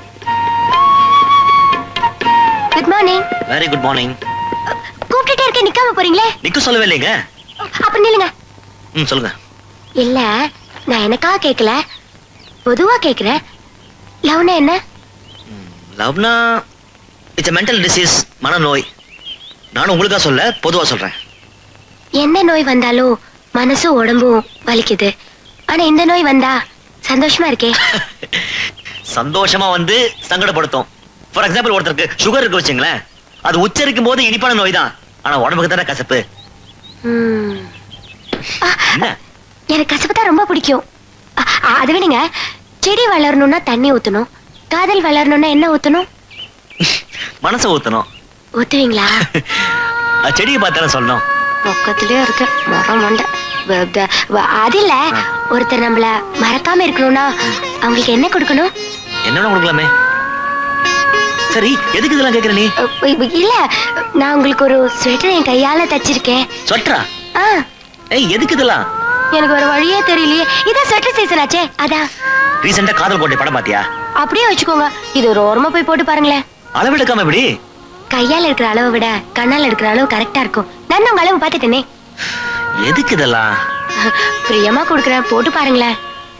Speaker 12: good morning
Speaker 3: very good morning
Speaker 12: கூப்பிட்டுட்டே இருக்க நிக்காம போறீங்களே
Speaker 3: நிக்க சொல்லவே இல்லைங்க
Speaker 12: அப்ப நில்லுங்க
Speaker 3: ம் சொல்லுங்க
Speaker 12: இல்ல நான் எனக்காக கேட்கல பொதுவா கேக்குறேன் லவ்னா என்ன
Speaker 3: லவ்னா இட்ஸ் மென்டல் டிசீஸ் மனநோய் நானும் உங்களுக்கா சொல்ல பொதுவா சொல்றேன்
Speaker 12: என்ன நோய் வந்தாலும் மனசும் உடம்பும் வலிக்குது ஆனா இந்த நோய் வந்தா சந்தோஷமா இருக்கே
Speaker 3: சந்தோஷமா வந்து சங்கடப்படுத்தும் ஃபார் எக்ஸாம்பிள் ஒருத்தருக்கு சுகர் இருக்கு வச்சுங்களேன் அது உச்சரிக்கும் போது இனிப்பான நோய் தான் ஆனா உடம்புக்கு தானே கசப்பு
Speaker 12: ம். ஆ, எனக்கு கசப்பு தான் ரொம்ப பிடிக்கும் அ, அ, அது விடுங்க செடி வளரணும்னா தண்ணி ஊத்தணும் காதல் வளரணும்னா என்ன ஊத்தணும்
Speaker 3: மனசை ஊத்தணும்
Speaker 12: ஊத்துவீங்களா
Speaker 3: அது செடியை பார்த்தாலும் சொல்லணும்
Speaker 12: பக்கத்துலயே இருக்கு மரம் மண்டை வ- வ- வ- அது இல்ல ஒருத்தர் நம்மள மறக்காம இருக்கணும்னா அவங்களுக்கு என்ன கொடுக்கணும்
Speaker 3: என்னென்ன கொடுக்கலாமே சரி எதுக்கு இதெல்லாம் கேக்குற நீ
Speaker 12: அ, இ- இல்ல நான் உங்களுக்கு ஒரு ஸ்வெட்டர் என் கையால தச்சிருக்கேன்
Speaker 3: சொற்றா
Speaker 12: ஆ
Speaker 3: ஏய் எதுக்கு இதெல்லாம்
Speaker 12: எனக்கு ஒரு வழியே தெரியலையே இதான் ஸ்வெட்டர் சீசன் ஆச்சே அதான்
Speaker 3: ரீசெண்டா காதல் கோட்டை படம் பாத்தியா
Speaker 12: அப்படியே வச்சுக்கோங்க இது ஒரு ஓரமா போய் போட்டு பாருங்களேன்
Speaker 3: அளவெடுக்காம எப்படி
Speaker 12: கையால இருக்கிற அளவை விட கண்ணால இருக்கிற அளவு கரெக்டா இருக்கும் நான் உங்க அளவு பாத்துட்டேனே
Speaker 3: எதுக்கு இதெல்லாம்
Speaker 12: பிரியமா கொடுக்குறேன் போட்டு பாருங்களேன்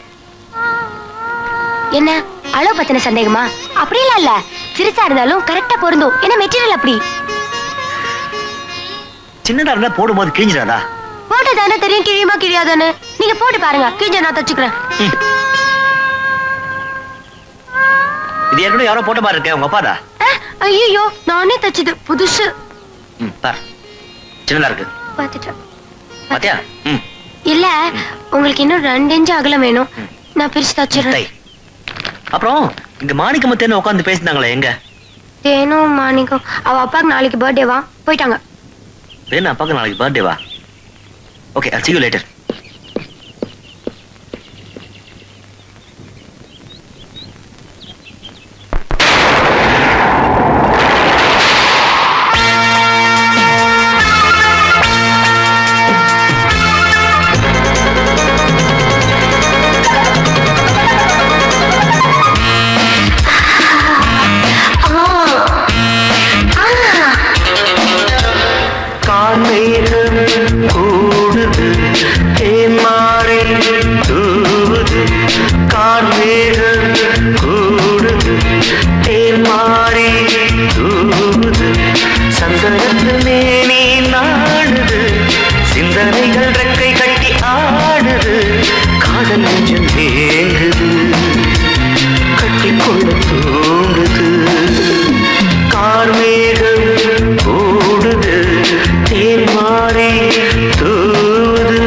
Speaker 12: என்ன அளவு பத்தின சந்தேகமா அப்படியெல்லாம் இல்ல சிறுசா இருந்தாலும் கரெக்டா பொருந்தும் என்ன மெட்டீரியல் அப்படி
Speaker 3: சின்னதா இருந்தா போடும்போது கிழிஞ்சிடாதா
Speaker 12: போட்டு தானே தெரியும் கிழியுமா கிழியாதான்னு நீங்க போட்டு பாருங்க கிழிஞ்ச நான் தச்சுக்கிறேன்
Speaker 3: இது ஏற்கனவே யாரோ போட்ட மாதிரி இருக்கே உங்க அப்பாதா
Speaker 12: ஐயோ நானே தச்சது புதுசு
Speaker 3: ம் பார் சின்னதா இருக்கு
Speaker 12: பாத்துட்டேன்
Speaker 3: பாத்தியா ம்
Speaker 12: இல்ல உங்களுக்கு இன்னும் ரெண்டு இன்ச்சு அகலம் வேணும் நான் பிரிச்சு தச்சிடுறேன்
Speaker 3: அப்புறம் இங்க மாணிக்கம் தேன்னு உட்காந்து பேசினாங்களே எங்க
Speaker 12: தேனும் மாணிக்கம் அவ அப்பாக்கு நாளைக்கு பர்த்டேவா போயிட்டாங்க
Speaker 3: தேனு அப்பாக்கு நாளைக்கு பர்த்டேவா okay I'll see you later
Speaker 17: கார்மேகம் கூடுது தேன்மாறே தூவுது கார்மேகம் கூடுது தேன்மாறே தூவுது சந்தனத்து மேனி நாடுது சிந்தனைகள் ரெக்கை கட்டி ஆடுது காதல் நெஞ்சம் ஏங்குது கட்டிக்கொள்ள தூங்குது கார்மேகம் கூடுது தேன் மாறி தூது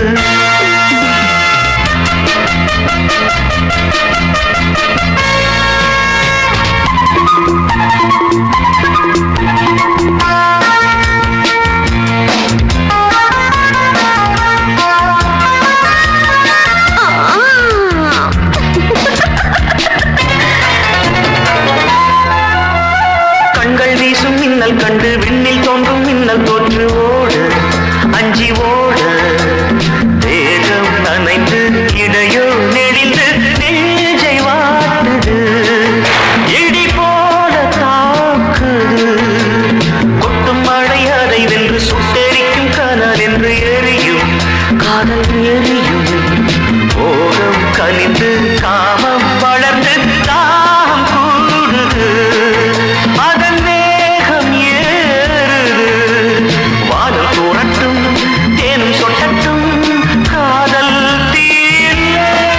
Speaker 17: கண்கள் வீசும் மின்னல் கண்டு விண்ணில் தோன்றும் மின்னல் தோற்று ஓடு அஞ்சி ஓட தேகம் நனைந்து இடையோ நெளிந்து நெஞ்சை வாட்டுது இடி போல தாக்குது கொட்டும் மழை அதை வென்று சுட்டெரிக்கும் கனல் என்று எரியும் காதல் எரியும் ஓரம் கனிந்து காமம் வளர்ந்து தாகம் கூடுது அதன் வேகம் ஏறுது வானம் தூரட்டும் தேனும் சொட்டட்டும் காதல் தீர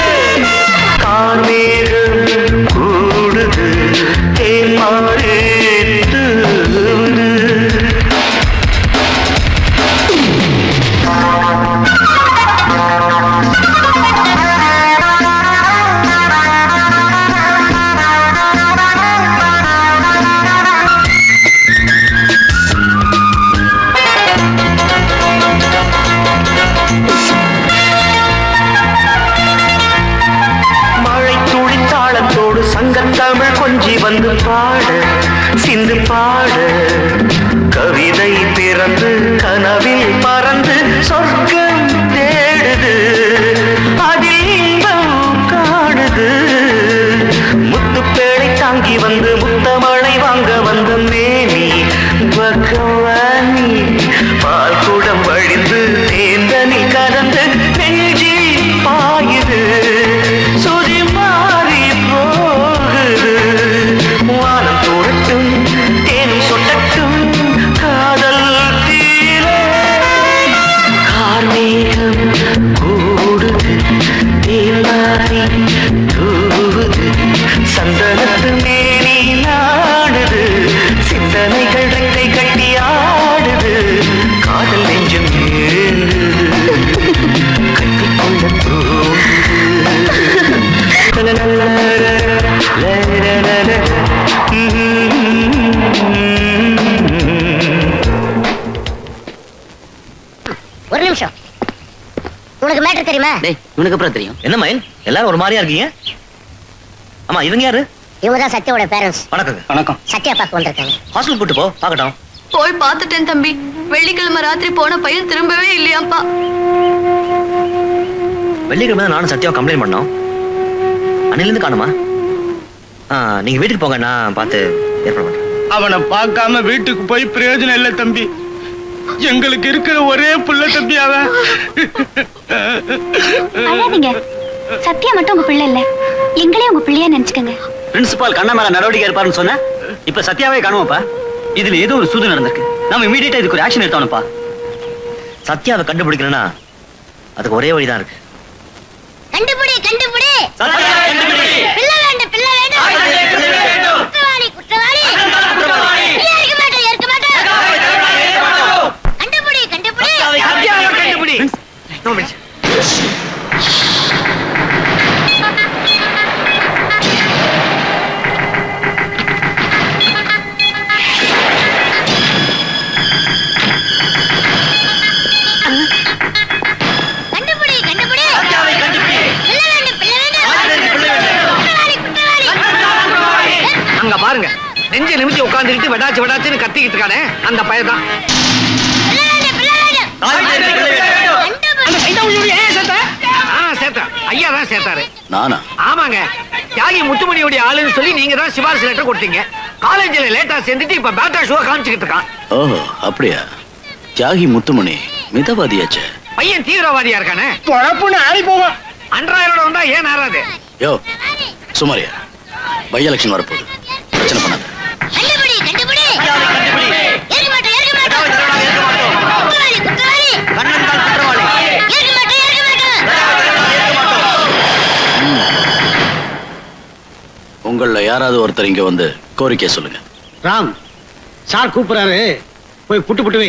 Speaker 17: கார்மேகம் கூடுது தேன் மாறேத்து மழை துளி தாளத்தோடு சங்கத்தமிழ் கொஞ்சி வந்து பாட சிந்து பாட கவிதை பிறந்து கனவில் பறந்து சொர்க்கம் தேடுது அதில் இன்பம் காணுது முத்துப்பேழை தாங்கி வந்து முத்தமழை வாங்க வந்த மேனி பகவானி பால் குடம் வழிந்து தேந்தனில் கலந்து நெஞ்சில் பாயுது
Speaker 6: இவனுக்கு அப்புறம் தெரியும்
Speaker 3: என்ன மயில் எல்லாரும் ஒரு மாதிரியா இருக்கீங்க ஆமா இவங்க யாரு
Speaker 13: இவங்க தான் சத்யாவோட பேரண்ட்ஸ்
Speaker 3: வணக்கங்க
Speaker 6: வணக்கம்
Speaker 13: சத்யா பார்க்க வந்திருக்காங்க
Speaker 3: ஹாஸ்டல் கூட்டு போ பார்க்கட்டும்
Speaker 20: போய் பார்த்துட்டேன் தம்பி வெள்ளிக்கிழமை ராத்திரி போன பையன் திரும்பவே இல்லையாப்பா
Speaker 3: வெள்ளிக்கிழமை தான் நானும் சத்யாவை கம்ப்ளைண்ட் பண்ணோம் அன்னிலிருந்து காணுமா ஆ, நீங்க வீட்டுக்கு போங்க நான் பார்த்து ஏற்பாடு பண்றேன்
Speaker 5: அவனை பார்க்காம வீட்டுக்கு போய் பிரயோஜனம் இல்லை தம்பி எங்களுக்கு இருக்கிற ஒரே புள்ள தம்பி அவன்
Speaker 10: அழாதீங்க சத்யா மட்டும் உங்க பிள்ளை இல்ல எங்களே உங்க பிள்ளையா நினைச்சுக்கோங்க
Speaker 6: பிரின்சிபால் கண்ணா மேல நடவடிக்கை எடுப்பாருன்னு சொன்ன இப்ப சத்யாவே காணுவாப்பா இதுல ஏதோ ஒரு சூது நடந்திருக்கு நம்ம இமீடியட்டா இதுக்கு ஒரு ஆக்ஷன் எடுத்தானுப்பா
Speaker 3: சத்யாவை கண்டுபிடிக்கணும்னா அதுக்கு ஒரே வழிதான் இருக்கு
Speaker 13: கண்டுபிடி கண்டுபிடி
Speaker 3: சத்யா, கண்டுபிடி.
Speaker 13: பிள்ளை வேண்டும் பிள்ளை வேண்டும் குற்றவாளி குற்றவாளி ஏன் இருக்க மாட்டேன் இருக்க மாட்டேன் கண்டுபிடி கண்டுபிடி
Speaker 8: சத்யாவை கண்டுபிடி
Speaker 13: கண்டுபிடி கண்டுபிடி பிள்ளை வேண்டும் பிள்ளை வேண்டும் குற்றவாளி குற்றவாளி
Speaker 8: அங்க பாருங்க நெஞ்ச நிமித்தி உட்கார்ந்துக்கிட்டு வெடாச்சு வெடாச்சுன்னு கத்திக்கிட்டு இருக்கானே அந்த பையன் தான்
Speaker 5: அந்த சைதா உயிரோட ஏன் சேர்த்த
Speaker 8: ஆ சேர்த்தேன் ஐயா தான் சேர்த்தாரு
Speaker 2: நானா
Speaker 8: ஆமாங்க தியாகி முத்துமணியுடைய ஆளுன்னு சொல்லி நீங்க தான் சிபாரிசு லெட்டர் கொடுத்தீங்க காலேஜ்ல லேட்டா சேர்ந்துட்டு இப்ப பேட்டா ஷோ காமிச்சுக்கிட்டு இருக்கான்
Speaker 2: ஓஹோ அப்படியா தியாகி முத்துமணி மிதவாதியாச்சே
Speaker 8: பையன் தீவிரவாதியா இருக்கானே
Speaker 5: பொழப்புன்னு ஆறி போவான்
Speaker 8: அன்றாயிரோட வந்தா ஏன் ஆறாது
Speaker 2: யோ சுமாரியா பை எலெக்ஷன் வரப்போகுது பிரச்சனை பண்ணாத
Speaker 13: கண்டுபிடி கண்டுபிடி இருக்க மாட்டேன் இருக்க மாட்டேன் குற்றவாளி குற்றவாளி இருக்க மாட்டேன் இருக்க மாட்டேன்
Speaker 2: உங்கள யாராவது ஒருத்தர் இங்க வந்து கோரிக்கை சொல்லுங்க
Speaker 4: ராம் சார் கூப்பிடுறாரு போய் புட்டு புட்டு வை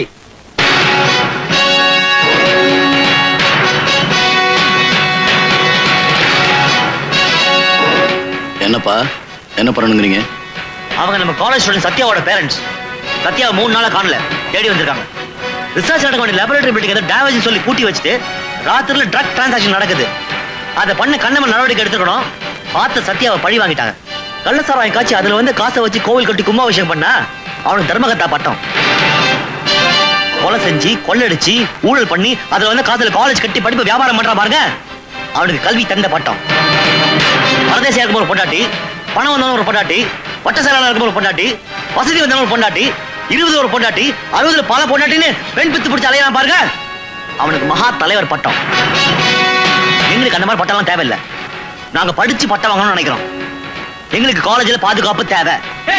Speaker 2: என்னப்பா என்ன பண்ணணுங்கிறீங்க
Speaker 3: அவங்க நம்ம காலேஜ் ஸ்டூடெண்ட் சத்யாவோட பேரண்ட்ஸ் சத்யா மூணு நாளா காணல தேடி வந்திருக்காங்க ரிசர்ச் நடக்க வேண்டிய லேபரேட்டரி பில்டிங் ஏதோ டேமேஜ் சொல்லி பூட்டி வச்சுட்டு ராத்திரில ட்ரக் டிரான்சாக்ஷன் நடக்குது அதை பண்ண கண்ணம நடவடிக்கை எடுத்துக்கணும் பார்த்த சத்யாவை பழி வாங்கிட்டாங்க கள்ளசாராயம் காய்ச்சி அதுல வந்து காசை வச்சு கோவில் கட்டி கும்பாபிஷேகம் பண்ணா அவனுக்கு தர்மகத்தா பட்டம் கொலை செஞ்சு கொள்ளடிச்சு ஊழல் பண்ணி அதுல வந்து காசுல காலேஜ் கட்டி படிப்பு வியாபாரம் பண்றான் பாருங்க அவனுக்கு கல்வி தந்த பட்டம் பரதேசியா இருக்கும் ஒரு பொண்டாட்டி பணம் வந்தவங்க ஒரு பொண்டாட்டி பட்ட சேலாளர் இருக்கும் ஒரு பொண்டாட்டி வசதி வந்தவங்க ஒரு பொண்டாட்டி இருபது ஒரு பொண்டாட்டி அறுபதுல பல பொண்டாட்டின்னு பெண் பித்து பிடிச்சு அலையலாம் பாருங்க அவனுக்கு மகா தலைவர் பட்டம் எங்களுக்கு அந்த மாதிரி பட்டம்லாம் தேவையில்லை நாங்க படிச்சு பட்டம் வாங்கணும்னு நினைக்கிறோம் எங்களுக்கு காலேஜ்ல பாதுகாப்பு தேவை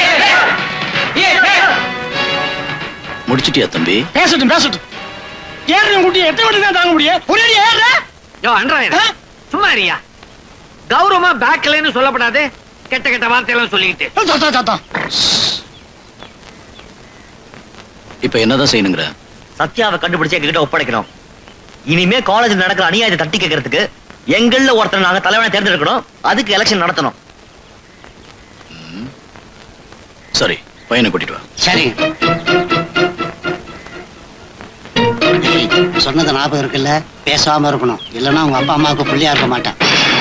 Speaker 2: முடிச்சிட்டியா தம்பி
Speaker 5: பேசட்டும் பேசட்டும் ஏறணும் குட்டி எத்தனை வாட்டி தான் தாங்க முடியும் ஒரே ஏற
Speaker 8: யோ அன்றாயிரம் சும்மா இருயா கௌரவமா பேக்லன்னு சொல்லப்படாது கெட்ட கெட்ட வார்த்தையெல்லாம் சொல்லிக்கிட்டு
Speaker 5: தாத்தா தாத்தா
Speaker 2: இப்ப என்னதான் செய்யணுங்கிற
Speaker 3: சத்யாவை கண்டுபிடிச்சு எங்ககிட்ட ஒப்படைக்கணும் இனிமே காலேஜ் நடக்கிற அநியாயத்தை தட்டி கேட்கறதுக்கு எங்கள்ல ஒருத்தர் நாங்க தலைவனை தேர்ந்தெடுக்கணும் அதுக்கு எலெக்ஷன் நடத்தணும்
Speaker 2: சரி பையனை கூட்டிட்டு வா
Speaker 11: சரி சொன்னது ஞாபகம் இருக்குல்ல பேசாம இருக்கணும் இல்லைன்னா உங்க அப்பா அம்மாவுக்கு புள்ளியா இருக்க மாட்டேன்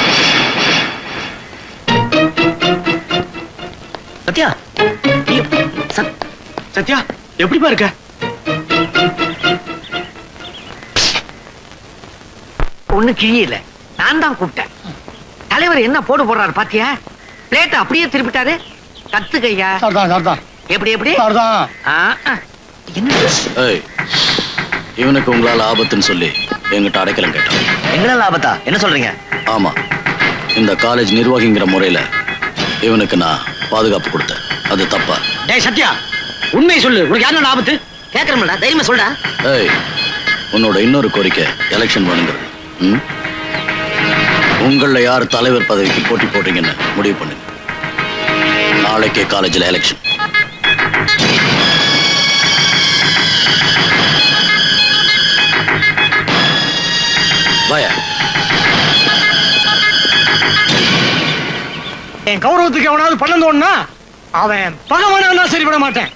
Speaker 3: சத்யா
Speaker 5: சத்யா எப்படிப்பா இருக்க
Speaker 8: ஒண்ணு கிழியில நான் தான் கூப்பிட்டேன் தலைவர் என்ன போடு போடுறாரு பாத்தியா பிளேட் அப்படியே திருப்பிட்டாரு கத்துக்கையா
Speaker 5: சரிதான் சரிதான்
Speaker 8: எப்படி எப்படி
Speaker 5: சரிதான்
Speaker 8: ஆ, ஆ.
Speaker 2: ஏய் இவனுக்கு உங்களால ஆபத்துன்னு சொல்லி என்கிட்ட அடைக்கலம் கேட்டான்
Speaker 3: எங்களால ஆபத்தா என்ன சொல்றீங்க
Speaker 2: ஆமா இந்த காலேஜ் நிர்வாகிங்கிற முறையில இவனுக்கு நான் பாதுகாப்பு கொடுத்தேன் அது தப்பா
Speaker 4: டேய் சத்யா உண்மையை சொல்லு உனக்கு யாரும் ஆபத்து
Speaker 6: கேட்கறோம்டா தைரியமா சொல்டா
Speaker 2: ஏய் உன்னோட இன்னொரு கோரிக்கை எலெக்ஷன் வேணுங்கிறது ம்? உங்கள யார் தலைவர் பதவிக்கு போட்டி போட்டீங்கன்னு முடிவு பண்ணுங்க நாளைக்கே காலேஜில் எலெக்ஷன் வாயா
Speaker 5: என் கௌரவத்துக்கு எவனாவது பண்ண தோணுனா அவன் பகவானா சரிபட மாட்டேன்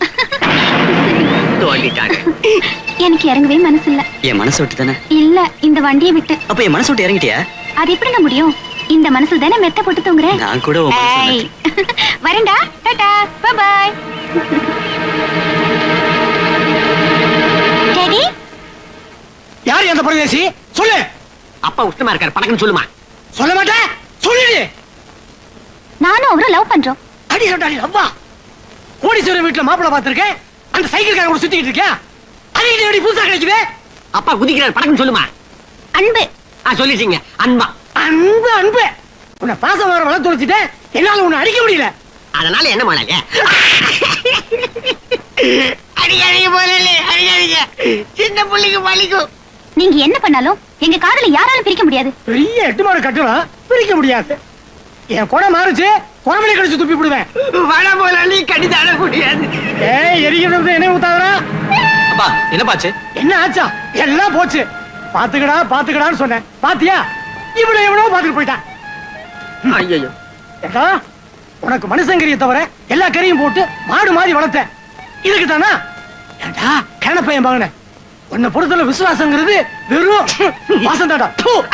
Speaker 10: எனக்கு இறங்கவே மனசு இல்ல
Speaker 6: என் மனசு விட்டு தானே
Speaker 10: இல்ல இந்த வண்டியை விட்டு
Speaker 6: அப்ப என் மனசு விட்டு இறங்கிட்டியா
Speaker 10: அது எப்படிங்க முடியும் இந்த மனசுல தானே மெத்த போட்டு தூங்குறேன்
Speaker 6: நான் கூட உன் மனசுல
Speaker 10: ஏய். வரேன்டா டாடா பை பாய் டாடி
Speaker 5: யார் அந்த பரதேசி சொல்லு
Speaker 6: அப்பா உஷ்ணமா இருக்காரு படக்குன்னு சொல்லுமா
Speaker 5: சொல்ல மாட்டேன் சொல்லிடு
Speaker 10: நானும் அவரும் லவ் பண்றோம்
Speaker 5: அடி அடி அவ்வா கோடீஸ்வரர் வீட்டுல மாப்பிளை பார்த்திருக்கேன் அந்த சைக்கிள் கார கூட சுத்திக்கிட்டு இருக்கேன் அது இது எப்படி புதுசா கிடைக்குது
Speaker 6: அப்பா குதிக்கிறார் படக்குன்னு சொல்லுமா
Speaker 10: அன்பு
Speaker 6: ஆ சொல்லிட்டீங்க அன்பா
Speaker 5: அன்பு அன்பு உன்னை பாசம் வர வளர்த்து தொலைச்சிட்டேன் என்னால உன்னை அடிக்க முடியல
Speaker 6: அதனால என்ன பண்ணல
Speaker 13: அடிக்காதீங்க போலே அடிக்காதீங்க சின்ன புள்ளிக்கு வலிக்கும்
Speaker 10: நீங்க என்ன பண்ணாலும் எங்க காதலை யாராலும் பிரிக்க முடியாது
Speaker 5: பெரிய எட்டு மாடு கட்டலாம் பிரிக்க முடியாது என் குடம் மாறுச்சு குடமணி கடிச்சு துப்பி விடுவேன்
Speaker 6: வட முதலாளி கடிதாட முடியாது
Speaker 5: ஏய் எரிக்கிறது என்ன ஊத்தாதரா
Speaker 1: அப்பா என்ன பாச்சு
Speaker 5: என்ன ஆச்சா எல்லாம் போச்சு பாத்துக்கடா பாத்துக்கடான்னு சொன்னேன் பாத்தியா இவ்வளவு எவ்வளவு பாத்துட்டு போயிட்டான்
Speaker 6: ஐயோ
Speaker 5: ஏண்டா உனக்கு மனுஷங்கரியை தவிர எல்லா கறியும் போட்டு மாடு மாதிரி வளர்த்தேன் இதுக்கு தானா ஏண்டா கணப்பையன் பாங்கினேன் உன்னை பொறுத்தல விசுவாசங்கிறது வெறும் வாசம் தாடா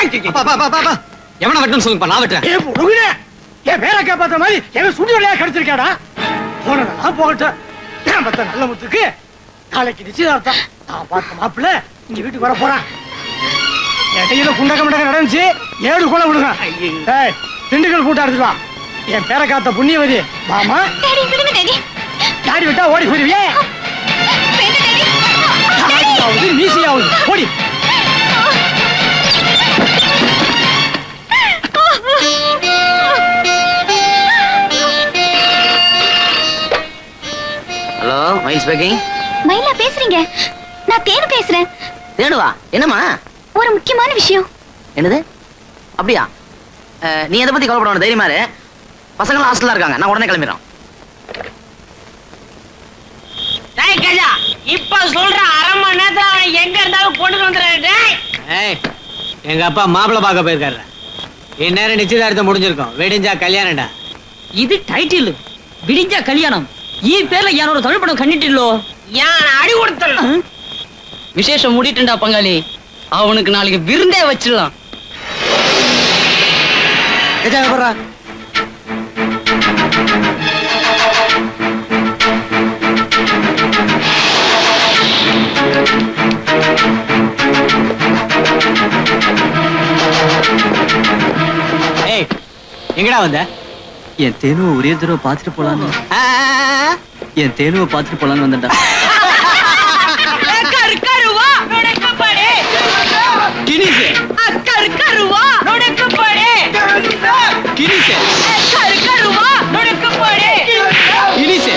Speaker 1: எவனை வெட்டணும் சொல்லுங்கப்பா நான் வெட்டுறேன்
Speaker 5: ஏ புடுகுனே என் பேரை காப்பாத்த மாதிரி எவன் சுடி வழியா கிடைச்சிருக்காடா போனதான் போகட்டும் ஏன் பத்த நல்ல முத்துக்கு நாளைக்கு நிச்சயதார்த்தம் நான் பார்த்த மாப்பிள்ள இங்க வீட்டுக்கு வர போறான் இடையில குண்டக முண்டக நடந்துச்சு ஏழு குளம் விடுங்க ஏய் திண்டுக்கல் கூட்ட எடுத்துட்டு வா என் பேரை காத்த புண்ணியவதி மாமா
Speaker 10: டாடி விடுங்க டாடி
Speaker 5: தாடி விட்டா ஓடி போயிருவியே தாடியாவது மீசியாவது ஓடி
Speaker 6: ஹலோ மைல் ஸ்பீக்கிங்
Speaker 10: மயிலா பேசுறீங்க நான் தேனு பேசுறேன்
Speaker 6: தேடுவா என்னம்மா
Speaker 10: ஒரு முக்கியமான விஷயம்
Speaker 6: என்னது அப்படியா அஹ், நீ எதை பத்தி கவலைப்பட வேண்டாம் தைரியமா இரு பசங்க ஹாஸ்டல்ல இருக்காங்க நான் உடனே கிளம்பிடுறேன்
Speaker 13: டேய் கஜா இப்ப சொல்ற அரை மணி நேரத்துல அவன் எங்க இருந்தாலும் கொண்டு வந்துடுறேன் டேய்
Speaker 1: ஏய் எங்க அப்பா மாப்பிளை பார்க்க போயிருக்காரு இந்நேரம் நிச்சயதார்த்தம் முடிஞ்சிருக்கும் வெடிஞ்சா கல்யாணம்டா
Speaker 18: இது டைட்டில் விடிஞ்சா கல்யாணம் ಈ பேர்ல யாரோட தமிழ் படம் கண்டிட்டில்லோ
Speaker 13: யான் அடி கொடுத்துடலாம்
Speaker 18: விசேஷம் முடிட்டுண்டா பங்காளி அவனுக்கு நாளைக்கு விருந்தே வச்சிடலாம்
Speaker 1: ஏய் எங்கடா வந்த
Speaker 6: என் தேனுவை ஒரே தடவை பார்த்துட்டு போலான்னு என் தேனுவை பார்த்துட்டு போலான்னு வந்தேன்டா
Speaker 13: கருக்கருவா நுழைக்கப்படு
Speaker 1: கிணிசு
Speaker 13: கருக்கருவா நுழைக்கப்படு
Speaker 1: கிணிசு
Speaker 13: கருக்கருவா நுழைக்கப்படு
Speaker 1: கிணிசு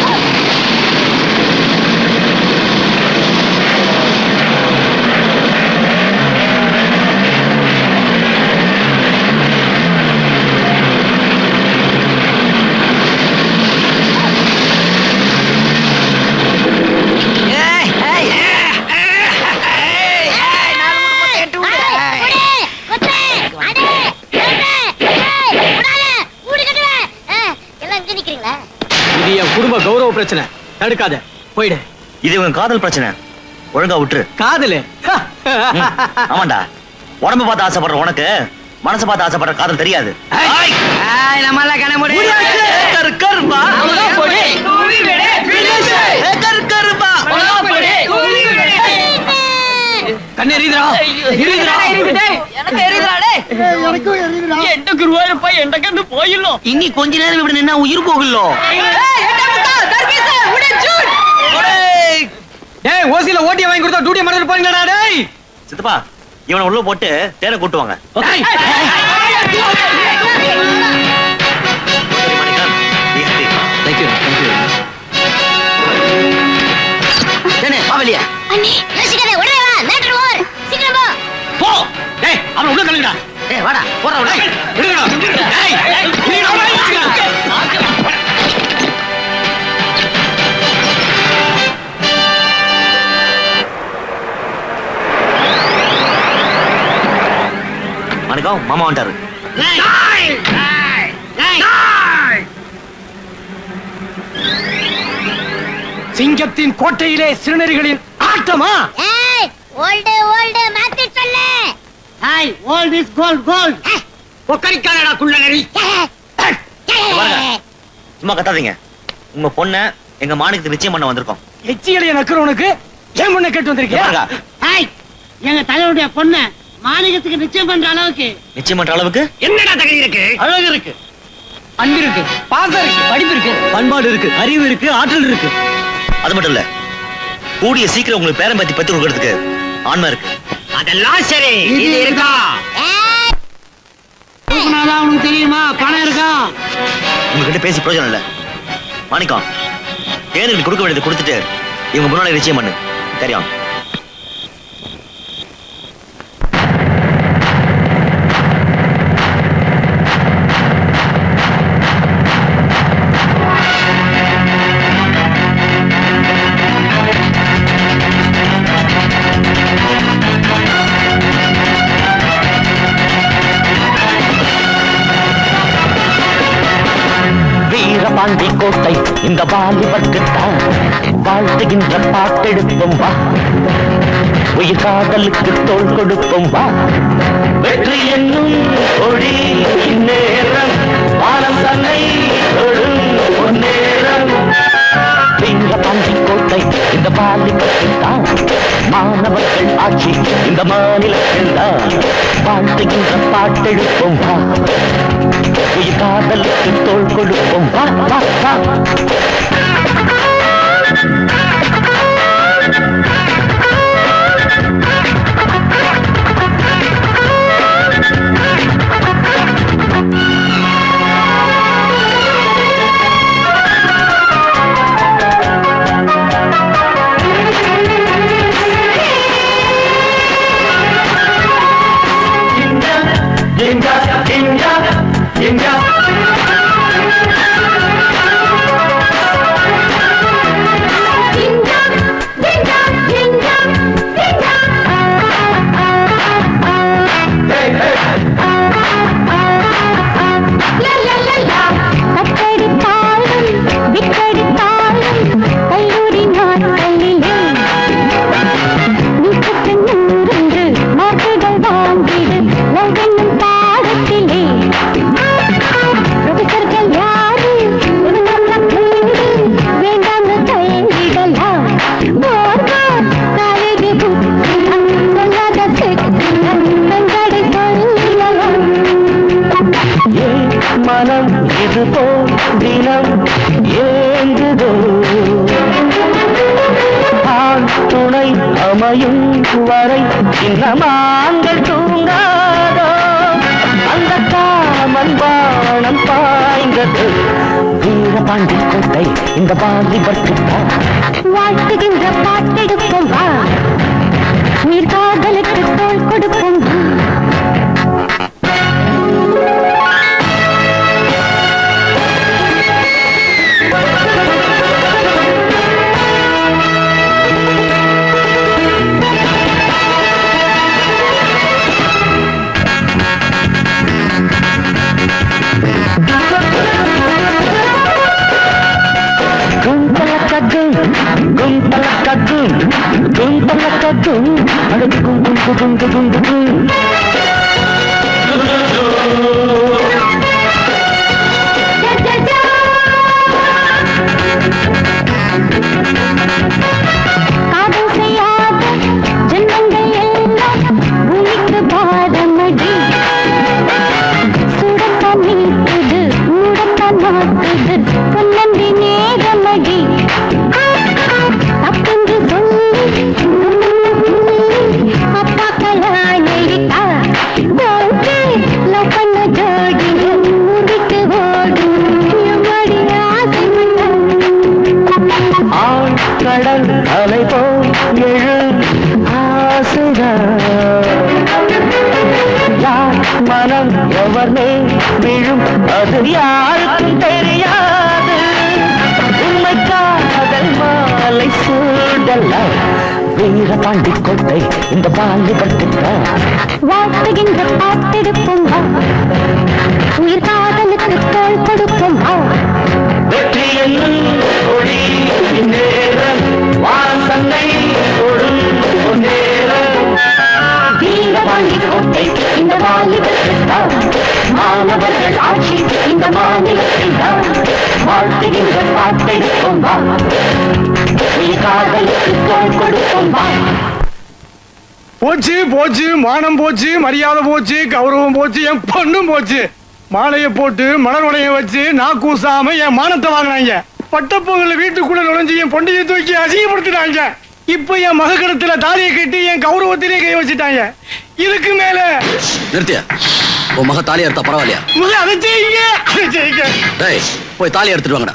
Speaker 1: இது என் குடும்ப கௌரவ பிரச்சனை தடுக்காத போயிடு
Speaker 3: இது இவங்க காதல் பிரச்சனை ஒழுங்கா விட்டுரு
Speaker 1: காதலு
Speaker 3: ஆமாண்டா உடம்ப பார்த்து ஆசைப்படுற உனக்கு மனசை பார்த்து ஆசைப்படுற காதல் தெரியாது
Speaker 6: நம்மளாம் கண்ண
Speaker 3: கருப்பா கருப்பா
Speaker 1: கண்ணு எரியுதுடா எரியுதுடா
Speaker 18: எனக்கு எரியுதாடே எண்டக்கு ரூபாய் எண்டக்கு போயிடலாம்
Speaker 6: இனி கொஞ்ச நேரம் இப்படி நின்னா உயிர் போகலோ
Speaker 1: டேய் ஓசில ஓட்டிய வாங்கி கொடுத்தா டூட்டிய மறந்துட்டு போறீங்களாடா டேய்
Speaker 3: சித்தப்பா இவனை உள்ள போட்டு தேரை கூட்டுவாங்க
Speaker 6: தேங்க்யூ தேங்க்யூ தேனே பாவலியா
Speaker 10: அண்ணே
Speaker 13: யோசிக்காத உடனே வா மேட்ரு ஓவர் சீக்கிரம் போ
Speaker 1: போ டேய் அவன உள்ள கழுகுடா
Speaker 6: ஏய் வாடா போடா விடா
Speaker 1: விடுங்கடா டேய் விடுங்கடா விடுங்கடா
Speaker 3: வணக்கம் மாமா வந்துட்டாரு
Speaker 5: சிங்கத்தின் கோட்டையிலே சிறுநரிகளின் ஆட்டமா
Speaker 13: ஏய் ஓல்டு ஓல்டு மாத்தி சொல்லு
Speaker 5: hi old is gold gold
Speaker 8: ஒக்கரிக்கானடா குள்ள நெறி
Speaker 3: பாருங்க சும்மா கத்தாதீங்க உங்க பொண்ண எங்க மாநிலத்துக்கு நிச்சயம் பண்ண வந்திருக்கோம்
Speaker 5: எச்சியலைய நக்குறவனுக்கு ஏன் பொண்ணை கேட்டு வந்திருக்கியா
Speaker 3: பாருங்க.
Speaker 5: ஹாய் எங்க தலைவருடைய பொண்ணை மாநிலத்துக்கு நிச்சயம் பண்ற அளவுக்கு
Speaker 3: நிச்சயம் பண்ற அளவுக்கு
Speaker 8: என்னடா தகுதி இருக்கு
Speaker 1: அழகு இருக்கு அன்பு இருக்கு பாசம் இருக்கு படிப்பு இருக்கு
Speaker 6: பண்பாடு இருக்கு அறிவு இருக்கு ஆற்றல் இருக்கு
Speaker 3: அது மட்டும் இல்ல கூடிய சீக்கிரம் உங்களுக்கு பேரம் பத்தி பத்தி கொடுக்கறதுக்கு ஆன்மா இருக்கு
Speaker 8: அதெல்லாம் சரி இது இருக்கா
Speaker 5: தூக்குனாதான் உனக்கு தெரியுமா பணம் இருக்கா
Speaker 3: உங்ககிட்ட பேசி பிரயோஜனம் இல்ல மாணிக்கம் தேனுக்கு கொடுக்க வேண்டியது கொடுத்துட்டு இவங்க முன்னாடி நிச்சயம் பண்ணு தெரியும்
Speaker 17: வீரபாண்டி கோட்டை இந்த வாலிபர்க்குத்தான் வாழ்த்துகின்ற பாட்டெடுப்போம் வா உயிர் காதலுக்கு தோள் கொடுப்போம் வா வெற்றி என்னும் ஒளி இந்நேரம் வானம் தன்னை தொடும் பொன்னேரம் வீரபாண்டி கோட்டை இந்த வாலிபர்க்குத்தான் மாணவர்கள் ஆட்சி இந்த மாநிலத்தில் தான் வாழ்த்துகின்ற பாட்டெடுப்போம் வா உயிர் காதலுக்கு தோள் கொடுப்போம் வா வா வா India, India, India. மனம் இது போல் தினம் ஏங்குதோ ஆண் துணை அமையும் வரை சின்னமாங்கள் தூங்காதோ அந்த காமன் பானம் பாய்ந்தது வீரபாண்டி கோட்டை இந்த வாலிபர்க்குத்தான்
Speaker 13: வாழ்த்துகின்ற பாட்டெடுப்போம் வா உயிர் காதலுக்கு தோள் கொடுப்போம் வா.
Speaker 17: கும்பலக்கக்கும் கும்பலக்கக்கும் கும்பலக்கக்கும் அடுக்கும் குங்கு குங்கு குங்கு குங்கு
Speaker 13: காதல் செய்யாத ஜென்மங்கள் எல்லாம் பூமிக்கு பாரமடி சுடத்தான் நீக்குது மூடத்தான் மாத்துது பொன்னம்பி நேரமடி தப்பென்று சொல்லி அப்பா கல்யாணிக்கா போட்டு லவ் பண்ண ஜோடி ஊருக்கு ஓடும் எவ்வளி ஆசைப்பட்ட
Speaker 17: ஆண் கடல் அலை போல் எழு ஆசைதான் யார் மனம் எவர் மேல் விழும் அது யாருக்கும் தெரியாது உண்மை காதல் மாலை சூடலாம் வீரபாண்டி கோட்டை இந்த வாலிபர்க்குத்தான்
Speaker 13: வாழ்த்துகின்ற பாட்டெடுப்போம் வா உயிர் காதலுக்கு தோள் கொடுப்போம் வா
Speaker 17: வெற்றி என்னும் ஒளி இந்நேரம் வாசனை தொடும் பொன்னேரம் வீரபாண்டி கோட்டை தான் மாணவர்கள் ஆட்சி இந்த மாநிலத்தில் தான் வாழ்த்துகின்ற பாட்டெடுப்போம் வா நீ காதலுக்கு தோல் கொடுப்போம் வா
Speaker 5: போச்சு போச்சு மானம் போச்சு மரியாதை போச்சு கௌரவம் போச்சு என் பொண்ணும் போச்சு மாலையை போட்டு மலர் வளையம் வச்சு நான் கூசாம என் மானத்தை வாங்கினாங்க பட்டப்பொங்கல வீட்டுக்குள்ள நுழைஞ்சு என் பொண்டையை தூக்கி அசிங்கப்படுத்தினாங்க இப்ப என் மகக்கடத்துல தாலியை கட்டி என் கௌரவத்திலே கை வச்சுட்டாங்க இதுக்கு மேல
Speaker 2: நிறுத்தியா உன் மக தாலி எடுத்தா பரவாயில்லையா
Speaker 5: முதல்ல அதை செய்யுங்க அதை செய்யுங்க
Speaker 2: டேய் போய் தாலி எடுத்துட்டு வாங்கடா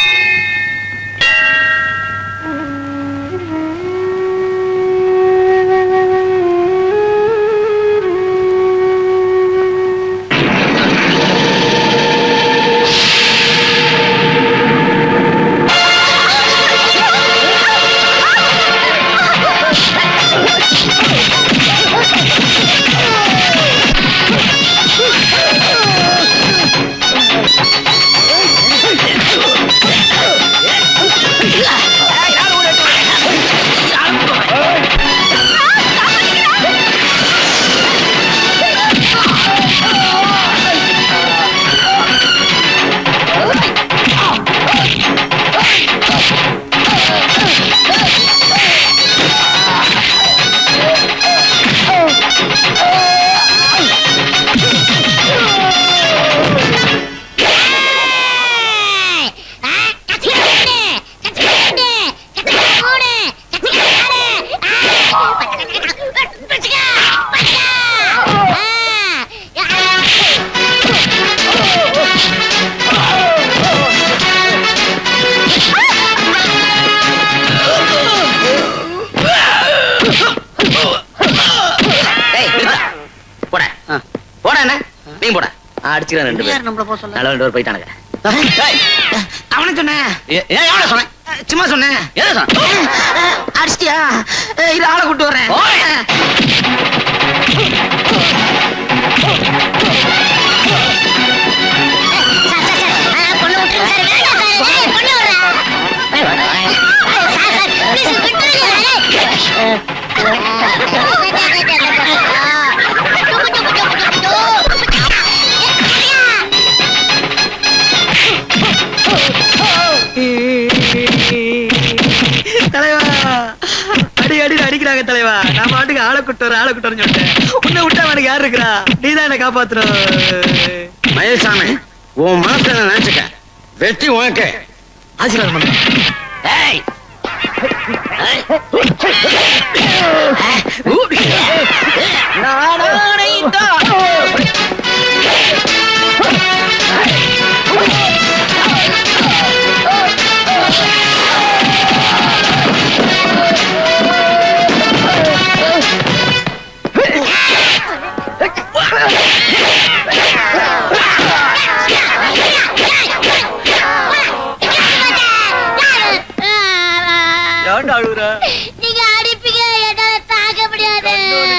Speaker 8: டேய் நிறுத்தா. போடா போடா என்ன நீ போடா அடிச்சுக்கிறேன் ரெண்டு பேர்
Speaker 15: நம்மள போக சொல்ல
Speaker 8: நல்ல ரெண்டு பேர் போயிட்டானுங்க அவனை சொன்னேன்
Speaker 2: ஏன் எவனை சொன்னேன்
Speaker 8: சும்மா சொன்னேன்
Speaker 2: எதை சொன்ன
Speaker 8: அடிச்சிட்டியா இது ஆளை கூட்டு வரேன் தலைவா அடி அடி அடிக்கிறாங்க தலைவா நான் பாட்டுக்கு ஆளை கூட்டு வர ஆளை கூட்டு வரேன்னு சொல்லிட்டேன் உன்னை விட்டா அவனுக்கு யாரு இருக்கிறா நீ தான் என்ன காப்பாத்தணும்
Speaker 6: மயில்சாமி உன் மனசுல நினைச்சுக்க வெற்றி உனக்கு
Speaker 8: ஆசீர்வாதம் பண்ணு ஏய் ஏன்டா அழுகுற
Speaker 13: நீங்க அடிப்பீங்க என்னால தாங்க முடியாது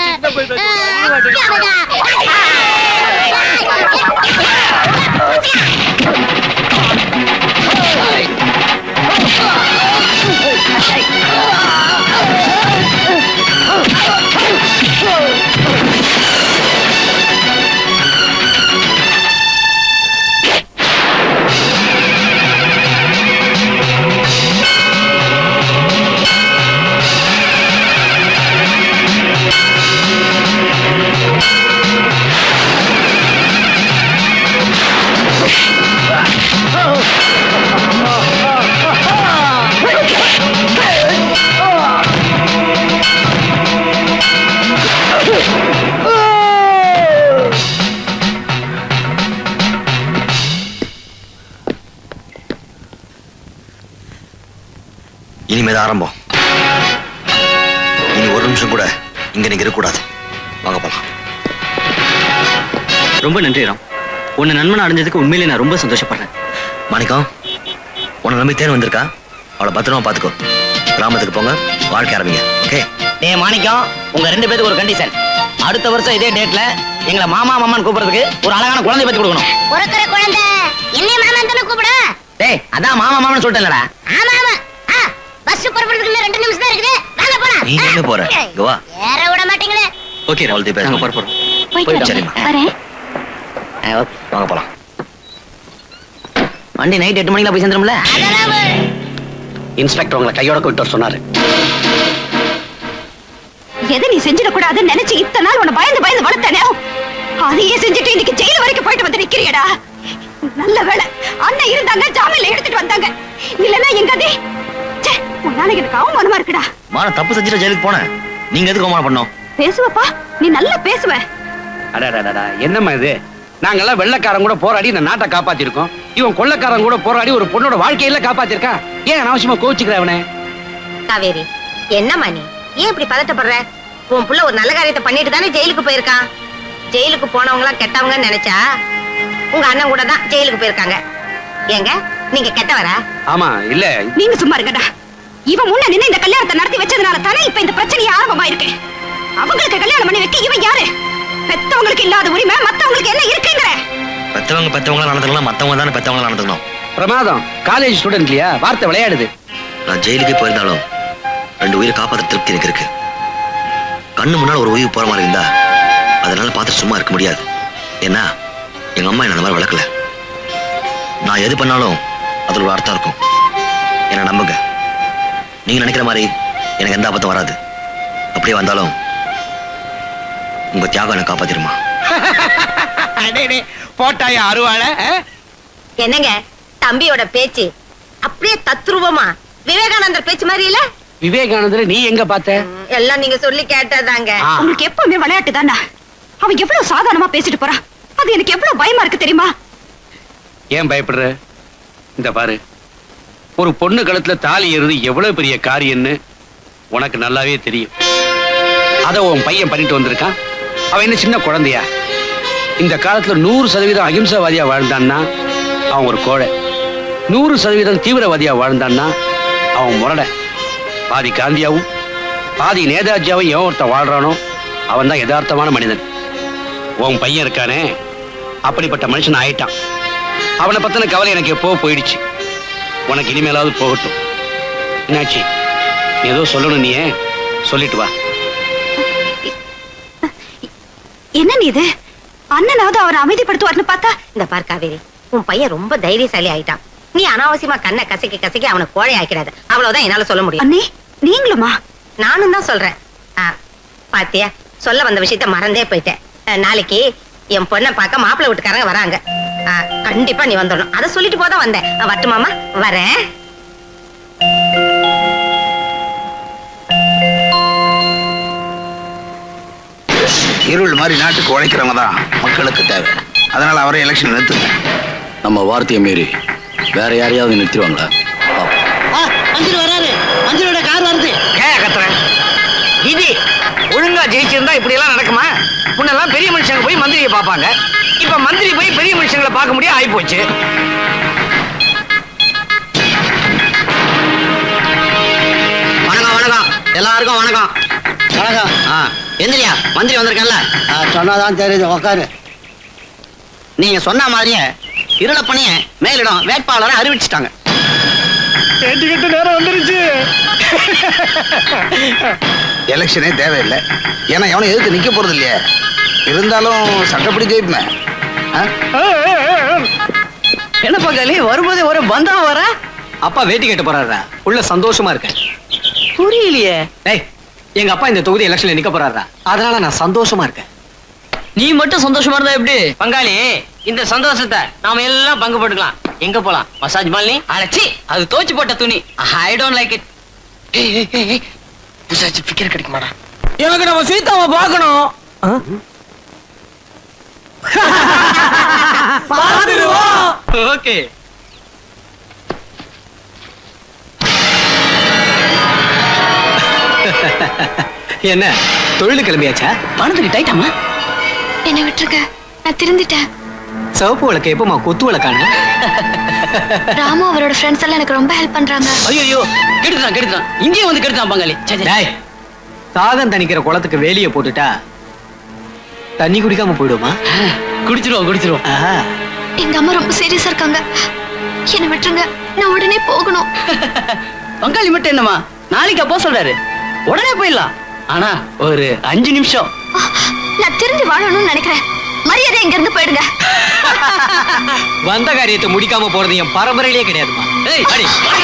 Speaker 3: இனிமேதான் ஆரம்பம் இனி ஒரு நிமிஷம் கூட இங்க நீங்க இருக்கக்கூடாது வாங்க போலாம்
Speaker 6: ரொம்ப நன்றி ராம் உன்னை நண்பன் அடைஞ்சதுக்கு உண்மையிலே நான் ரொம்ப சந்தோஷப்படுறேன்
Speaker 3: மாணிக்கம் உன்னை நம்பி தேன் வந்திருக்கா அவளை பத்திரமா பாத்துக்கோ கிராமத்துக்கு போங்க வாழ்க்கை ஆரம்பிங்க ஓகே
Speaker 8: டேய் மாணிக்கம் உங்க ரெண்டு பேத்துக்கு ஒரு கண்டிஷன் அடுத்த வருஷம் இதே டேட்ல எங்களை மாமா மாமான்னு கூப்பிடுறதுக்கு ஒரு அழகான குழந்தை பத்தி கொடுக்கணும்
Speaker 13: பிறக்கிற குழந்தை என்னைய மாமான் தானே கூப்பிடு
Speaker 8: டேய் அதான் மாமா மாமான்னு சொல்லிட்டேன்லடா
Speaker 13: ஆமா ஆமா ஆ, பஸ் புறப்படுறதுக்கு இன்னும் ரெண்டு நிமிஷம் தான் இருக்குது வாங்க போலாம்
Speaker 3: நீ எங்க போற இங்க வா
Speaker 13: ஏற விட மாட்டீங்களே
Speaker 3: ஓகே ராவல் தீபா நாங்க போறோம்
Speaker 10: போயிட்டு வரேன்.
Speaker 3: சரிம்மா
Speaker 10: வரேன்
Speaker 3: வாங்க போலாம்
Speaker 6: வண்டி நைட் எட்டு மணிக்கு போய் சேர்ந்துரும்ல
Speaker 4: இன்ஸ்பெக்டர் உங்களை கையோட கூப்பிட்டு வர சொன்னாரு
Speaker 10: எதை நீ செஞ்சிடக்கூடாதுன்னு நினைச்சு இத்தனை நாள் உன்னை பயந்து பயந்து வளர்த்தனே அதையே செஞ்சுட்டு இன்னைக்கு ஜெயில வரைக்கும் போயிட்டு வந்து நிக்கிறியடா நல்ல வேளை அண்ணன் இருந்தாங்க ஜாமீன்ல எடுத்துட்டு வந்தாங்க இல்லன்னா எங்க அதே ச்சே, உன்னால எனக்கு அவமானமா இருக்குடா
Speaker 3: மான தப்பு செஞ்சுட்டு ஜெயிலுக்கு போனேன் நீங்க எதுக்கு அவமானம் பண்ணோம்
Speaker 10: பேசுவப்பா நீ நல்லா பேசுவ
Speaker 4: அடடடடா என்னம்மா இது நாங்கெல்லாம் வெள்ளக்காரன் கூட போராடி இந்த நாட்டை காப்பாத்திருக்கோம் இவன் கொள்ளக்காரன் கூட போராடி ஒரு பொண்ணோட வாழ்க்கையில காப்பாத்திருக்கான் ஏன் அனாவசியமா கோச்சுக்கிற அவனை
Speaker 15: காவேரி என்னம்மா நீ ஏன் இப்படி பதட்டப்படுற உன் புள்ள ஒரு நல்ல காரியத்தை பண்ணிட்டு தானே ஜெயிலுக்கு போயிருக்கான் ஜெயிலுக்கு போனவங்க எல்லாம் கெட்டவங்கன்னு நினைச்சா உங்க அண்ணன் கூட தான் ஜெயிலுக்கு போயிருக்காங்க ஏங்க நீங்க கெட்டவரா
Speaker 4: ஆமா இல்ல
Speaker 10: நீங்க சும்மா இருங்கடா இவன் முன்ன நின்னு இந்த கல்யாணத்தை நடத்தி வச்சதுனால தானே இப்ப இந்த பிரச்சனை ஆரம்பமா இருக்கு அவங்களுக்கு கல்யாணம் பண்ணி வைக்க இவன் யாரு பெத்தவங்களுக்கு இல்லாத உரிமை மத்தவங்களுக்கு என்ன இருக்குங்கிற
Speaker 3: பெத்தவங்க பெத்தவங்களா நடந்துக்கலாம் மத்தவங்க தானே பெத்தவங்களா நடந்துக்கணும்
Speaker 4: பிரமாதம் காலேஜ் ஸ்டூடெண்ட் இல்லையா வார்த்தை விளையாடுது
Speaker 3: நான் ஜெயிலுக்கே போயிருந்தாலும் ரெண்டு உயிரை காப்பாற்ற திருப்தி எனக்கு இருக்கு கண்ணு முன்னால ஒரு உயிர் போற மாதிரி இருந்தா அதனால பார்த்து சும்மா இருக்க முடியாது ஏன்னா எங்க அம்மா என்ன அந்த மாதிரி வளர்க்கல நான் எது பண்ணாலும் அதுல ஒரு அர்த்தம் இருக்கும் என்ன நம்புங்க நீங்க நினைக்கிற மாதிரி எனக்கு எந்த ஆபத்தும் வராது அப்படியே வந்தாலும் உங்க தியாகம் என்ன காப்பாத்திருமா
Speaker 4: போட்டாயா அருவாள
Speaker 15: என்னங்க தம்பியோட பேச்சு அப்படியே தத்ரூபமா விவேகானந்தர் பேச்சு மாதிரி இல்ல
Speaker 4: விவேகானந்தர் நீ எங்க பார்த்த
Speaker 15: எல்லாம் நீங்க சொல்லி கேட்டதாங்க
Speaker 10: உங்களுக்கு எப்பவுமே விளையாட்டு தானா அவன் எவ்வளவு சாதாரணமா பேசிட்டு போறான் அது எனக்கு எவ்வளவு பயமா இருக்கு தெரியுமா
Speaker 4: ஏன் பயப்படுற இந்த பாரு ஒரு பொண்ணு கழுத்துல தாலி ஏறுது எவ்வளவு பெரிய காரியம்னு உனக்கு நல்லாவே தெரியும் அத உன் பையன் பண்ணிட்டு வந்திருக்கான் அவன் என்ன சின்ன குழந்தையா இந்த காலத்துல நூறு சதவீதம் அகிம்சாவாதியா வாழ்ந்தான்னா அவன் ஒரு கோழை நூறு சதவீதம் தீவிரவாதியா வாழ்ந்தான்னா அவன் முரட பாதி காந்தியாவும் பாதி நேதாஜியாவும் எவன் ஒருத்தன் வாழ்றானோ அவன் தான் யதார்த்தமான மனிதன் உன் பையன் இருக்கானே அப்படிப்பட்ட மனுஷன் ஆயிட்டான் அவனை பத்தின கவலை எனக்கு எப்போ போயிடுச்சு உனக்கு இனிமேலாவது போகட்டும் என்னாச்சு நீ ஏதோ சொல்லணும் நீ சொல்லிட்டு வா
Speaker 10: என்ன நீ இது அண்ணனாவது அவரை அமைதிப்படுத்துவார்னு பார்த்தா
Speaker 15: இந்த பார் காவேரி உன் பையன் ரொம்ப தைரியசாலி ஆயிட்டான் நீ அனாவசியமா கண்ணை கசக்கி கசக்கி அவனை கோழை ஆக்கிறாத அவ்வளவுதான் என்னால சொல்ல முடியும்
Speaker 10: அண்ணே நீங்களுமா
Speaker 15: நானும் தான் சொல்றேன் ஆ, பாத்தியா சொல்ல வந்த விஷயத்த மறந்தே போயிட்டேன் ஆ, நாளைக்கு என் பொண்ணை பார்க்க மாப்பிள்ளை வீட்டுக்காரங்க வராங்க ஆ, கண்டிப்பா நீ வந்துடணும் அதை சொல்லிட்டு போதான் வந்தேன் ஆ, வரட்டுமாமா வரேன்
Speaker 19: இருள் மாதிரி நாட்டுக்கு உழைக்கிறவங்க தான் மக்களுக்கு தேவை அதனால அவரை எலெக்ஷன் நிறுத்துங்க
Speaker 2: நம்ம வார்த்தையை மீறி வேற யாரையாவது நிறுத்திடுவாங்களா
Speaker 6: மந்திரி வராரு மந்திரியோட கார் வருது
Speaker 8: ஏன் கத்துறேன் இது ஒழுங்கா ஜெயிச்சிருந்தா இப்படி எல்லாம் நடக்குமா முன்னெல்லாம் பெரிய மனுஷங்க போய் மந்திரியை பார்ப்பாங்க இப்ப மந்திரி போய் பெரிய மனுஷங்களை பார்க்க முடியாது ஆகி போச்சு
Speaker 6: வணக்கம் வணக்கம் எல்லாருக்கும் வணக்கம் வணக்கம் ஆ எந்திரியா மந்திரி வந்திருக்கேன்ல
Speaker 11: சொன்னாதான் தெரியுது உக்காரு
Speaker 6: நீங்க சொன்ன மாதிரியே இருளப்பணிய மேலிடம் வேட்பாளரை அறிவிச்சிட்டாங்க
Speaker 19: கேட்டுக்கிட்ட நேரம் வந்துருச்சு எலெக்ஷனே தேவையில்லை ஏன்னா எவனும் எதிர்த்து நிக்க போறது இல்லையே இருந்தாலும் சட்டப்படி ஜெயிப்பேன்
Speaker 6: என்ன பங்காளி வரும்போதே ஒரு பந்தம் வர
Speaker 1: அப்பா வேட்டி கேட்டு போறாரா உள்ள சந்தோஷமா இருக்கேன்
Speaker 6: புரியலையே
Speaker 1: டேய் எங்க அப்பா இந்த தொகுதி எலெக்ஷன்ல நிக்க போறாரா அதனால நான் சந்தோஷமா இருக்கேன்
Speaker 18: நீ மட்டும் சந்தோஷமா இருந்தா எப்படி பங்காளி இந்த சந்தோஷத்தை நாம எல்லாம் பங்கு போட்டுக்கலாம் எங்க போலாம் மசாஜ் மாலினி அழைச்சி அது தோச்சு போட்ட துணி ஐ டோன்ட் லைக் இட்
Speaker 5: புதுசாச்சு பிக்கர் கிடைக்குமாடா
Speaker 18: எனக்கு நம்ம சீதாவை பார்க்கணும்
Speaker 1: ஓகே என்ன தொழில் கிளம்பியாச்சா
Speaker 18: பணத்துக்கு டைட்டாமா
Speaker 10: என்னை விட்டுருக்க நான் திருந்திட்டேன்
Speaker 1: சிவப்பு விளக்கு எப்பமா குத்து விளக்கான
Speaker 10: ராமு அவரோட ஃப்ரெண்ட்ஸ் எல்லாம் எனக்கு ரொம்ப ஹெல்ப் பண்றாங்க
Speaker 18: ஐயோ கெடுத்தான் கெடுத்தான் இங்கேயும் வந்து கெடுத்தான் பங்காளி சே, சே.
Speaker 1: டேய் தாகம் தணிக்கிற குளத்துக்கு வேலிய போட்டுட்டா தண்ணி குடிக்காம போயிடுமா
Speaker 18: குடிச்சிருவோம் குடிச்சிருவோம்
Speaker 10: எங்க அம்மா ரொம்ப சீரியஸா இருக்காங்க என்னை விட்டுருங்க நான் உடனே போகணும்
Speaker 18: பங்காளி மட்டும் என்னமா நாளைக்கு அப்போ சொல்றாரு உடனே போயிடலாம் ஆனா ஒரு அஞ்சு நிமிஷம்
Speaker 10: நான் திருந்தி வாழணும்னு நினைக்கிறேன்
Speaker 20: மரியாதை இங்க இருந்து போயிடுங்க
Speaker 1: வந்த காரியத்தை முடிக்காம போறது என் பரம்பரையிலே கிடையாதுமா ஏய் அடி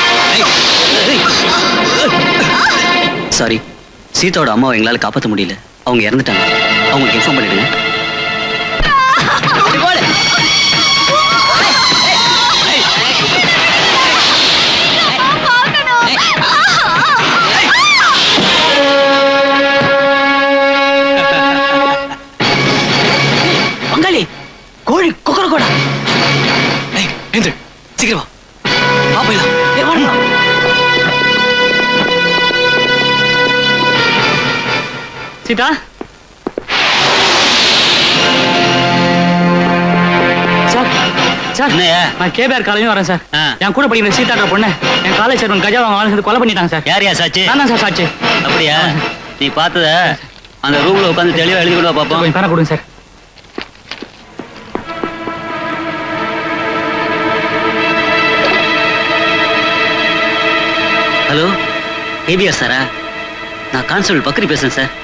Speaker 6: சாரி சீதாவோட அம்மாவை எங்களால காப்பாற்ற முடியல அவங்க இறந்துட்டாங்க அவங்களுக்கு இன்ஃபார்ம் பண்ணிடுங்க
Speaker 1: பங்காளி கோழி கொக்கர கோடா ஏய் எந்திரு சீக்கிரம் வா வா போயிடலாம் ஏய் வாடா
Speaker 9: சீதா சார் சார் நான் கேபிஆர் காலையும் வரேன் சார் என் கூட படிக்கிற சீதான்ற பொண்ணு என் காலேஜ் சேர்மன் கஜா அவங்க ஆளு சேர்ந்து கொலை பண்ணிட்டாங்க சார்
Speaker 6: யார் யார் சாட்சி
Speaker 9: நான் தான் சார் சாட்சி
Speaker 6: அப்படியா நீ பார்த்தத அந்த ரூம்ல உட்காந்து தெளிவா எழுதி கொண்டு வா பாப்போம்
Speaker 9: கொஞ்சம் பேர கொடுங்க சார்
Speaker 6: ஹலோ ஏபிஆர் சாரா நான் கான்ஸ்டபிள் பக்ரி பேசுறேன் சார்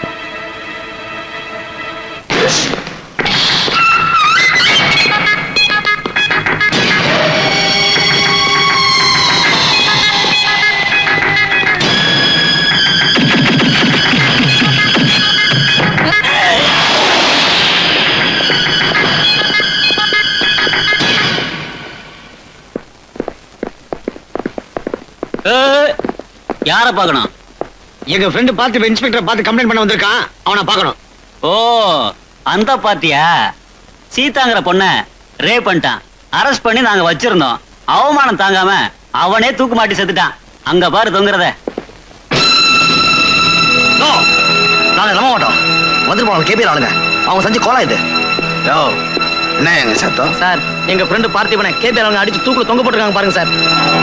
Speaker 6: யார பார்க்கணும்
Speaker 1: எங்க ஃப்ரெண்டு பார்த்து இன்ஸ்பெக்டர் பார்த்து கம்ப்ளைண்ட் பண்ண வந்திருக்கான் அவனை பார்க்கணும்
Speaker 6: ஓ அந்த பாத்தியா சீதாங்கிற பொண்ண ரேப் பண்ணிட்டான் அரெஸ்ட் பண்ணி நாங்க வச்சிருந்தோம் அவமானம் தாங்காம அவனே தூக்கு மாட்டி செத்துட்டான் அங்க பாரு தொங்குறத
Speaker 3: நோ நாங்க நம்ப மாட்டோம் வந்துட்டு போனோம் கேபிஎல் ஆளுங்க அவங்க செஞ்சு கோலா இது யோ என்ன எங்க சத்தம்
Speaker 6: சார் எங்க ஃப்ரெண்டு பார்த்திபனை கேபிஎல் அவங்க அடிச்சு தூக்குல தொங்க போட்டுருக்காங்க பாருங்க சார்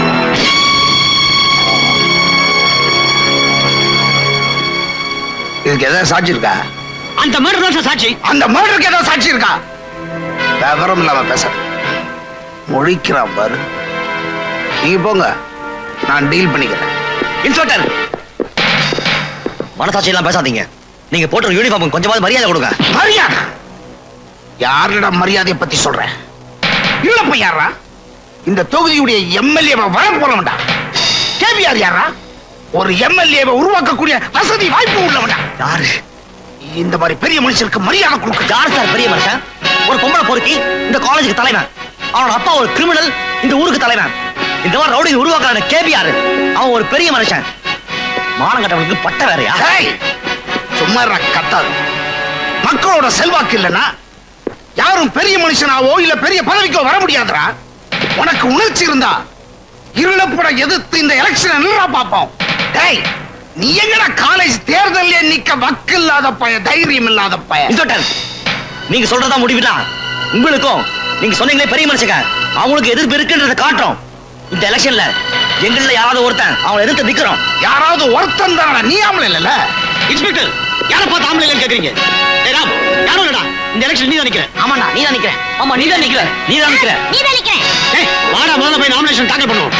Speaker 19: இதுக்கு ஏதாவது சாட்சி இருக்கா
Speaker 1: அந்த மர்டர் தான் சார் சாட்சி
Speaker 19: அந்த மர்டருக்கு ஏதாவது சாட்சி இருக்கா விவரம் இல்லாம பேச முழிக்கிறான் பாரு நீங்க போங்க நான் டீல் பண்ணிக்கிறேன்
Speaker 3: இன்ஸ்பெக்டர் மனசாட்சி எல்லாம் பேசாதீங்க நீங்க போட்ட யூனிஃபார்ம் கொஞ்சமாவது மரியாதை கொடுங்க
Speaker 19: மரியாதை யாரிடம் மரியாதையை பத்தி சொல்றேன் இல்லப்ப யாரா இந்த தொகுதியுடைய எம்எல்ஏ வர போறவன்டா கேபிஆர் யாரா ஒரு எம்எல்ஏவை உருவாக்கக்கூடிய வசதி வாய்ப்பு உள்ளவன்டா
Speaker 3: யாரு
Speaker 19: இந்த மாதிரி பெரிய மனுஷனுக்கு மரியாதை கொடுக்க
Speaker 3: யார் சார் பெரிய மனுஷன் ஒரு பொம்பளை பொறுக்கி இந்த காலேஜுக்கு தலைவன் அவனோட அப்பா ஒரு கிரிமினல் இந்த ஊருக்கு தலைவன் இந்த மாதிரி ரவுடி உருவாக்குறான கேபிஆர் அவன் ஒரு பெரிய மனுஷன் மானம் கட்டவனுக்கு பட்ட வேறையா
Speaker 19: ஏய், சும்மா இருடா, கத்தாது மக்களோட செல்வாக்கு இல்லைன்னா யாரும் பெரிய மனுஷனாவோ இல்ல பெரிய பதவிக்கோ வர முடியாதுடா உனக்கு உணர்ச்சி இருந்தா இருளப்பட எதிர்த்து இந்த எலெக்ஷன் நின்றா பாப்போம் டேய் நீ எங்கடா காலேஜ் தேர்தல்ல நிக்க வக்கு இல்லாத பய தைரியம் இல்லாத பய
Speaker 3: இன்ஸ்பெக்டர் நீங்க சொல்றதா முடிவுதான் உங்களுக்கும் நீங்க சொன்னீங்களே பெரிய மனுஷங்க அவங்களுக்கு எதிர்ப்பு இருக்குன்றத காட்டுறோம் இந்த எலெக்ஷன்ல எங்கள யாராவது ஒருத்தன் அவங்களை எதிர்த்து நிக்கிறோம்
Speaker 19: யாராவது ஒருத்தன் தானடா நீ ஆம்பளை இல்ல
Speaker 1: இன்ஸ்பெக்டர் யாரை பார்த்து ஆம்பளை இல்லைன்னு கேக்குறீங்க ஏய் ராம் யாரும் இல்லடா இந்த எலெக்ஷன் நீ தான் நிக்கிற
Speaker 3: ஆமாண்ணா நீ தான் நிக்கிற ஆமா நீ தான் நிக்கிற நீ தான் நிக்கிற
Speaker 13: நீ தான் நிக்கிறேன்
Speaker 1: ஏய் வாடா முதல்ல போய் நாமினேஷன் தாக்கல் பண்ணுவோம்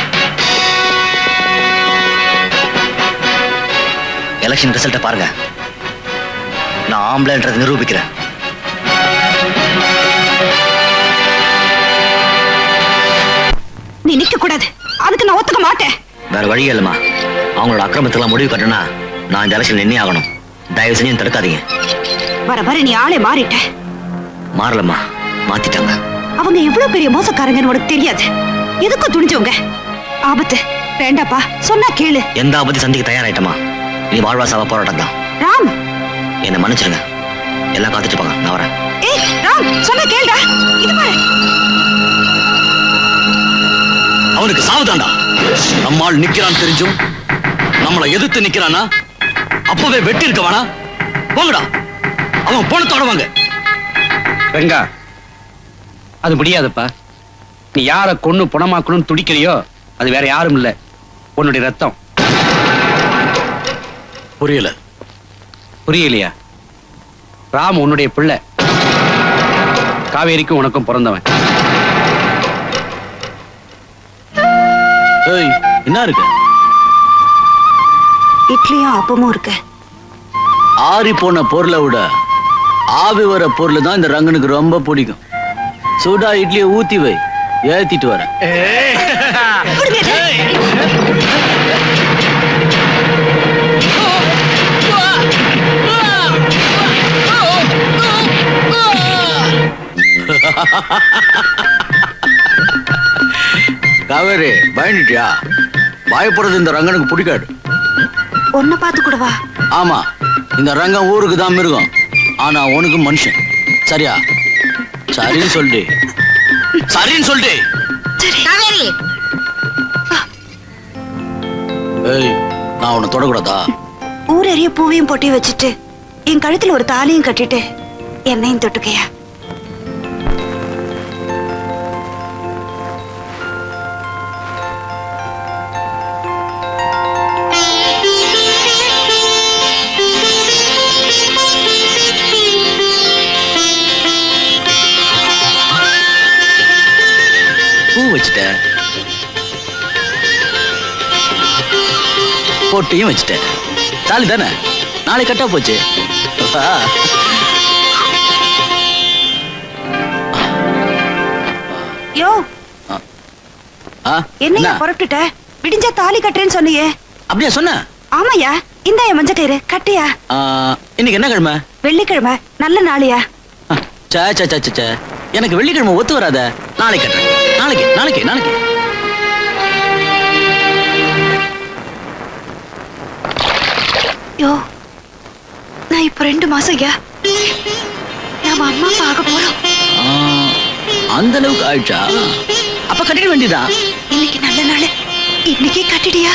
Speaker 3: எலெக்ஷன் ரிசல்ட்டை பாருங்க நான் ஆம்பளைன்றதை நிரூபிக்கிறேன்
Speaker 10: நீ நிக்க கூடாது அதுக்கு நான் ஒத்துக்க மாட்டேன்
Speaker 3: வேற வழி இல்லம்மா அவங்களோட அக்கிரமத்தெல்லாம் முடிவு கட்டணும்னா நான் இந்த எலெக்ஷன் நின்னே ஆகணும் தயவு செஞ்சு என்னை தடுக்காதீங்க
Speaker 10: வர வர நீ ஆளே மாறிட்ட
Speaker 3: மாறலம்மா மாத்திட்டாங்க
Speaker 10: அவங்க எவ்வளவு பெரிய மோசக்காரங்கன்னு உனக்கு தெரியாது எதுக்கும் துணிஞ்சவங்க ஆபத்து வேண்டாப்பா சொன்னா கேளு
Speaker 3: எந்த ஆபத்து சந்திக்க தயாராயிட்டமா நீ வாழ்வா சாவா போராட்டம் தான்
Speaker 10: ராம்
Speaker 3: என்னை மன்னிச்சிருங்க எல்லாம் காத்துட்டு இருப்பாங்க நான் வரேன்
Speaker 10: ஏய் ராம் சொன்னா கேளுடா இது பாரு
Speaker 2: அவனுக்கு சாவுதாண்டா நம்மால் நிக்கிறான் தெரிஞ்சும் நம்மளை எதிர்த்து நிக்கிறானா அப்பவே வெட்டி இருக்க வேணா போங்கடா அவன் போனத்தோட வாங்க
Speaker 4: வெங்கா அது முடியாதுப்பா நீ யாரை கொன்னு புணமாக்கணும்னு துடிக்கிறியோ அது வேற யாரும் இல்ல உன்னுடைய ரத்தம்
Speaker 2: புரியல
Speaker 4: புரியலையா ராம் உன்னுடைய பிள்ளை காவேரிக்கும் உனக்கும் பிறந்தவன்
Speaker 2: ஏய் என்ன இருக்கு
Speaker 10: இட்லியும் அப்பமும் இருக்கு
Speaker 2: ஆறி போன பொருளை விட ஆவி வர பொருள் தான் இந்த ரங்கனுக்கு ரொம்ப பிடிக்கும் சூடா இட்லியை ஊத்தி வை ஏத்திட்டு வரேன் காவேரி பயந்துட்டியா பயப்படுறது இந்த ரங்கனுக்கு பிடிக்காது
Speaker 10: ஒன்ன பார்த்து கூடவா
Speaker 2: ஆமா இந்த ரங்கம் ஊருக்கு தான் மிருகம் ஆனா உனக்கு மனுஷன் சரியா சரின்னு சொல்லிட்டு சரின்னு சொல்லிட்டு
Speaker 15: காவேரி
Speaker 2: ஏய் நான் உன்னை தொடக்கூடாதா
Speaker 10: ஊரெறிய பூவையும் பொட்டி வச்சுட்டு என் கழுத்துல ஒரு தாலியும் கட்டிட்டு என்னையும் தொட்டுக்கையா
Speaker 2: பூ வச்சுட்டேன் பொட்டியும் வச்சுட்டேன் தாலி தானே நாளை கட்டா போச்சு வா.
Speaker 10: யோ
Speaker 2: ஆ,
Speaker 10: என்னையா
Speaker 2: என்ன?
Speaker 10: புறப்பட்டுட்ட விடிஞ்சா தாலி கட்டுறேன்னு சொன்னியே
Speaker 2: அப்படியா சொன்ன
Speaker 10: ஆமாயா இந்த என் மஞ்ச கயிறு கட்டியா
Speaker 2: ஆ, இன்னைக்கு என்ன கிழமை
Speaker 10: வெள்ளிக்கிழமை நல்ல நாளையா
Speaker 2: சே சே சே சே, சே எனக்கு வெள்ளிக்கிழமை ஒத்து வராத நாளைக்கு கட்டுறேன் நாளைக்கு நாளைக்கு நாளைக்கு
Speaker 10: யோ நான் இப்ப ரெண்டு மாசம் ஐயா நாம அம்மா பார்க்க போறோம்
Speaker 2: ஆ, அந்த அளவுக்கு ஆயிடுச்சா அப்ப கட்டிட வேண்டியதா
Speaker 10: இன்னைக்கு நல்ல நாள் இன்னைக்கே கட்டிடியா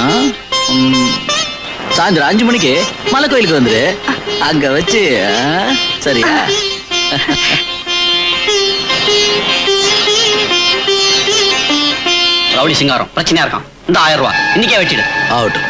Speaker 2: சாயந்தரம் அஞ்சு மணிக்கு மலை கோயிலுக்கு வந்துரு அங்க வச்சு ஆ, சரியா
Speaker 6: ரவுடி சிங்காரம் பிரச்சனையா இருக்கான் இந்த ஆயிரம் ரூபாய் இன்னைக்கே வச்சிடு
Speaker 2: ஆகட்டும்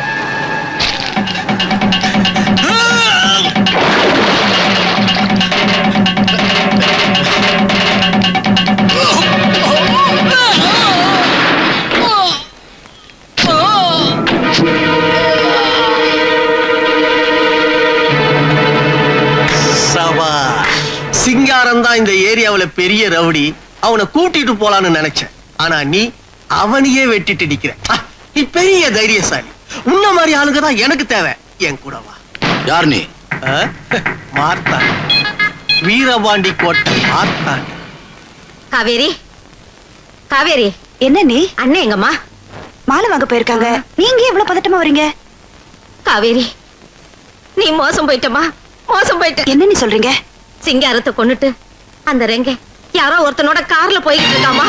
Speaker 14: சபா சிங்காரம் தான் இந்த ஏரியாவுல பெரிய ரவுடி அவனை கூட்டிட்டு போலான்னு நினைச்சேன் ஆனா நீ அவனையே வெட்டிட்டு நிக்கிற ஆ, நீ பெரிய தைரியசாலி உன்ன மாதிரி ஆளுங்க தான் எனக்கு தேவை என் கூட வா
Speaker 2: யார் நீ
Speaker 14: ஆ? மார்த்தான் வீரபாண்டி கோட்டை மார்த்தான்
Speaker 15: காவேரி காவேரி
Speaker 10: என்ன நீ
Speaker 15: அண்ணன் எங்கம்மா
Speaker 10: மாலை வாங்க போயிருக்காங்க நீங்க ஏன் இவ்வளவு பதட்டமா வரீங்க
Speaker 15: காவேரி நீ மோசம் போயிட்டமா மோசம் போயிட்ட
Speaker 10: என்ன நீ சொல்றீங்க
Speaker 15: சிங்காரத்தை கொன்னுட்டு அந்த ரெங்க யாரோ ஒருத்தனோட கார்ல போய்கிட்டு இருக்காமா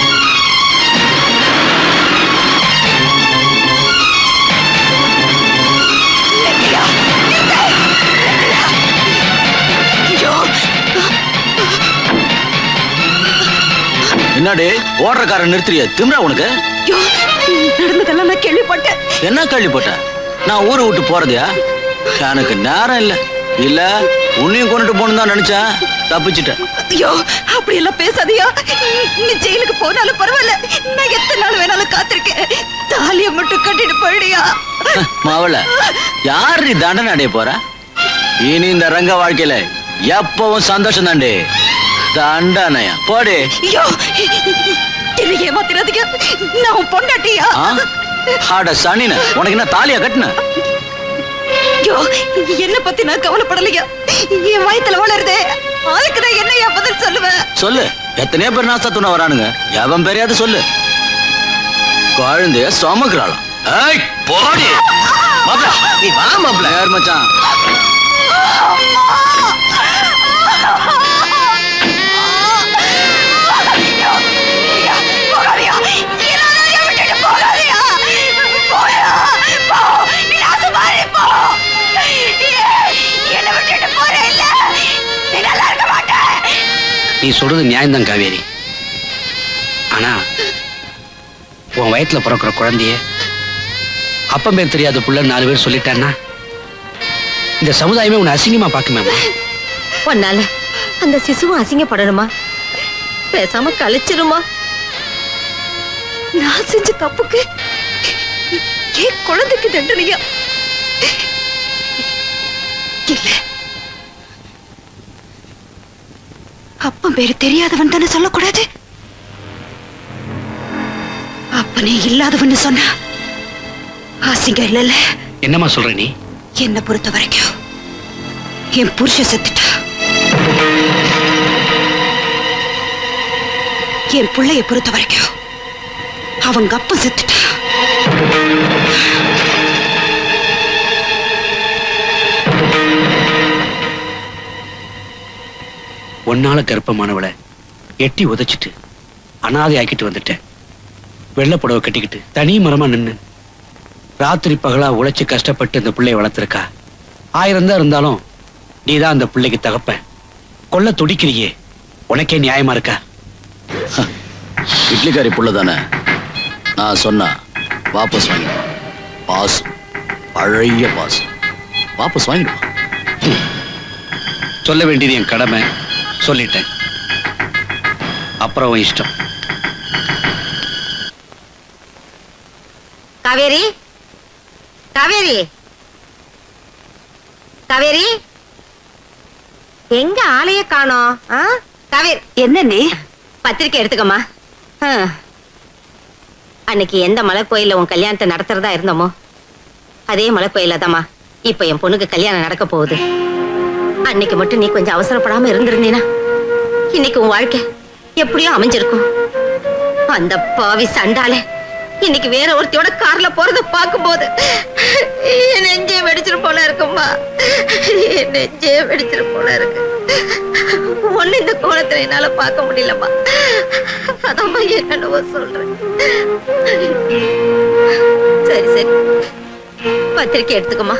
Speaker 2: என்னடி ஓடுறக்காரன் நிறுத்துறிய திமிரா உனக்கு
Speaker 10: யோ நடந்ததெல்லாம் நான் கேள்விப்பட்டேன்
Speaker 2: என்ன கேள்விப்பட்ட நான் ஊரை விட்டு போறதையா எனக்கு நேரம் இல்ல இல்ல உன்னையும் கொண்டுட்டு போகணும் தான் நினைச்சேன் தப்பிச்சிட்டேன்
Speaker 10: ஐயோ அப்படி எல்லாம் பேசாதயா நீ ஜெயிலுக்கு போனாலும் பரவாயில்ல நான் எத்தனை நாள் வேணாலும் காத்திருக்கேன் தாலிய மட்டும் கட்டிட்டு போயிடியா
Speaker 2: மாவள யார் நீ தண்டனை அடைய போற இனி இந்த ரங்க வாழ்க்கையில எப்பவும் சந்தோஷம் தாண்டி தண்டனையா போடி
Speaker 10: ஐயோ என்ன ஏமாத்திராதீங்க நான் உன் பொண்டாட்டியா
Speaker 2: ஆ? அட சனின உனக்கு என்ன தாலியா கட்டுன
Speaker 10: ஐயோ என்ன பத்தி நான் கவலைப்படலையா என் வயித்துல வளருதே அதுக்கு நான் என்னையா பதில் சொல்லுவேன்
Speaker 2: சொல்லு எத்தனையோ பேர் நாஸ்தா துணை வரானுங்க எவன் பெரியாது சொல்லு குழந்தைய சுமக்குறாளாம் ஏய் போடி மாப்ள நீ வா மாப்ள யார் மச்சான்
Speaker 10: போகாதியா எல்லாரையும் விட்டுட்டு போகாதியா போயா போ நீ நாச மாதிரி போ என்ன விட்டுட்டு போற இல்ல நீ நல்லா இருக்க மாட்ட
Speaker 4: நீ சொல்றது நியாயம்தான் காவேரி ஆனா உன் வயித்துல பிறக்கிற குழந்தைய அப்பம் பேர் தெரியாத புள்ள நாலு பேர் சொல்லிட்டான்னா இந்த சமுதாயமே உன்னை அசிங்கமா பாக்குமேமா
Speaker 15: உன்னால அந்த சிசுவும் அசிங்கப்படணுமா பேசாம கழிச்சிருமா
Speaker 10: நான் செஞ்ச தப்புக்கு ஏன் குழந்தைக்கு தண்டனையா இல்ல
Speaker 21: அப்பன் பேரு தெரியாதவன் தானே சொல்லக்கூடாது அப்பனே இல்லாதவன்னு சொன்னா அசிங்கம் இல்லைல்ல
Speaker 4: என்னம்மா சொல்ற நீ
Speaker 21: என்னை பொறுத்த வரைக்கும் என் புருஷன் செத்துட்டா என் பிள்ளைய பொறுத்த வரைக்கும் அவங்க அப்பா செத்துட்டா
Speaker 4: ஒன்னால கர்ப்பமானவளை எட்டி உதைச்சிட்டு அனாதை ஆக்கிட்டு வந்துட்டேன் வெள்ளை புடவை கட்டிக்கிட்டு தனி மரமா நின்னு ராத்திரி பகலா உழைச்சு கஷ்டப்பட்டு இந்த பிள்ளைய வளர்த்திருக்கா ஆயிரம் தான் இருந்தாலும் நீதான் அந்த பிள்ளைக்கு தகப்ப கொல்ல துடிக்கிறியே உனக்கே நியாயமா இருக்கா
Speaker 2: இட்லிக்காரி புள்ள தானே நான் சொன்னா வாபஸ் வாங்கிடுவான் பாஸ் பழைய பாஸ் வாபஸ் வாங்கிடுவான்
Speaker 4: சொல்ல வேண்டியது என் கடமை சொல்லிட்டேன் அப்புறம் உன் இஷ்டம்
Speaker 15: காவேரி காவேரி காவேரி எங்க ஆளையே காணோம் ஆ? காவேரி
Speaker 21: என்ன நீ
Speaker 15: பத்திரிக்கை எடுத்துக்கம்மா ஆ. அன்னைக்கு எந்த மலை கோயில்ல உன் கல்யாணத்தை நடத்துறதா இருந்தோமோ அதே மலை கோயில தாம்மா இப்ப என் பொண்ணுக்கு கல்யாணம் நடக்க போகுது அன்னைக்கு மட்டும் நீ கொஞ்சம் அவசரப்படாம இருந்திருந்தீனா இன்னைக்கு உன் வாழ்க்கை எப்படியோ அமைஞ்சிருக்கும் அந்த பாவி சண்டாலே இன்னைக்கு வேற ஒருத்தியோட கார்ல போறத பார்க்கும்போது என் நெஞ்சே வெடிச்சிரு போல இருக்கும்மா என் நெஞ்சே வெடிச்சிரு போல இருக்கு ஒண்ணு இந்த கோலத்துல என்னால பார்க்க முடியலம்மா அதாம்மா என்னென்னவோ சொல்றேன் சரி சரி பத்திரிக்கை எடுத்துக்கம்மா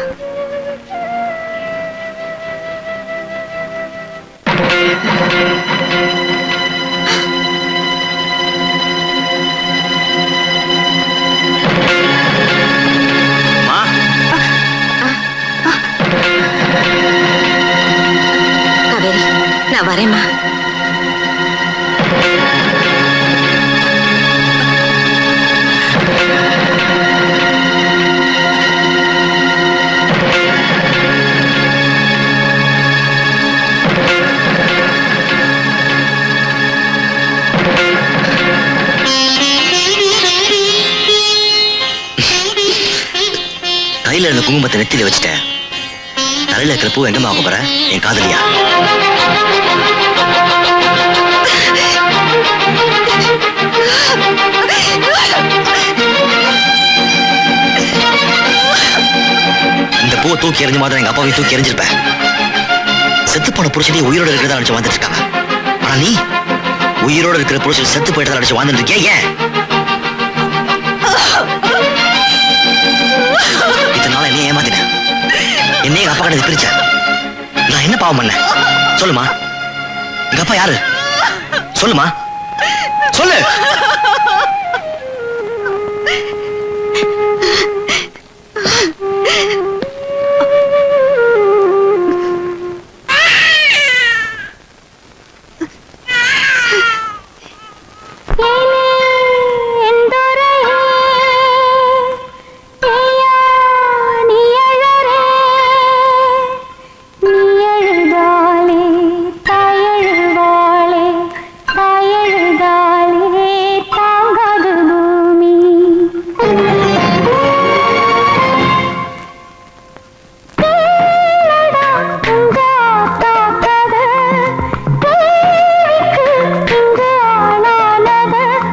Speaker 15: காவேரி நான் வரேம்மா
Speaker 3: கையில இருந்த குங்குமத்தை நெத்தியில வச்சுட்டேன் தலையில இருக்கிற பூ எங்க வாங்க போற என் காதலியா இந்த பூவை தூக்கி எறிஞ்ச மாதிரி எங்க அப்பாவையும் தூக்கி எறிஞ்சிருப்பேன் செத்து போன புருஷனையும் உயிரோட இருக்கிறதா நினைச்சு வாழ்ந்துட்டு இருக்காங்க ஆனா நீ உயிரோட இருக்கிற புருஷன் செத்து போயிட்டதா நினைச்சு வாழ்ந்துட்டு இருக்கியா ஏன் இத்தனை நாள் என்னைய ஏமாத்தின என்னைய எங்க அப்பா கிட்ட பிரிச்ச நான் என்ன பாவம் பண்ணேன் சொல்லுமா எங்க அப்பா யாரு சொல்லுமா சொல்லு
Speaker 17: ஆளானது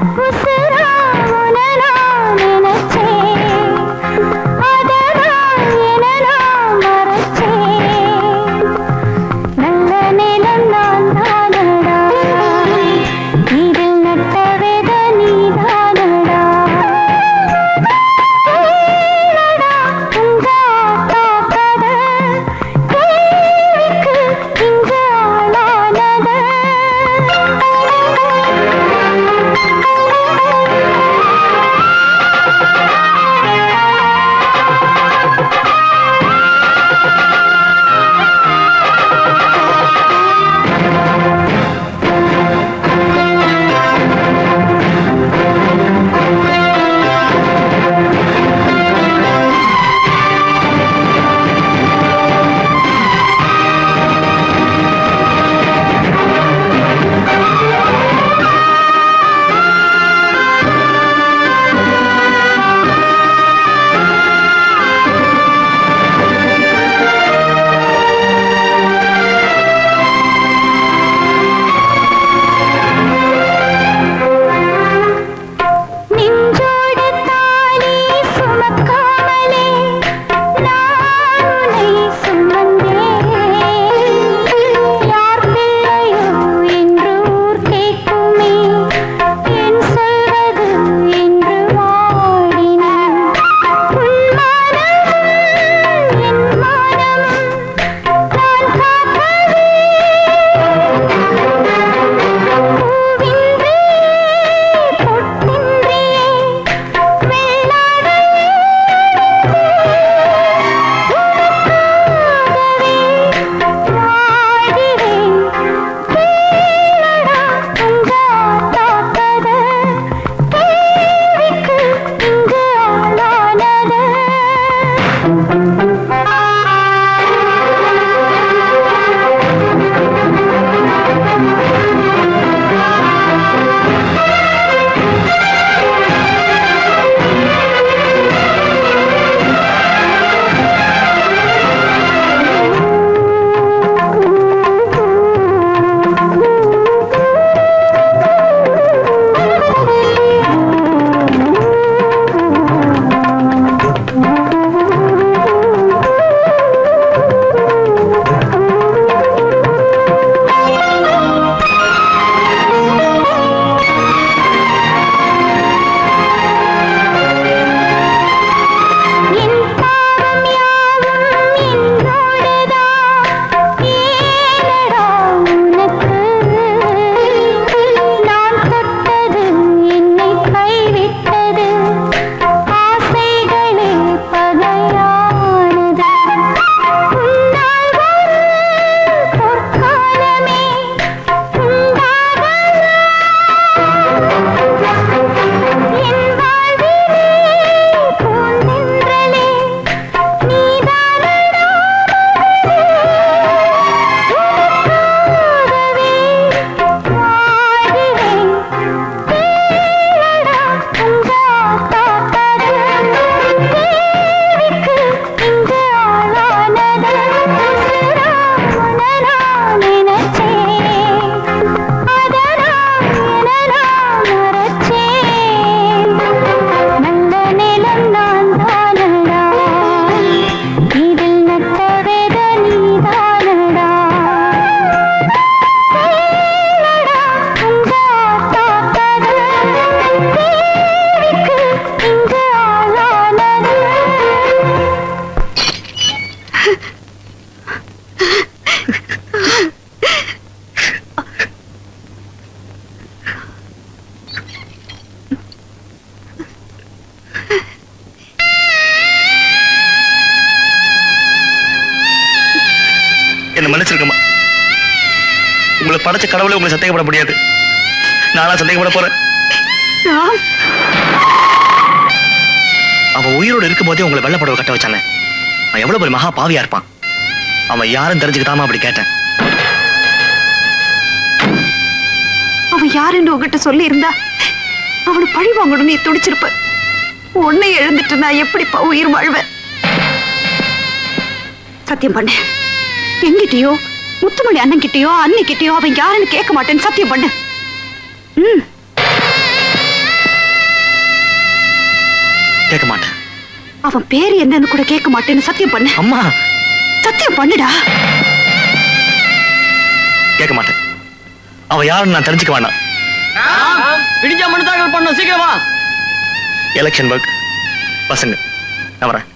Speaker 3: படைச்ச கடவுளை உங்களுக்கு சந்தேகப்பட முடியாது நானா சந்தேகப்பட போறேன்
Speaker 10: ராம்
Speaker 3: அவன் உயிரோடு இருக்கும்போதே உங்களை வெள்ளப்படவை கட்ட வச்சானே அவன் எவ்வளவு பெரிய மகா பாவியா இருப்பான் அவன் யாரும் தெரிஞ்சுக்கிட்டாம அப்படி கேட்டேன்
Speaker 10: அவன் யாருன்னு உங்ககிட்ட சொல்லி இருந்தா அவனை பழி வாங்கணும் நீ துடிச்சிருப்ப உன்னை எழுந்துட்டு நான் எப்படிப்பா உயிர் வாழ்வேன் சத்தியம் பண்ணு எங்கிட்டயோ முத்துமணி அண்ணன் கிட்டயோ அண்ணி கிட்டயோ அவன் யாருன்னு கேட்க மாட்டேன்னு சத்தியம் பண்ணு ம்
Speaker 3: கேட்க மாட்டேன்
Speaker 10: அவன் பேர் என்னன்னு கூட கேட்க மாட்டேன்னு சத்தியம் பண்ணு
Speaker 3: அம்மா
Speaker 10: சத்தியம் பண்ணுடா
Speaker 3: கேட்க மாட்டேன் அவன் யாருன்னு நான் தெரிஞ்சுக்க வேண்டாம்
Speaker 18: விடிஞ்சா மனு தாக்கல் பண்ணும் சீக்கிரமா
Speaker 3: எலெக்ஷன் ஒர்க் பசங்க நான் வரேன்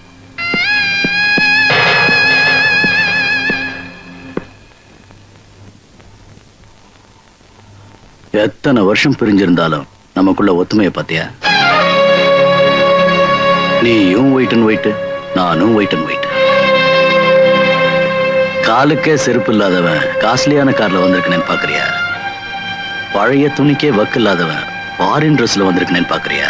Speaker 2: எத்தனை வருஷம் பிரிஞ்சிருந்தாலும் நமக்குள்ள ஒத்துமையை பாத்தியா நீயும் வெயிட் அண்ட் வெயிட் நானும் வெயிட் அண்ட் வெயிட் காலுக்கே செருப்பு இல்லாதவன் காஸ்ட்லியான கார்ல வந்திருக்கேன்னு பாக்குறியா பழைய துணிக்கே வக்கு இல்லாதவன் ஃபாரின் ட்ரெஸ்ல வந்திருக்கேன்னு பாக்குறியா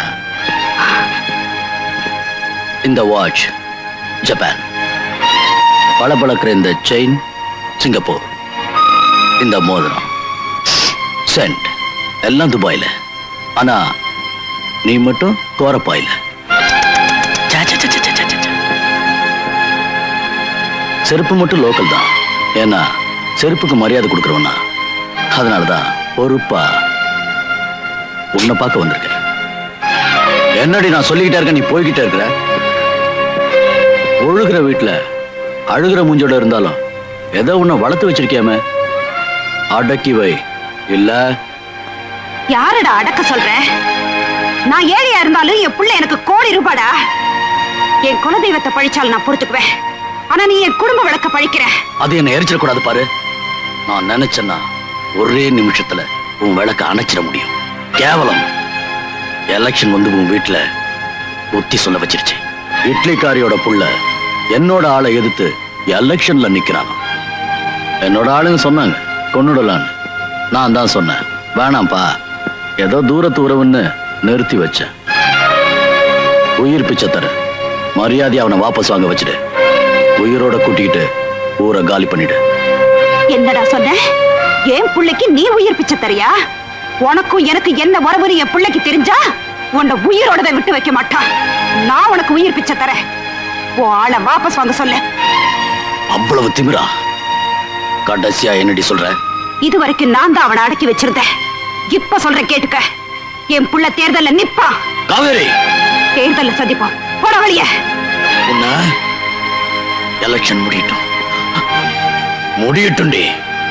Speaker 2: இந்த வாட்ச் ஜப்பான் பளபளக்கிற இந்த செயின் சிங்கப்பூர் இந்த மோதிரம் சென்ட் எல்லாம் துபாயில ஆனா நீ மட்டும் கோரப்பாயில சே, சே, சே, சே, சே, சே, சே. செருப்பு மட்டும் லோக்கல் தான் ஏன்னா செருப்புக்கு மரியாதை கொடுக்குறவனா அதனாலதான் பொறுப்பா உன்னை பார்க்க வந்திருக்கேன் என்னடி நான் சொல்லிக்கிட்டே இருக்கேன் நீ போய்கிட்டே இருக்கிற ஒழுகிற வீட்டுல அழுகிற மூஞ்சோட இருந்தாலும் ஏதோ உன்னை வளர்த்து வச்சிருக்கியாமே அடக்கி வை இல்ல
Speaker 10: யாரடா அடக்க சொல்ற நான் ஏழையா இருந்தாலும் என் புள்ள எனக்கு கோடி ரூபாடா என் குலதெய்வத்தை பழிச்சால் நான் பொறுத்துக்குவேன் ஆனா நீ என் குடும்ப விளக்க பழிக்கிற
Speaker 2: அது என்ன எரிச்சிடக்கூடாது பாரு நான் நினைச்சேன்னா ஒரே நிமிஷத்துல உன் விளக்க அணைச்சிட முடியும் கேவலம் எலெக்ஷன் வந்து உன் வீட்டுல புத்தி சொல்ல வச்சிருச்சு இட்லிக்காரியோட புள்ள என்னோட ஆளை எதிர்த்து எலெக்ஷன்ல நிக்கிறான் என்னோட ஆளுங்க சொன்னாங்க கொன்னுடலான்னு நான் தான் சொன்னேன் வேணாம்ப்பா ஏதோ தூரத்து உறவுன்னு நிறுத்தி வச்சேன் உயிர் பிச்சை தர மரியாதை அவனை வாபஸ் வாங்க வச்சுடு உயிரோட கூட்டிக்கிட்டு ஊரை காலி பண்ணிடு
Speaker 10: என்னடா சொன்ன என் புள்ளைக்கு நீ உயிர் பிச்சை தரியா உனக்கும் எனக்கு என்ன உறவுன்னு என் பிள்ளைக்கு தெரிஞ்சா உன்னை உயிரோட விட்டு வைக்க மாட்டான் நான் உனக்கு உயிர் பிச்சை தரேன் உன் ஆளை வாபஸ் வாங்க சொல்லு
Speaker 2: அவ்வளவு திமிரா கடைசியா என்னடி சொல்ற
Speaker 10: இது வரைக்கும் நான் தான் அவனை அடக்கி வச்சிருந்தேன் இப்ப சொல்றேன் கேட்டுக்க என் புள்ள தேர்தல்ல நிப்பான்
Speaker 2: காவேரி
Speaker 10: தேர்தல்ல சந்திப்போம் போட வழிய
Speaker 2: உன்ன எலெக்ஷன் முடியட்டும் முடியட்டும்டி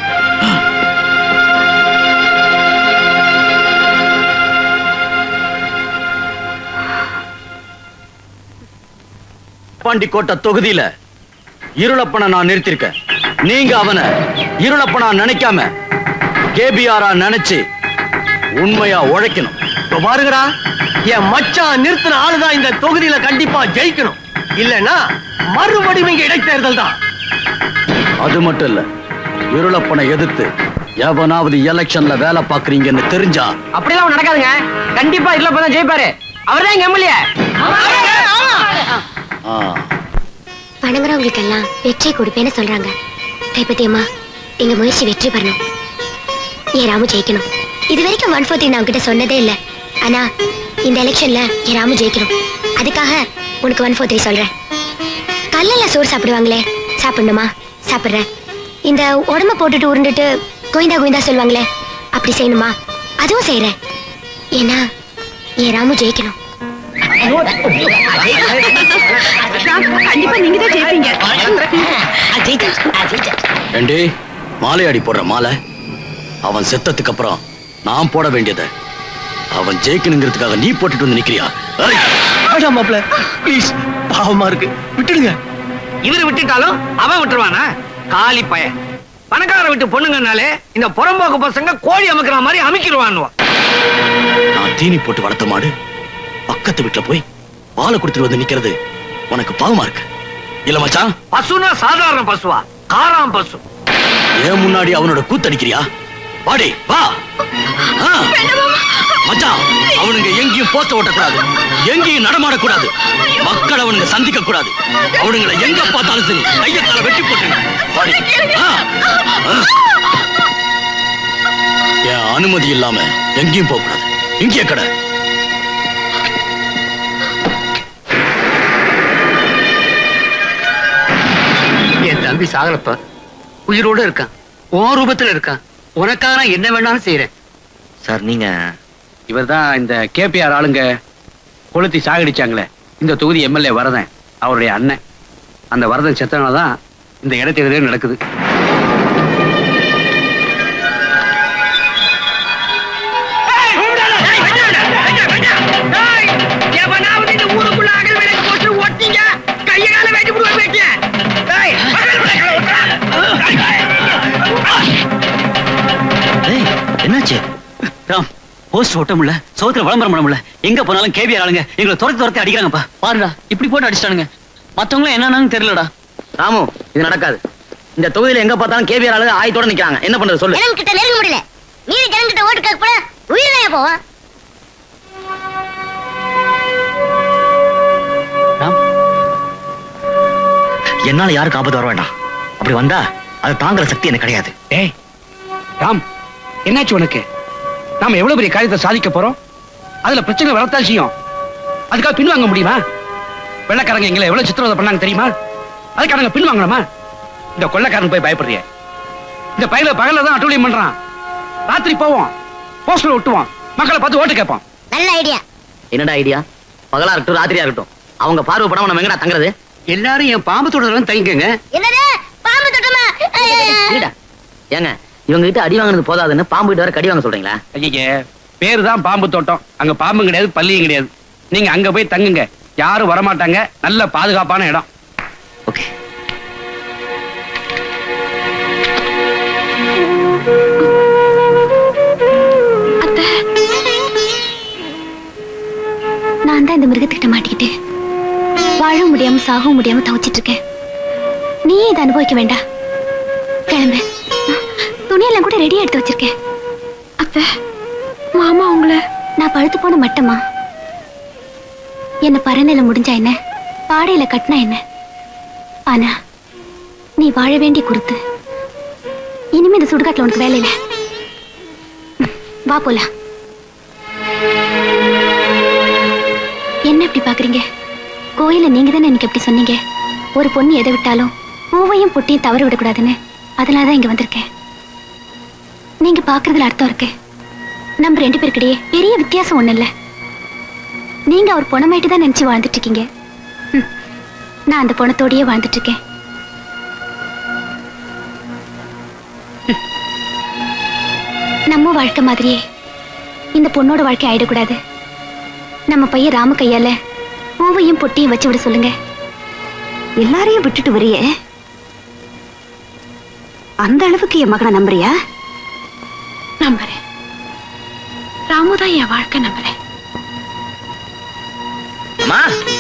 Speaker 2: பாண்டிக்கோட்டை தொகுதியில இருளப்பனை நான் நிறுத்திருக்கேன் நீங்க அவனை இருளப்பனா நினைக்காம கேபிஆரா நினைச்சு உண்மையா உழைக்கணும்
Speaker 14: இப்ப பாருங்கடா என் மச்சான் நிறுத்தின ஆளுதான் இந்த தொகுதியில கண்டிப்பா ஜெயிக்கணும் இல்லன்னா மறுபடியும் இங்க இடைத்தேர்தல் தான்
Speaker 2: அது மட்டும் இல்ல இருளப்பனை எதிர்த்து எவனாவது எலெக்ஷன்ல வேலை பாக்குறீங்கன்னு தெரிஞ்சா
Speaker 18: அப்படிலாம் நடக்காதுங்க கண்டிப்பா இல்ல தான் ஜெயிப்பாரு அவர்தான் எங்க எம்எல்ஏ
Speaker 2: ஆ,
Speaker 12: வணங்குறவங்களுக்கு எல்லாம் வெற்றி கொடுப்பேன்னு சொல்றாங்க கைப்பத்தி அம்மா எங்க முயற்சி வெற்றி பெறணும் என் ராமு ஜெயிக்கணும் இது வரைக்கும் ஒன் ஃபோர்த்தி நான் உங்ககிட்ட சொன்னதே இல்லை ஆனா இந்த எலெக்ஷன்ல என் ராமு ஜெயிக்கணும் அதுக்காக உனக்கு ஒன் ஃபோர் த்ரீ சொல்றேன் கல்லில் சோறு சாப்பிடுவாங்களே சாப்பிடணுமா சாப்பிடுறேன் இந்த உடம்ப போட்டுட்டு உருண்டுட்டு கோயிந்தா கோயிந்தா சொல்லுவாங்களே அப்படி செய்யணுமா அதுவும் செய்யறேன் ஏன்னா என் ராமு ஜெயிக்கணும்
Speaker 10: கண்டிப்பா நீங்க தான் ஜெயிப்பீங்க
Speaker 2: ஏண்டி மாலையாடி போடுற மாலை அவன் செத்ததுக்கு அப்புறம் நான் போட வேண்டியதை அவன் ஜெயிக்கணுங்கிறதுக்காக நீ போட்டுட்டு வந்து நிக்கிறியா ஏய்,
Speaker 14: வேண்டாம் மாப்ள ப்ளீஸ் பாவமா இருக்கு விட்டுடுங்க
Speaker 8: இவரு விட்டுட்டாலும் அவன் விட்டுருவானா காலி பய பணக்கார விட்டு பொண்ணுங்கனாலே இந்த புறம்போக்கு பசங்க கோழி அமுக்கிற மாதிரி அமுக்கிடுவான்னுவா
Speaker 2: நான் தீனி போட்டு வளர்த்த மாடு பக்கத்து வீட்டுல போய் பாலை கொடுத்துட்டு வந்து நிக்கிறது உனக்கு பாவமா இருக்கு இல்ல மச்சான்
Speaker 8: பசுனா சாதாரண பசுவா காராம் பசு
Speaker 2: ஏன் முன்னாடி அவனோட கூத்தடிக்கிறியா வாடி வா ஆ. மச்சான் அவனுங்க எங்கேயும் போத்த ஓட்டக்கூடாது எங்கேயும் நடமாடக்கூடாது மக்கள் அவனுங்க சந்திக்க கூடாது அவனுங்களை எங்க பார்த்தாலும் சரி கையத்தால வெட்டி போட்டுங்க வாடி ஆ. ஆ. என் அனுமதி இல்லாம எங்கேயும் போக கூடாது இங்கேயே கடை
Speaker 8: என் தம்பி சாகலப்பா உயிரோட இருக்கான் உன் ரூபத்துல இருக்கான் உனக்காக நான் என்ன வேணாலும் செய்யறேன்
Speaker 3: சார் நீங்க
Speaker 4: இவர்தான் இந்த கேபிஆர் ஆளுங்க கொளுத்தி சாகடிச்சாங்களே இந்த தொகுதி எம்எல்ஏ வரதன் அவருடைய அண்ணன் அந்த வரதன் செத்தனால தான் இந்த இடைத்தேர்தலே நடக்குது
Speaker 5: எவனாவது இந்த ஊருக்குள்ள அகல் விலைக்கு போட்டு ஓட்டிங்க கைய கால வெட்டி விடுவா பேட்டிய
Speaker 6: என்னாச்சு ராம் போஸ்ட் ஒட்ட முடியல சோத்துல விளம்பரம் பண்ண முடியல எங்க போனாலும் கேபிஆர் ஆளுங்க எங்களை துரத்தி துரத்தி அடிக்கிறாங்கப்பா
Speaker 18: பாருடா இப்படி போட்டு அடிச்சிட்டானுங்க மத்தவங்களும் என்னன்னு தெரியலடா
Speaker 6: ராமு இது நடக்காது இந்த தொகுதியில எங்க பார்த்தாலும் கேபிஆர் ஆளுங்க ஆயத்தோட நிக்கிறாங்க என்ன பண்றது சொல்லு
Speaker 13: ஜனம் கிட்ட நெருங்க முடியல மீறி ஜனம் கிட்ட ஓட்டு கேட்க போல உயிரிழைய போவோம்
Speaker 3: என்னால யாருக்கு ஆபத்து வர வேண்டாம் அப்படி வந்தா அதை தாங்குற சக்தி எனக்கு கிடையாது
Speaker 4: டேய் ராம் என்னாச்சு உனக்கு நாம எவ்வளவு பெரிய காரியத்தை சாதிக்க போறோம் அதுல பிரச்சனை வரத்தான் செய்யும் அதுக்காக பின்வாங்க முடியுமா வெள்ளக்காரங்க எங்களை எவ்வளவு சித்திரவதை பண்ணாங்க தெரியுமா அதுக்காக நாங்க பின்வாங்கணுமா இந்த கொள்ளைக்காரன் போய் பயப்படுறிய இந்த பையில பகல்ல தான் அட்டூழியம் பண்றான் ராத்திரி போவோம் போஸ்டர் ஒட்டுவோம் மக்களை பார்த்து ஓட்டு கேட்போம்
Speaker 13: நல்ல ஐடியா
Speaker 6: என்னடா ஐடியா பகலா இருக்கட்டும் ராத்திரியா இருக்கட்டும் அவங்க பார்வை படம் நம்ம எங்கடா தங்குறது
Speaker 8: எல்லாரும் என் பாம்பு தொடர்லாம் தங்கிக்கங்க
Speaker 13: என்னது பாம்பு தொட்டமா
Speaker 6: இருடா ஏங்க இவங்க கிட்ட அடி வாங்கினது போதாதுன்னு பாம்பு கிட்ட வர கடி வாங்க சொல்றீங்களா
Speaker 4: ஐயே பேரு தான் பாம்பு தோட்டம் அங்க பாம்பும் கிடையாது பள்ளியும் கிடையாது நீங்க அங்க போய் தங்குங்க யாரும் வரமாட்டாங்க நல்ல பாதுகாப்பான இடம்
Speaker 3: ஓகே
Speaker 12: நான் தான் இந்த மிருகத்துக்கிட்ட மாட்டிக்கிட்டு வாழவும் முடியாம சாகவும் முடியாம தவிச்சிட்டு இருக்கேன் நீயே இதை அனுபவிக்க வேண்டாம் கிளம்பு துணியெல்லாம் கூட ரெடி எடுத்து வச்சிருக்கேன் அப்ப மாமா உங்களை நான் பழுத்து போன மட்டமா என்ன பரநிலை முடிஞ்சா என்ன பாடையில கட்டினா என்ன ஆனா நீ வாழ வேண்டிய குறுத்து இனிமே இந்த சுடுகாட்டுல உனக்கு வேலை இல்லை ம், வா போலாம் என்ன இப்படி பாக்குறீங்க கோயில நீங்க தானே எனக்கு எப்படி சொன்னீங்க ஒரு பொண்ணு எதை விட்டாலும் பூவையும் பொட்டியும் தவற விடக்கூடாதுன்னு அதனால தான் இங்க வந்திருக்கேன் நீங்க பாக்குறதுல அர்த்தம் இருக்கு நம்ம ரெண்டு பேருக்கிடையே பெரிய வித்தியாசம் ஒண்ணு இல்ல நீங்க அவர் பொணமாயிட்டு தான் நினைச்சு வாழ்ந்துட்டு இருக்கீங்க ம், நான் அந்த பொணத்தோடயே வாழ்ந்துட்டு இருக்கேன் ம். நம்ம வாழ்க்கை மாதிரியே இந்த பொண்ணோட வாழ்க்கை ஆயிடக்கூடாது நம்ம பையன் ராம கையால பூவையும் பொட்டியும் வச்சு விட சொல்லுங்க
Speaker 21: எல்லாரையும் விட்டுட்டு வரியே அந்த அளவுக்கு என் மகனை நம்புறியா
Speaker 10: நம்புறேன் ராமு தான் என் வாழ்க்கை நம்புறேன்
Speaker 3: அம்மா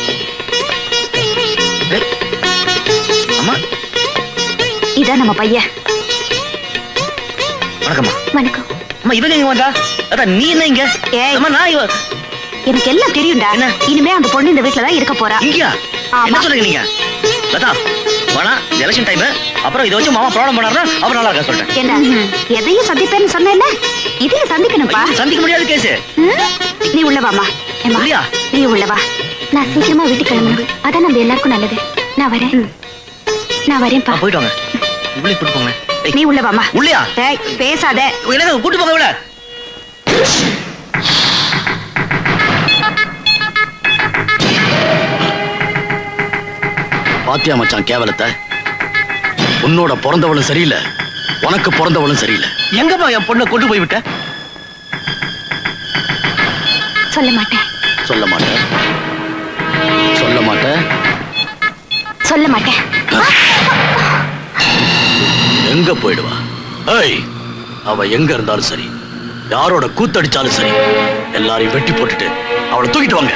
Speaker 3: அம்மா
Speaker 21: இதான் நம்ம பையன்
Speaker 3: வணக்கம்மா
Speaker 12: வணக்கம்
Speaker 3: அம்மா இவங்க எங்க வந்தா அதான் நீ என்ன இங்க அம்மா நான் இவ
Speaker 21: எனக்கு எல்லாம் தெரியும்டா இனிமே அந்த பொண்ணு இந்த வீட்டுல தான் இருக்க போறா
Speaker 3: இங்கயா என்ன சொல்றீங்க நீங்க லதா வேணா எலெக்ஷன் டைம் அப்புறம் இதை வச்சு மாமா ப்ராப்ளம் பண்ணாருன்னா அப்புறம் நல்லா இருக்கா சொல்லிட்டேன்
Speaker 21: என்ன எதையும் சந்திப்பேன்னு சொன்னேன்ல இதையும் சந்திக்கணும்ப்பா
Speaker 3: சந்திக்க முடியாது கேஸ்
Speaker 21: நீ உள்ள வாமா
Speaker 3: இல்லையா
Speaker 21: நீ உள்ள வா
Speaker 12: நான் சீக்கிரமா வீட்டுக்கு கிளம்பணும் அதான் நம்ம எல்லாருக்கும் நல்லது நான் வரேன் நான் வரேன்ப்பா
Speaker 3: போயிட்டு வாங்க உள்ளே கூட்டு போங்க
Speaker 21: நீ உள்ள வாமா
Speaker 3: உள்ளயா
Speaker 21: டேய், பேசாத
Speaker 3: எனக்கு கூட்டு போங்க விட
Speaker 2: பாத்தியா மச்சான் கேவலத்தை உன்னோட பிறந்தவளும் சரியில்லை உனக்கு பிறந்தவளும் சரியில்லை
Speaker 3: எங்கப்பா என் பொண்ணை கொண்டு போய் விட்ட
Speaker 12: சொல்ல மாட்டேன்
Speaker 2: சொல்ல மாட்டேன் சொல்ல மாட்டேன்
Speaker 12: சொல்ல மாட்டேன்
Speaker 2: எங்க போயிடுவா ஏய் அவ எங்க இருந்தாலும் சரி யாரோட கூத்தடிச்சாலும் சரி எல்லாரையும் வெட்டி போட்டுட்டு அவளை தூக்கிட்டு வாங்க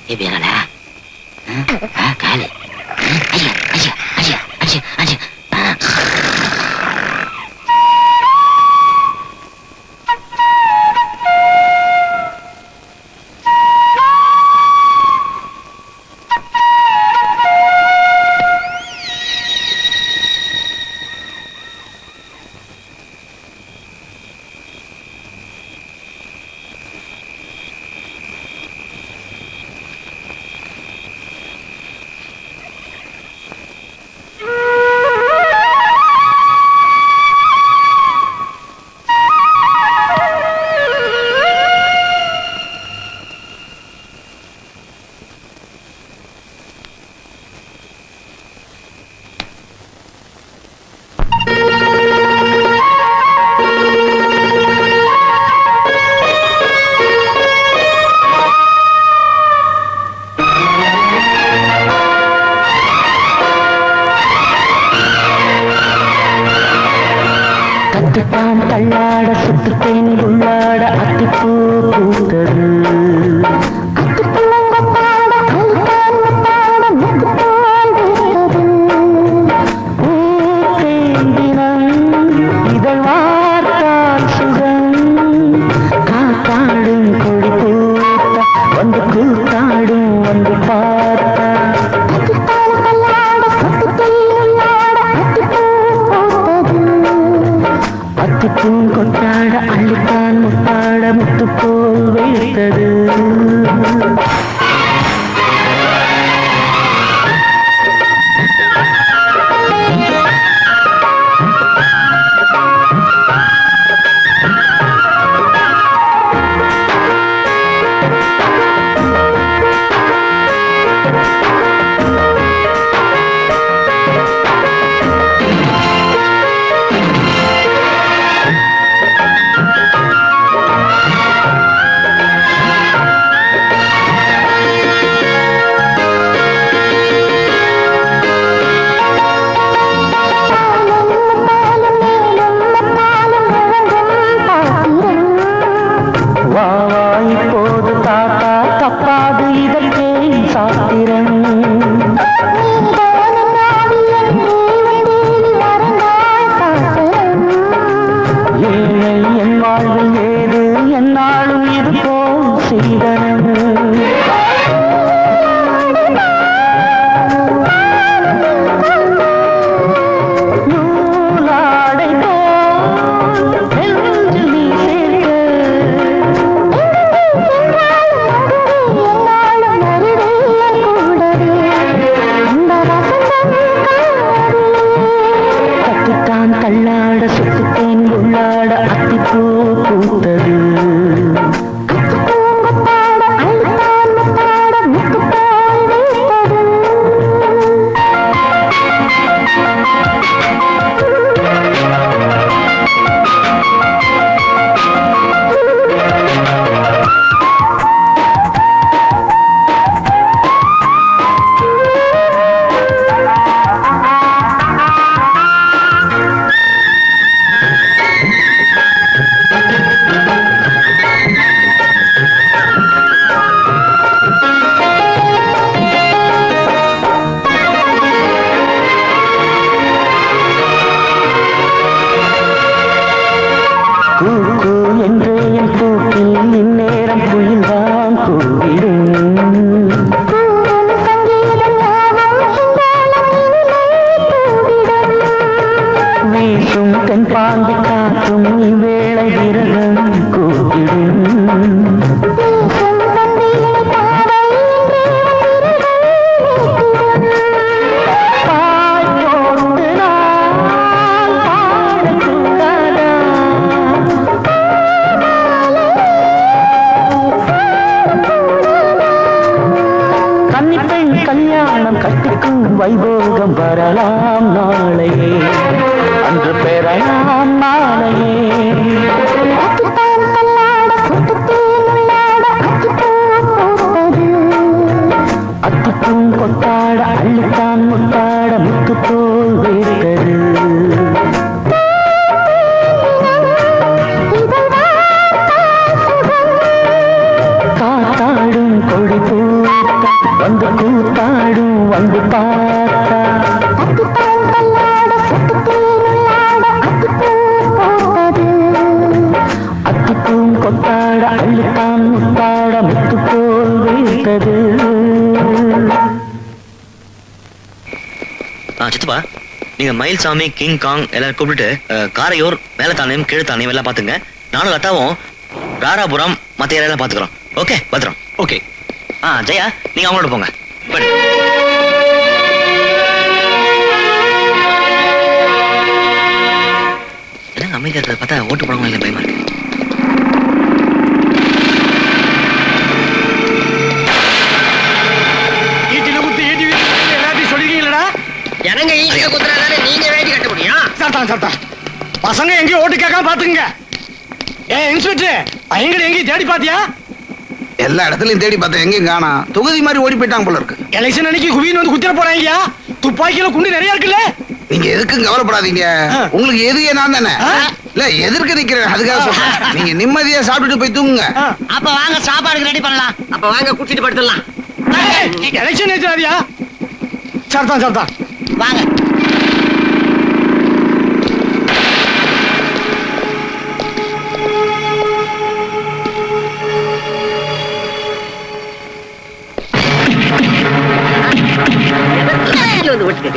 Speaker 6: ஏ பேரால காலி ஐயா ஐயா ஐயா ஐயா ஐயா
Speaker 17: தட்டுத்தான் தள்ளாட சுட்டுத்தேன் உள்ளாட அத்திப்பூ பூத்தது பூத்தேந்தினம் இதழ் வார்த்தால் சுகம் காத்தாடும் கொடி பூத்த வந்து கூத்தாடும் வந்து பார்த்தா அத்திப்பூ கொட்டாட அள்ளித்தான் முத்தாட முத்து போல் வைத்தது வா வா இப்போது தாத்தா தப்பாது இதற்கே சாத்திரம் ஏழை என் வாழ்வில் ஏது என்னாலும் இது போல் சீதனம் நூலாடை போல் நெஞ்சில் நீ கத்தித்தான் தள்ளாட சுத்துத்தேன் உள்ளாட அத்திப்பூ பூத்தது கூ கூ என்றே என் கூட்டில் இந்நேரம் குயில்தான் கூவிடும் வீசும் தென்பாண்டி காற்றும் இவ்வேளை விரதம் கூட்டிடும் பாயோடு நான் பாடக்கூடாதா கன்னிப்பெண் கல்யாணம் கட்டிக்கும் வைபோகம் வரலாம் நாளையே அன்று பெறலாம் நாளையே அத்திப்பூம் கொத்தாட அள்ளித்தான் முத்தாட முத்து போல் வேர்த்தது காத்தாடும் கொடி பூத்த வந்து பார்த்தா அத்திப்பூம் கொத்தாட அள்ளித்தான் முத்தாட முத்து போல் வீழ்த்தது
Speaker 3: ஆ சித்தப்பா நீங்க மயில்சாமி கிங் காங் எல்லாரும் கூப்பிட்டு அஹ், காரையூர் மேலத்தானையும் கீழ்த்தானையும் எல்லாம் பாத்துங்க நானும் லதாவும் ராராபுரம் மத்த ஏரியா எல்லாம் பாத்துக்கிறோம் ஓகே பத்திரம்
Speaker 1: ஓகே
Speaker 3: ஆ ஜெயா நீங்க அவங்களோட போங்க போயிடு. என்னங்க அமைதியா இருக்கிறத பார்த்தா ஓட்டு போடுவாங்க இல்லை பயமா இருக்கு
Speaker 5: ஈட்டில குத்து ஈட்டி வீட்டு எல்லாத்தையும் சொல்லிருக்கீங்களா
Speaker 8: ஜனங்க ஈட்டில குத்துறாதானே நீங்க வேண்டி கட்ட முடியும்
Speaker 5: சாத்தான் சாத்தான் பசங்க எங்கேயும் ஓட்டு கேட்காம பாத்துக்குங்க ஏ இன்ஸ்பெக்டர் எங்கட எங்கேயும் தேடி பாத்தியா
Speaker 19: எல்லா இடத்துலயும் தேடி பார்த்தேன் எங்கேயும் காணோம் தொகுதி மாதிரி ஓடி போயிட்டாங்க போல இருக்கு
Speaker 5: எலெக்ஷன் அன்னைக்கு குவின்னு வந்து குத்திர போறாங்கயா துப்பாக்கியில குண்டு நிறைய இருக்குல்ல
Speaker 19: நீங்க எதுக்கும் கவலைப்படாதீங்க உங்களுக்கு எது நான் தானே இல்ல எதிர்க்க நிக்கிறேன் அதுக்காக சொல்றேன் நீங்க நிம்மதியா சாப்பிட்டுட்டு போய் தூங்குங்க
Speaker 8: அப்ப வாங்க சாப்பாடுக்கு ரெடி பண்ணலாம் அப்ப வாங்க குடிச்சிட்டு படுத்துடலாம்
Speaker 5: எலெக்ஷன் ஏற்றாதியா சாத்தான் சாத்தான்
Speaker 8: வாங்க வந்து ஓட்டு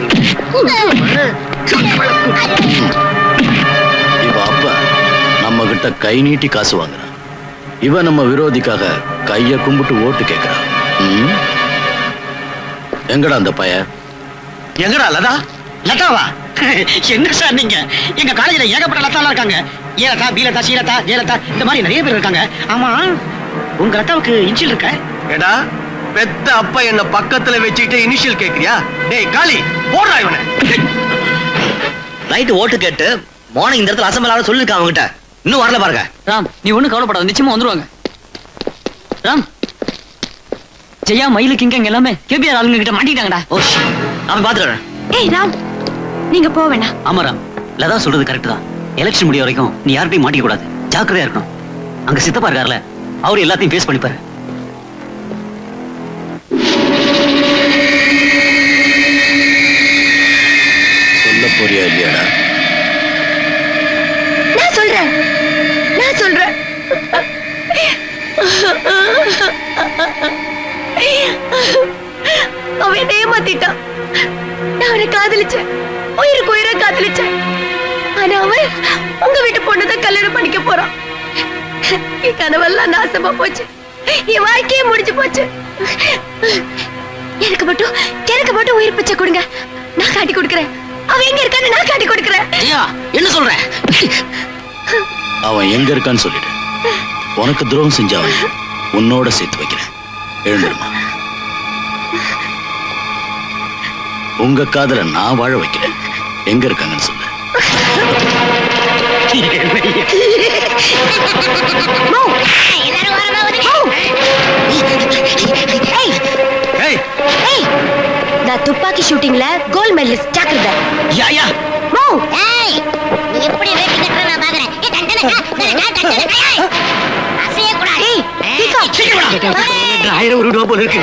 Speaker 2: இவ அப்ப நம்ம கிட்ட கை நீட்டி காசு வாங்குறான் இவ நம்ம விரோதிக்காக கைய கும்பிட்டு ஓட்டு கேட்கிறான் ம்? எங்கடா அந்த பைய
Speaker 6: எங்கடா லதா லதாவா என்ன சார் நீங்க எங்க காலேஜ்ல ஏகப்பட்ட லதாலாம் இருக்காங்க ஏலதா பீலதா சீலதா ஜெயலதா இந்த மாதிரி நிறைய பேர் இருக்காங்க ஆமா உங்க லதாவுக்கு இன்ஷியல் இருக்க
Speaker 14: ஏடா பெத்த அப்பா என்ன பக்கத்துல வச்சுக்கிட்டு இனிஷியல் கேக்குறியா டேய் காளி போடுறா இவனை
Speaker 3: நைட்டு ஓட்டு கேட்டு மார்னிங் இந்த இடத்துல அசம்பல் ஆட சொல்லிருக்காங்க அவங்ககிட்ட இன்னும் வரல பாருங்க
Speaker 9: ராம் நீ ஒண்ணும் கவலைப்படாத நிச்சயமா வந்துருவாங்க ராம் ஜெயா மயிலுக்கு இங்க இங்க எல்லாமே கேபிஆர் ஆளுங்க கிட்ட மாட்டிக்கிட்டாங்கடா
Speaker 3: ஓ அவன் பாத்துக்கிறேன்
Speaker 10: ஏய் ராம் நீங்க போக வேணாம்
Speaker 6: ஆமா ராம் லதா சொல்றது கரெக்ட் தான் எலெக்ஷன் முடிய வரைக்கும் நீ யார்கிட்டயும் மாட்டிக்க கூடாது ஜாக்கிரதையா இருக்கணும் அங்க சித்தப்பா இருக்கார்ல அவர் எல்லாத்தையும் ஃபேஸ் பண்ணிப்பாரு
Speaker 2: சொல்ல போறியா இல்லையாடா
Speaker 12: நான் சொல்றேன் நான் சொல்றேன் அவன் என்னை ஏமாத்திட்டான் நான் அவனை காதலிச்சேன் உயிருக்கு உயிரை காதலிச்சேன் ஆனா அவன் உங்க வீட்டு பொண்ணுதான் கல்யாணம் பண்ணிக்க போறான் என் கனவெல்லாம் நாசமா போச்சு என் வாழ்க்கையே முடிஞ்சு போச்சு எனக்கு மட்டும் எனக்கு மட்டும் உயிர் பிச்சை கொடுங்க நான் காட்டி கொடுக்கறேன் அவன் எங்க இருக்கான்னு நான் காட்டி கொடுக்கறேன்
Speaker 6: ஜெயா என்ன சொல்ற
Speaker 2: அவன் எங்க இருக்கான்னு சொல்லிடு உனக்கு துரோகம் செஞ்சவன் உன்னோட சேர்த்து வைக்கிறேன் எழுந்துருமா உங்க காதல நான் வாழ வைக்கிறேன் எங்க இருக்காங்கன்னு சொல்லு
Speaker 12: ஏய், நான் துப்பாக்கி ஷூட்டிங்ல கோல்ட் மெடலிஸ்ட் ஜாக்கிரதை
Speaker 6: யா யா
Speaker 12: மோ
Speaker 13: ஏய் நீ எப்படி வேட்டி கட்டுற நான் பாக்குறேன் ஏய் டண்டனக்கா டண்டனக்கா டண்டனக்கா ஏய் அசைய கூடாது ஏய்
Speaker 6: ஆயிரம் ஒரு ரூபா போல இருக்கு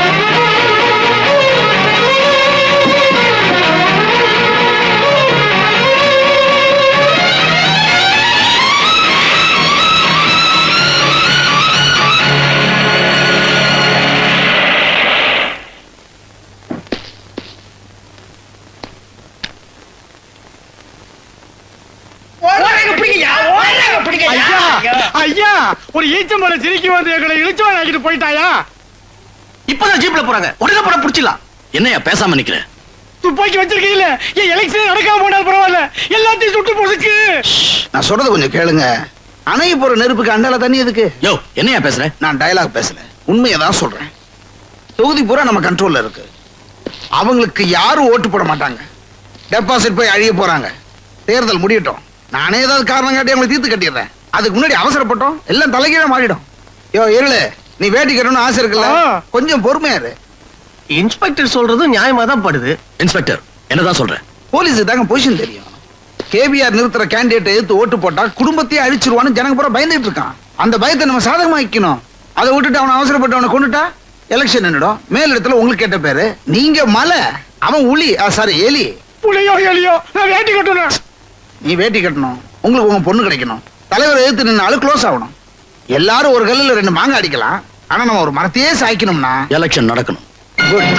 Speaker 5: ஐயா ஐயா ஒரு ஈச்சம்பழம் சிரிக்கி வந்து எங்களை இழுச்சவன் ஆக்கிட்டு போயிட்டாயா
Speaker 14: இப்பதான் ஜீப்ல போறாங்க உடனே போட புடிச்சிடலாம்
Speaker 2: என்னையா பேசாம நிக்கிற
Speaker 5: துப்பாக்கி வச்சிருக்கீங்களே ஏன் எலெக்ஷன் நடக்காம போனாலும் பரவாயில்ல எல்லாத்தையும் சுட்டு போடுச்சு
Speaker 19: நான் சொல்றது கொஞ்சம் கேளுங்க அணைய போற நெருப்புக்கு அண்டால தண்ணி எதுக்கு
Speaker 2: யோ என்னையா பேசுற
Speaker 19: நான் டயலாக் பேசல உண்மையை தான் சொல்றேன் தொகுதி பூரா நம்ம கண்ட்ரோல்ல இருக்கு அவங்களுக்கு யாரும் ஓட்டு போட மாட்டாங்க டெபாசிட் போய் அழிய போறாங்க தேர்தல் முடியட்டும் நானே ஏதாவது காரணம் காட்டி அவங்களை தீர்த்து கட்டிடுறேன் அதுக்கு முன்னாடி அவசரப்பட்டோம் எல்லாம் தலைகீழ மாறிடும் யோ இருளு நீ வேட்டி கட்டணும்னு ஆசை இருக்குல்ல கொஞ்சம் பொறுமையா இரு
Speaker 14: இன்ஸ்பெக்டர் சொல்றதும் நியாயமா தான் படுது
Speaker 2: இன்ஸ்பெக்டர் என்னதான் சொல்ற
Speaker 19: போலீஸுக்கு தாங்க பொசிஷன் தெரியும் கேபிஆர் நிறுத்துற கேண்டிடேட் எடுத்து ஓட்டு போட்டா குடும்பத்தையே அழிச்சிருவான்னு ஜனங்க பூரா பயந்துட்டு இருக்கான் அந்த பயத்தை நம்ம சாதகமா வைக்கணும் அதை விட்டுட்டு அவனை அவசரப்பட்டு அவனை கொண்டுட்டா எலெக்ஷன் என்னிடம் மேல் இடத்துல உங்களுக்கு கேட்ட பேரு நீங்க மலை அவன் உளி சாரி எலி
Speaker 5: புளியோ எலியோ நான் வேட்டி கட்டணும்
Speaker 19: நீ வேட்டி கட்டணும் உங்களுக்கு உங்க பொண்ணு கிடைக்கணும் தலைவர் எதிர்த்து நின்னாலும் க்ளோஸ் ஆகணும் எல்லாரும் ஒரு கல்லுல ரெண்டு மாங்காய் அடிக்கலாம் ஆனா நம்ம ஒரு மரத்தையே சாய்க்கணும்னா
Speaker 2: எலெக்ஷன் நடக்கணும்
Speaker 19: குட்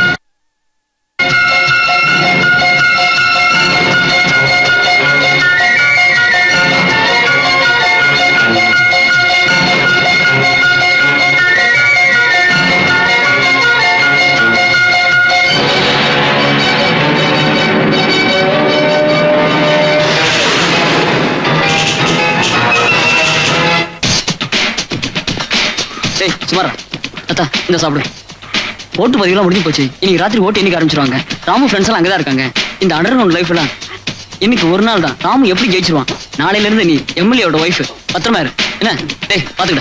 Speaker 16: டேய் சுமாரா அத்தா இந்த சாப்பிடு ஓட்டு பதிவுலாம் முடிஞ்சு போச்சு இன்னைக்கு ராத்திரி ஓட்டு எண்ணிக்க ஆரம்பிச்சிருவாங்க ராமு ஃப்ரெண்ட்ஸ் எல்லாம் அங்கதான் இருக்காங்க இந்த அண்டர் கிரவுண்ட் லைஃப் எல்லாம் இன்னைக்கு ஒரு நாள் தான் ராமு எப்படி ஜெயிச்சிருவான் நாளையில இருந்து நீ எம்எல்ஏவோட ஒய்ஃப் பத்திரமா இரு என்ன டேய் பாத்துக்கிட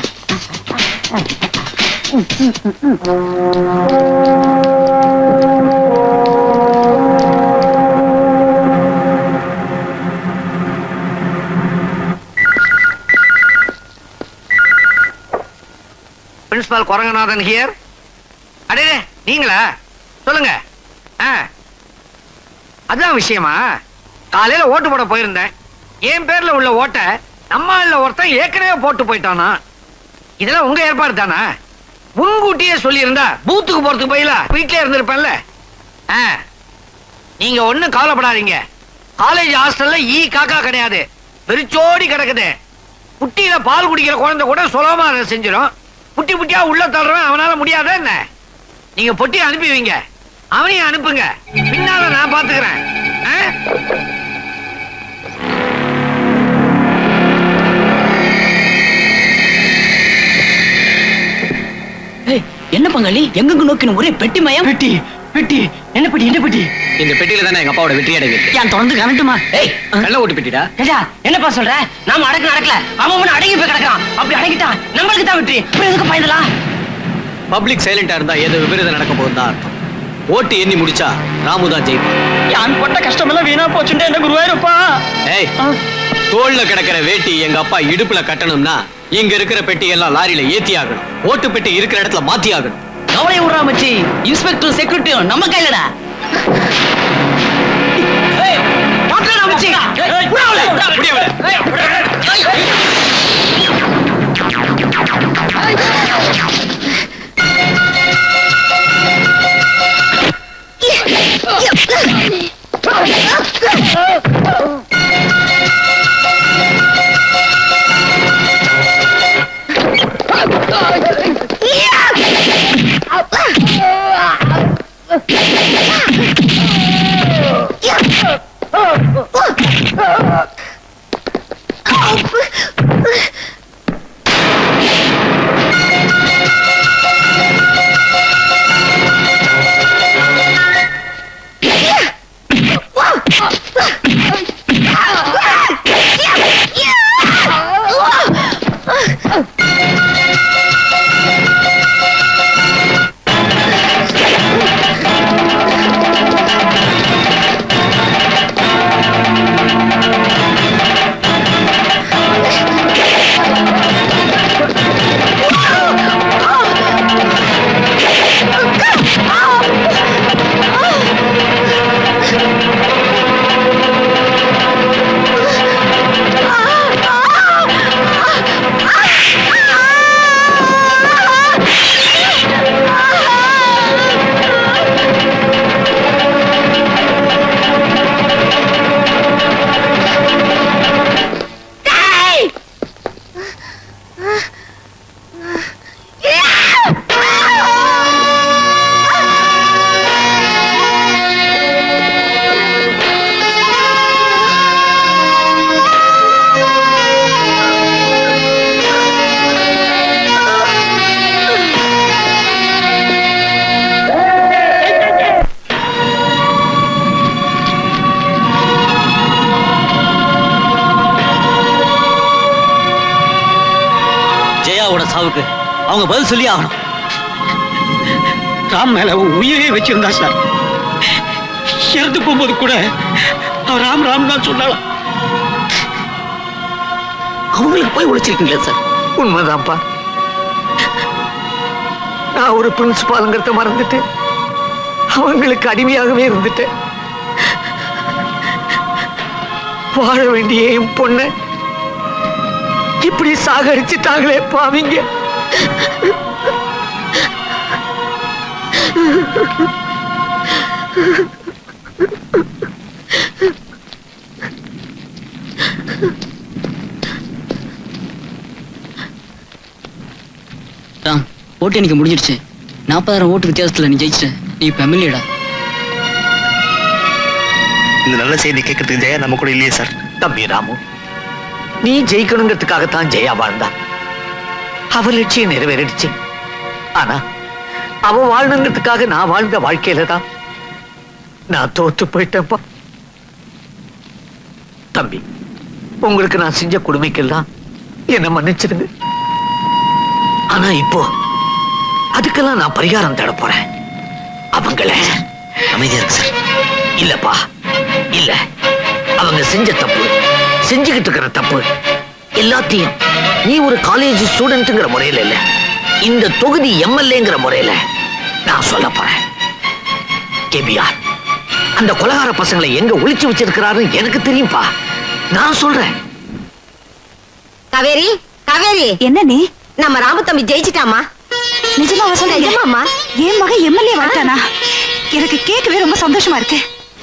Speaker 8: பிரின்சிபால் குரங்கநாதன் ஹியர் அடே நீங்களா சொல்லுங்க ஆ அதான் விஷயமா காலையில ஓட்டு போட போயிருந்தேன் என் பேர்ல உள்ள ஓட்டை நம்ம ஆள்ல ஒருத்தன் ஏற்கனவே போட்டு போயிட்டானா இதெல்லாம் உங்க ஏற்பாடு தானா முன்கூட்டியே சொல்லியிருந்தா பூத்துக்கு போறதுக்கு போயில வீட்லயே இருந்திருப்பேன்ல ஆ நீங்க ஒண்ணும் கவலைப்படாதீங்க காலேஜ் ஹாஸ்டல்ல ஈ காக்கா கிடையாது வெறிச்சோடி கிடக்குது புட்டியில பால் குடிக்கிற குழந்தை கூட சுலபமா அதை செஞ்சிடும் புட்டி புட்டியா உள்ள தள்ளுறவன் அவனால முடியாத என்ன நீங்க பொட்டி அனுப்பி வைங்க அவனையும் அனுப்புங்க பின்னால நான் பாத்துக்கிறேன் ஆ?
Speaker 16: ஏய், என்ன பங்காளி எங்கெங்க நோக்கின ஒரே பெட்டி மயம்
Speaker 5: பெட்டி பெட்டி என்ன பெட்டி என்ன பெட்டி
Speaker 1: இந்த பெட்டியில தானே எங்க அப்பாவோட வெற்றி அடைவு
Speaker 16: ஏன் தொடர்ந்து கரண்ட்டுமா
Speaker 5: ஏய்
Speaker 1: கள்ள ஓட்டு பெட்டிடா
Speaker 5: ஏடா என்னப்பா சொல்ற நாம அடக்க நடக்கல அவன் அவன் அடங்கி போய் கிடக்கான் அப்படி அடங்கிட்டான் நம்மளுக்கு தான் வெற்றி அப்புறம் எதுக்கு பயந்தலாம்
Speaker 1: பப்ளிக் சைலண்டா இருந்தா ஏதோ விபரீதம் நடக்க போகுது தான் அர்த்தம் ஓட்டு எண்ணி முடிச்சா ராமு தான் ஜெயிப்பான்
Speaker 5: யான் பட்ட கஷ்டம் எல்லாம் வீணா போச்சுட்டு என்ன குருவாயிருப்பா
Speaker 1: ஏய் தோல்ல கிடக்கிற வேட்டி எங்க அப்பா இடுப்புல கட்டணும்னா இங்க இருக்கிற பெட்டி எல்லாம் லாரியில ஏத்தி ஆகணும் ஓட்டு பெட்டி இருக்கிற இடத்துல மாத்தி ஆகணும்
Speaker 16: கவலை விடுறா மச்சி இன்ஸ்பெக்டர் செக்யூரிட்டியும் நம்ம கையிலடா ஏய், மாத்துடா மச்சி. ஏய், புறா அவளை.
Speaker 1: புடி அவளை.
Speaker 6: ஜெயாவோட சாவுக்கு அவங்க பதில் சொல்லி ஆகணும்
Speaker 5: ராம் மேல அவன் உயிரே வச்சிருந்தா சார் இறந்து போகும்போது கூட அவன் ராம் ராம் தான் சொன்னாலாம்
Speaker 6: அவங்களுக்கு போய் உழைச்சிருக்கீங்களா சார்
Speaker 8: உண்மைதான்ப்பா
Speaker 5: நான் ஒரு பிரின்சிபாலுங்கிறத மறந்துட்டேன் அவங்களுக்கு அடிமையாகவே இருந்துட்டேன் வாழ வேண்டிய என் பொண்ண இப்படி சாகடிச்சிட்டாங்களே பாவிங்க
Speaker 16: ராம் ஓட்டு எனக்கு முடிஞ்சிடுச்சு நாற்பதாயிரம் ஓட்டு வித்தியாசத்துல நீ ஜெயிச்சிட்ட நீ இப்ப எம்எல்ஏடா
Speaker 3: இந்த நல்ல செய்தி கேட்கறதுக்கு ஜெயா நம்ம கூட இல்லையே சார்
Speaker 5: தம்பி ராமு நீ ஜெயிக்கணுங்கிறதுக்காகத்தான் ஜெயா வாழ்ந்தா அவ லட்சியம் நிறைவேறிடுச்சு ஆனா அவ வாழணுங்கிறதுக்காக நான் வாழ்ந்த வாழ்க்கையில தான் நான் தோத்து போயிட்டேன்ப்பா தம்பி உங்களுக்கு நான் செஞ்ச கொடுமைக்கெல்லாம் என்ன மன்னிச்சிடுங்க ஆனா இப்போ அதுக்கெல்லாம் நான் பரிகாரம் தேட போறேன் அவங்கள
Speaker 3: அமைதியா இருக்கு சார்
Speaker 5: இல்லப்பா இல்ல அவங்க செஞ்ச தப்பு செஞ்சுக்கிட்டு இருக்கிற தப்பு எல்லாத்தையும் நீ ஒரு காலேஜ் ஸ்டூடெண்ட்ங்கிற முறையில இல்ல இந்த தொகுதி எம்எல்ஏங்கிற முறையில நான் சொல்ல போறேன் கேபிஆர் அந்த கொலகார பசங்களை எங்க ஒளிச்சு வச்சிருக்கிறாருன்னு எனக்கு தெரியும்பா நான் சொல்றேன்
Speaker 15: காவேரி காவேரி
Speaker 10: என்ன நீ
Speaker 15: நம்ம ராமதம்பி ஜெயிச்சிட்டாமா
Speaker 10: நிஜமாவா சொல்றீங்க
Speaker 15: நிஜமாம்மா
Speaker 10: என் மகன் எம்எல்ஏ வந்துட்டானா எனக்கு கேட்கவே ரொம்ப சந்தோஷமா இருக்கு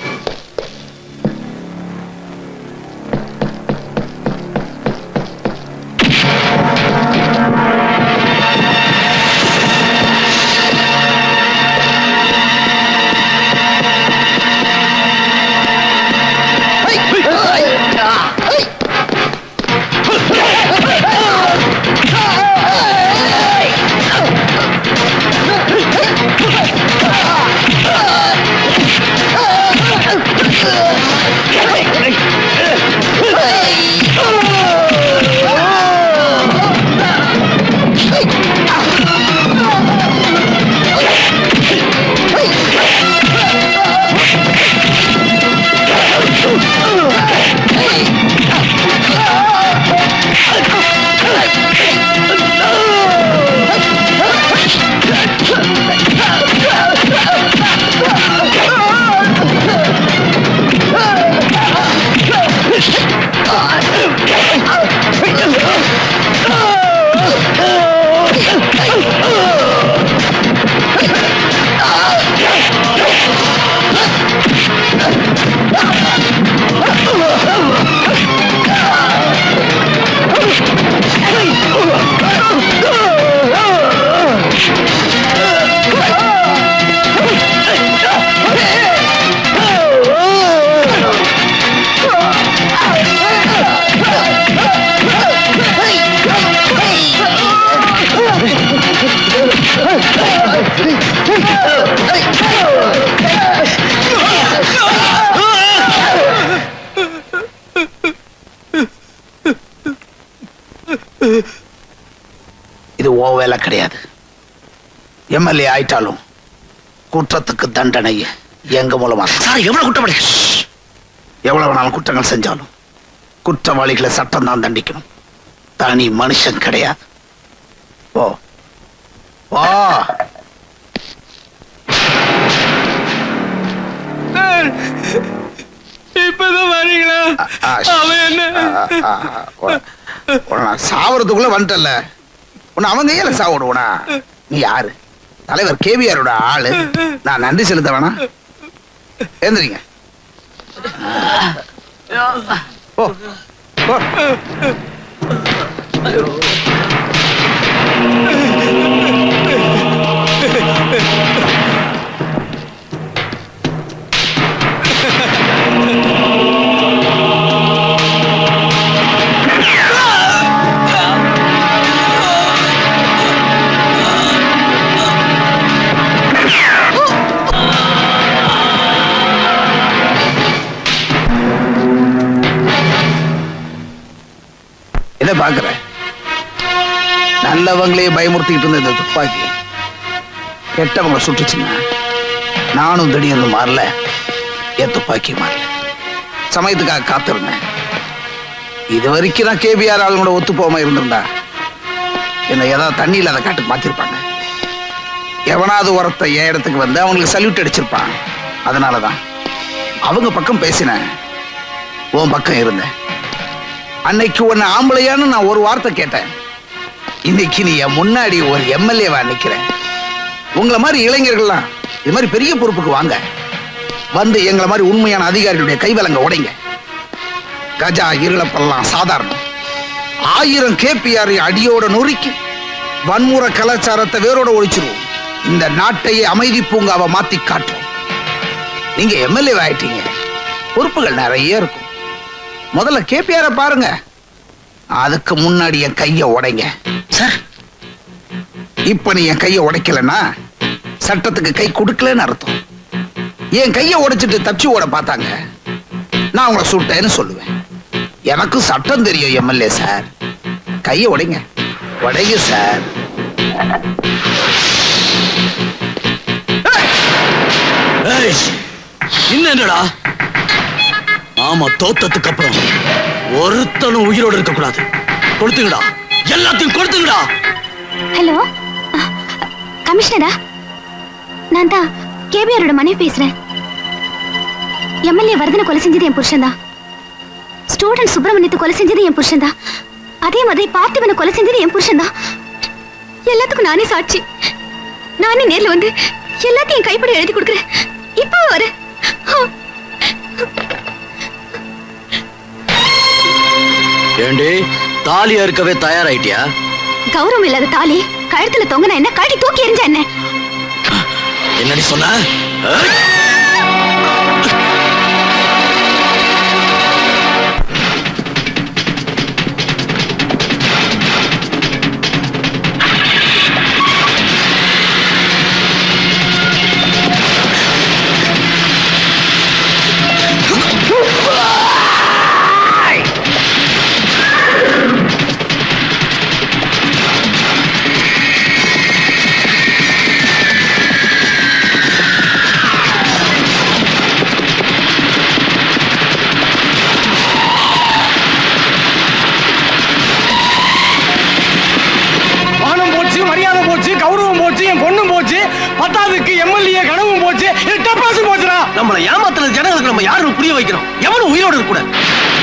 Speaker 19: இது ஓ வேலை கிடையாது எம்எல்ஏ ஆயிட்டாலும் குற்றத்துக்கு தண்டனை எங்க மூலமா
Speaker 3: சார் எவ்வளவு குற்றப்படி
Speaker 19: எவ்வளவு வேணாலும் குற்றங்கள் செஞ்சாலும் குற்றவாளிகளை சட்டம் தான் தண்டிக்கணும் தனி மனுஷன் கிடையாது ஓ ஓ
Speaker 5: இப்பதான் வரீங்களா அவன் என்ன
Speaker 19: உன்னை நான் சாவறதுக்குள்ள வந்துட்டல உன்னை அவன் கையில சாவிடுவனா நீ யாரு தலைவர் கேவிஆரோட ஆளு நான் நன்றி செலுத்த வேணாம் எந்திரிங்க ஓ ஓ என்ன பாக்குற நல்லவங்களே பயமுறுத்திக்கிட்டு இருந்த இந்த துப்பாக்கி கெட்டவங்க சுட்டுச்சுன்னா நானும் திடீர்னு மாறல என் துப்பாக்கி மாறல சமயத்துக்காக காத்திருந்தேன் இது வரைக்கும் நான் கேபிஆர் ஆளுங்களோட ஒத்து போகாம இருந்திருந்தா என்னை ஏதாவது தண்ணியில் அதை காட்டு மாத்திருப்பாங்க எவனாவது ஒருத்த என் இடத்துக்கு வந்து அவங்களுக்கு சல்யூட் அடிச்சிருப்பான் அதனாலதான் அவங்க பக்கம் பேசினேன் உன் பக்கம் இருந்தேன் அன்னைக்கு உன்னை ஆம்பளையான்னு நான் ஒரு வார்த்தை கேட்டேன் இன்னைக்கு நீ என் முன்னாடி ஒரு எம்எல்ஏவா நிக்கிறேன் உங்களை மாதிரி இளைஞர்கள்லாம் இது மாதிரி பெரிய பொறுப்புக்கு வாங்க வந்து எங்களை மாதிரி உண்மையான அதிகாரிகளுடைய கைவிலங்க உடைங்க கஜா இருளப்பெல்லாம் சாதாரணம் ஆயிரம் கேபிஆர் அடியோட நொறுக்கி வன்முறை கலாச்சாரத்தை வேரோட ஒழிச்சிருவோம் இந்த நாட்டையே அமைதி பூங்காவை மாத்தி காட்டுவோம் நீங்க எம்எல்ஏ ஆயிட்டீங்க பொறுப்புகள் நிறைய இருக்கும் முதல்ல கேபிஆர பாருங்க அதுக்கு முன்னாடி என் கைய உடைங்க சார் இப்ப நீ என் கைய உடைக்கலன்னா சட்டத்துக்கு கை கொடுக்கலன்னு அர்த்தம் என் கைய உடைச்சிட்டு தப்பிச்சு ஓட பார்த்தாங்க நான் உங்களை சுட்டேன்னு சொல்லுவேன் எனக்கும் சட்டம் தெரியும் எம்எல்ஏ சார் கைய உடைங்க உடைங்க சார்
Speaker 2: இன்னும் என்னடா ஆமா தோத்ததுக்கு அப்புறம் ஒருத்தனும் உயிரோடு இருக்க கூடாது கொடுத்துங்கடா எல்லாத்தையும் கொடுத்துங்கடா
Speaker 12: ஹலோ கமிஷனரா நான் தான் கேபிஆரோட மனைவி பேசுறேன் எம்எல்ஏ வர்தனை கொலை செஞ்சது என் புருஷன் தான் ஸ்டூடெண்ட் சுப்பிரமணியத்தை கொலை செஞ்சது என் புருஷன் தான் அதே மாதிரி பார்த்திபனை கொலை செஞ்சது என் புருஷன் தான் எல்லாத்துக்கும் நானே சாட்சி நானே நேர்ல வந்து எல்லாத்தையும் என் கைப்படி எழுதி கொடுக்குறேன் இப்போ வர
Speaker 2: ஏண்டி தாலியா இருக்கவே தயாராயிட்டியா
Speaker 12: கௌரவம் இல்லாத தாலி கழுத்துல தொங்கின என்ன கழட்டி தூக்கி எறிஞ்ச என்ன
Speaker 2: என்னடி சொன்ன ஏய்!
Speaker 5: மானம் போச்சு மரியாதை போச்சு கௌரவம் போச்சு என் பொண்ணும் போச்சு பத்தாவதுக்கு எம்எல்ஏ கனவும் போச்சு டப்பாசு போச்சுடா
Speaker 14: நம்மளை ஏமாத்துற ஜனங்களுக்கு நம்ம யாரும் புரிய வைக்கிறோம் எவனும் உயிரோடு இருக்க கூடாது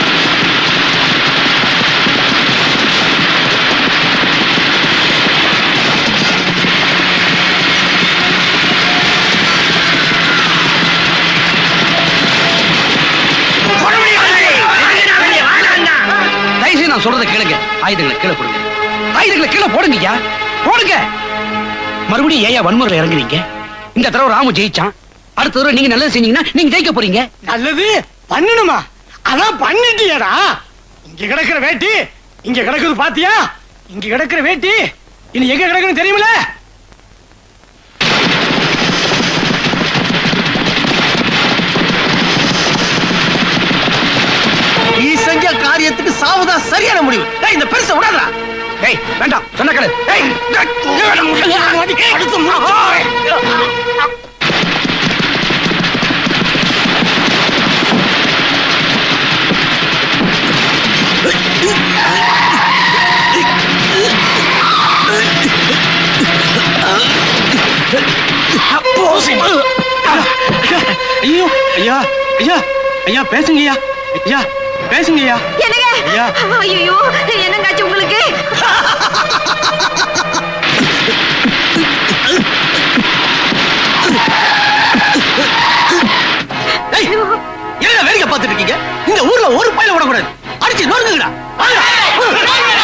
Speaker 4: தயவுசெய்து நான் சொல்றதை கேளுங்க ஆயுதங்களை கீழே போடுங்க ஆயுதங்களை கீழே போடுங்கய்யா போடுங்க மறுபடியும் ஏயா வன்முறையில் இறங்குறீங்க இந்த தடவை ராமு ஜெயிச்சான் அடுத்த தடவை நீங்க நல்லது செஞ்சீங்கன்னா நீங்க ஜெயிக்க போறீங்க
Speaker 5: நல்லது பண்ணணுமா அதான் பண்ணிட்டியடா இங்க கிடக்குற வேட்டி இங்க கிடக்குது பாத்தியா இங்க கிடக்குற வேட்டி இனி எங்க கிடக்குன்னு தெரியுமில
Speaker 14: நீ செஞ்ச காரியத்துக்கு சாவுதான் சரியான முடிவு டேய், இந்த பெருசை விடாதா
Speaker 4: ஏய் வேண்டாம் சொன்ன கேளு ஏய்
Speaker 5: அடுத்து
Speaker 1: ஐயோ ஐயா ஐயா ஐயா பேசுங்கய்யா ஐயா பேசுங்கய்யா
Speaker 20: என்னங்க
Speaker 1: ஐயா.
Speaker 20: ஐயோ என்னங்காச்சு உங்களுக்கு
Speaker 14: ஏய், என்ன வேடிக்கை பார்த்துட்டு இருக்கீங்க இந்த ஊர்ல ஒரு பயில விடக்கூடாது அடிச்சு நொறுங்குங்கடா வாங்க.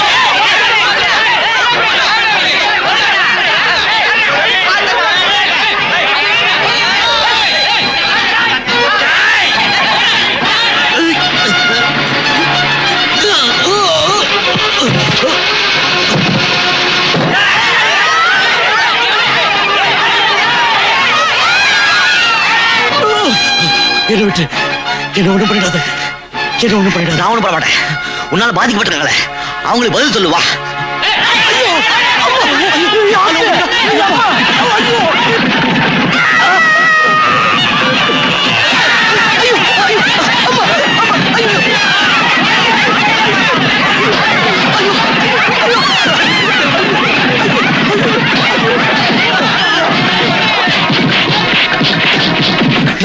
Speaker 3: என்ன விட்டு என்ன ஒண்ணும் பண்ணிடாத என்ன ஒண்ணும் பண்ணிடாத நான் ஒண்ணும் பண்ண மாட்டேன் உன்னால பாதிக்கப்பட்டிருக்காங்களே அவங்களுக்கு பதில் சொல்லுவா
Speaker 14: ஐயோ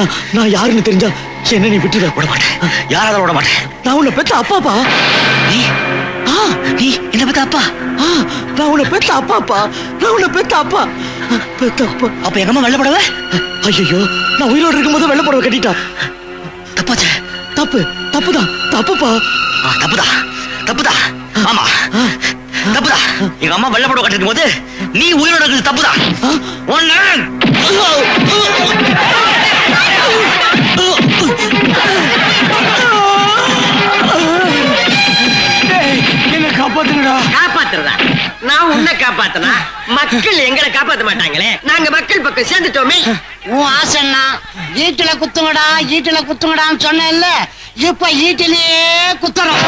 Speaker 6: நான் நான் யாருன்னு தெரிஞ்சா என்ன நீ விட்டுட விட மாட்டேன்
Speaker 3: யாராலும் விட மாட்டேன்
Speaker 6: நான் உன்னை பெத்த அப்பாப்பா
Speaker 3: நீ
Speaker 6: ஆ
Speaker 3: நீ என்ன பெத்த அப்பா
Speaker 6: ஆ நான் உன்னை பெத்த அப்பாப்பா நான் உன்னை பெத்த அப்பா பெத்த அப்பா
Speaker 3: அப்ப எங்க அம்மா வெள்ளப்படவ
Speaker 6: ஐயோ நான் உயிரோடு இருக்கும்போது வெள்ளை புடவை கட்டிட்டா
Speaker 3: தப்பாச்சே
Speaker 6: தப்பு தப்புதான் தப்புப்பா
Speaker 3: ஆ, தப்புதான் தப்புதான் ஆமா தப்புதான் எங்க அம்மா வெள்ளப்படம் கட்டிருக்கும் போது நீ உயிரோட இருக்கிறது தப்புதான் ஒன்னு
Speaker 5: என்ன காப்பாத்துங்கடா
Speaker 7: காப்பாத்துறதா நான் உன்னை காப்பாத்தனா மக்கள் எங்களை காப்பாத்த மாட்டாங்களே நாங்க மக்கள் பக்கம் சேர்ந்துட்டோமே
Speaker 22: உன் ஆசைன்னா ஈட்டில குத்துங்கடா ஈட்டில குத்துங்கடான்னு சொன்னேன்ல இப்ப ஈட்டிலேயே குத்துறோம்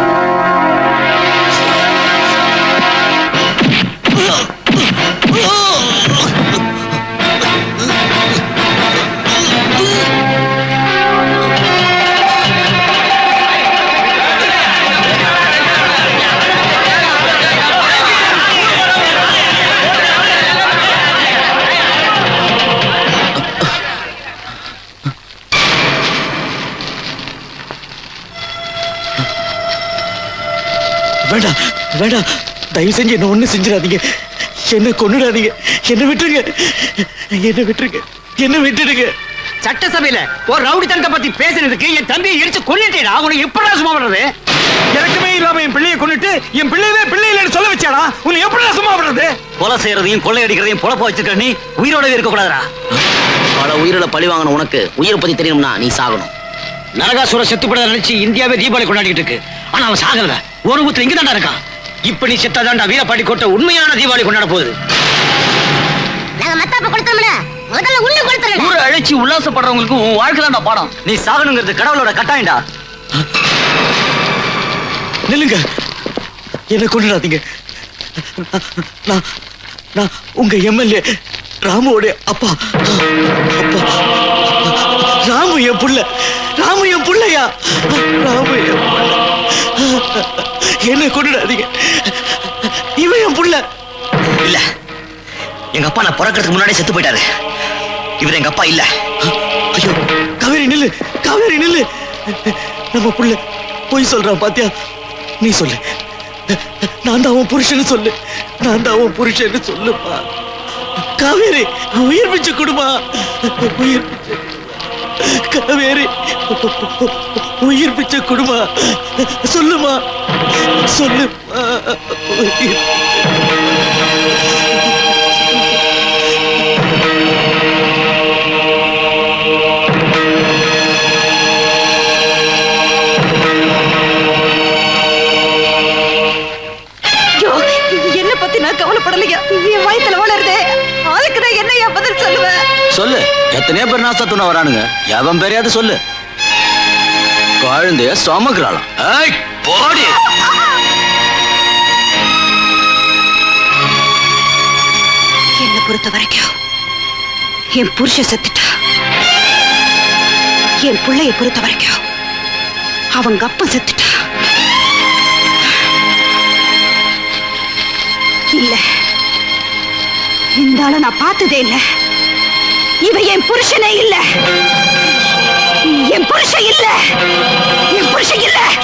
Speaker 6: வேண்டாம் வேண்டாம் தயவு செஞ்சு என்ன ஒண்ணு செஞ்சிடாதீங்க என்ன கொன்னுடாதீங்க என்ன விட்டுருங்க என்ன விட்டுருங்க என்ன விட்டுடுங்க
Speaker 5: சட்டசபையில ஒரு ரவுடித்தனத்தை பத்தி பேசுனதுக்கு என் தம்பியை இடிச்சு கொன்னுட்டேடா உனக்கு எப்படா சும்மா விடுறது எனக்குமே இல்லாம என் பிள்ளையை கொன்னுட்டு என் பிள்ளையவே பிள்ளை இல்லைன்னு சொல்ல வச்சாடா உன்னை எப்படா சும்மா விடுறது
Speaker 3: கொலை செய்யறதையும் கொள்ளையடிக்கிறதையும் பொழப்ப வச்சிருக்க நீ உயிரோடவே இருக்க கூடாதா
Speaker 2: பல உயிரில பழி வாங்கின உனக்கு உயிரை பத்தி தெரியணும்னா நீ சாகணும்
Speaker 5: நரகாசுர செத்துப்பட நினைச்சு இந்தியாவே தீபாவளி கொண்டாடிட்டு இருக்கு ஆனா அவன் சாகல ஒரு ஊத்துல இங்க இருக்கான் இப்ப நீ செத்தாதான்டா வீரப்பாடி கோட்டை உண்மையான தீபாவளி கொண்டாட போகுது
Speaker 13: நாங்க மத்தாப்ப கொடுத்தோம்ல முதல்ல உள்ள கொடுத்துருங்க
Speaker 16: ஊரை அழைச்சி உல்லாசப்படுறவங்களுக்கு உன் வாழ்க்கை தான் பாடம்
Speaker 3: நீ சாகணுங்கிறது கடவுளோட கட்டாயம்டா
Speaker 6: நில்லுங்க என்ன கொண்டுடாதீங்க நான் நான் உங்க எம்எல்ஏ ராமுவோட அப்பா அப்பா ராமு என் புள்ள ராமு என் புள்ளையா ராமு என் புள்ள என்ன கொண்டுடாதீங்க இவன் என் புள்ள
Speaker 3: இல்ல எங்க அப்பா நான் பிறக்கிறதுக்கு முன்னாடியே செத்து போயிட்டாரு இவர் எங்க அப்பா இல்ல
Speaker 6: ஐயோ காவேரி நில்லு காவேரி நில்லு நம்ம புள்ள பொய் சொல்றான் பாத்தியா நீ சொல்லு நான் தான் அவன் புருஷன்னு சொல்லு நான் தான் அவன் புருஷன்னு சொல்லுப்பா காவேரி உயிர் பிச்சை கொடுமா உயிர் பிச்சை காவேரி உயிர் பிச்சை கொடுமா சொல்லுமா சொல்லுமா உயிர்
Speaker 21: ஐயோ என்ன பத்தி நான் கவலைப்படலையா என் வயித்துல வளருதே அதுக்கு நான் என்னையா பதில் சொல்லுவேன்
Speaker 2: சொல்லு எத்தனையோ பேர் நாஸ்தா துண்ண வரானுங்க எவன் பெரியாது சொல்லு குழந்தைய சுமக்கிறாளாம் ஏய் போடி
Speaker 21: என்ன பொறுத்த வரைக்கும் என் புருஷன் செத்துட்டா என் பிள்ளைய பொறுத்த வரைக்கும் அவங்க அப்பா செத்துட்டா இல்ல இந்த ஆளை நான் பார்த்ததே இல்ல இவ என் புருஷனே இல்ல என் புருஷன் இல்ல என் புருஷன் இல்ல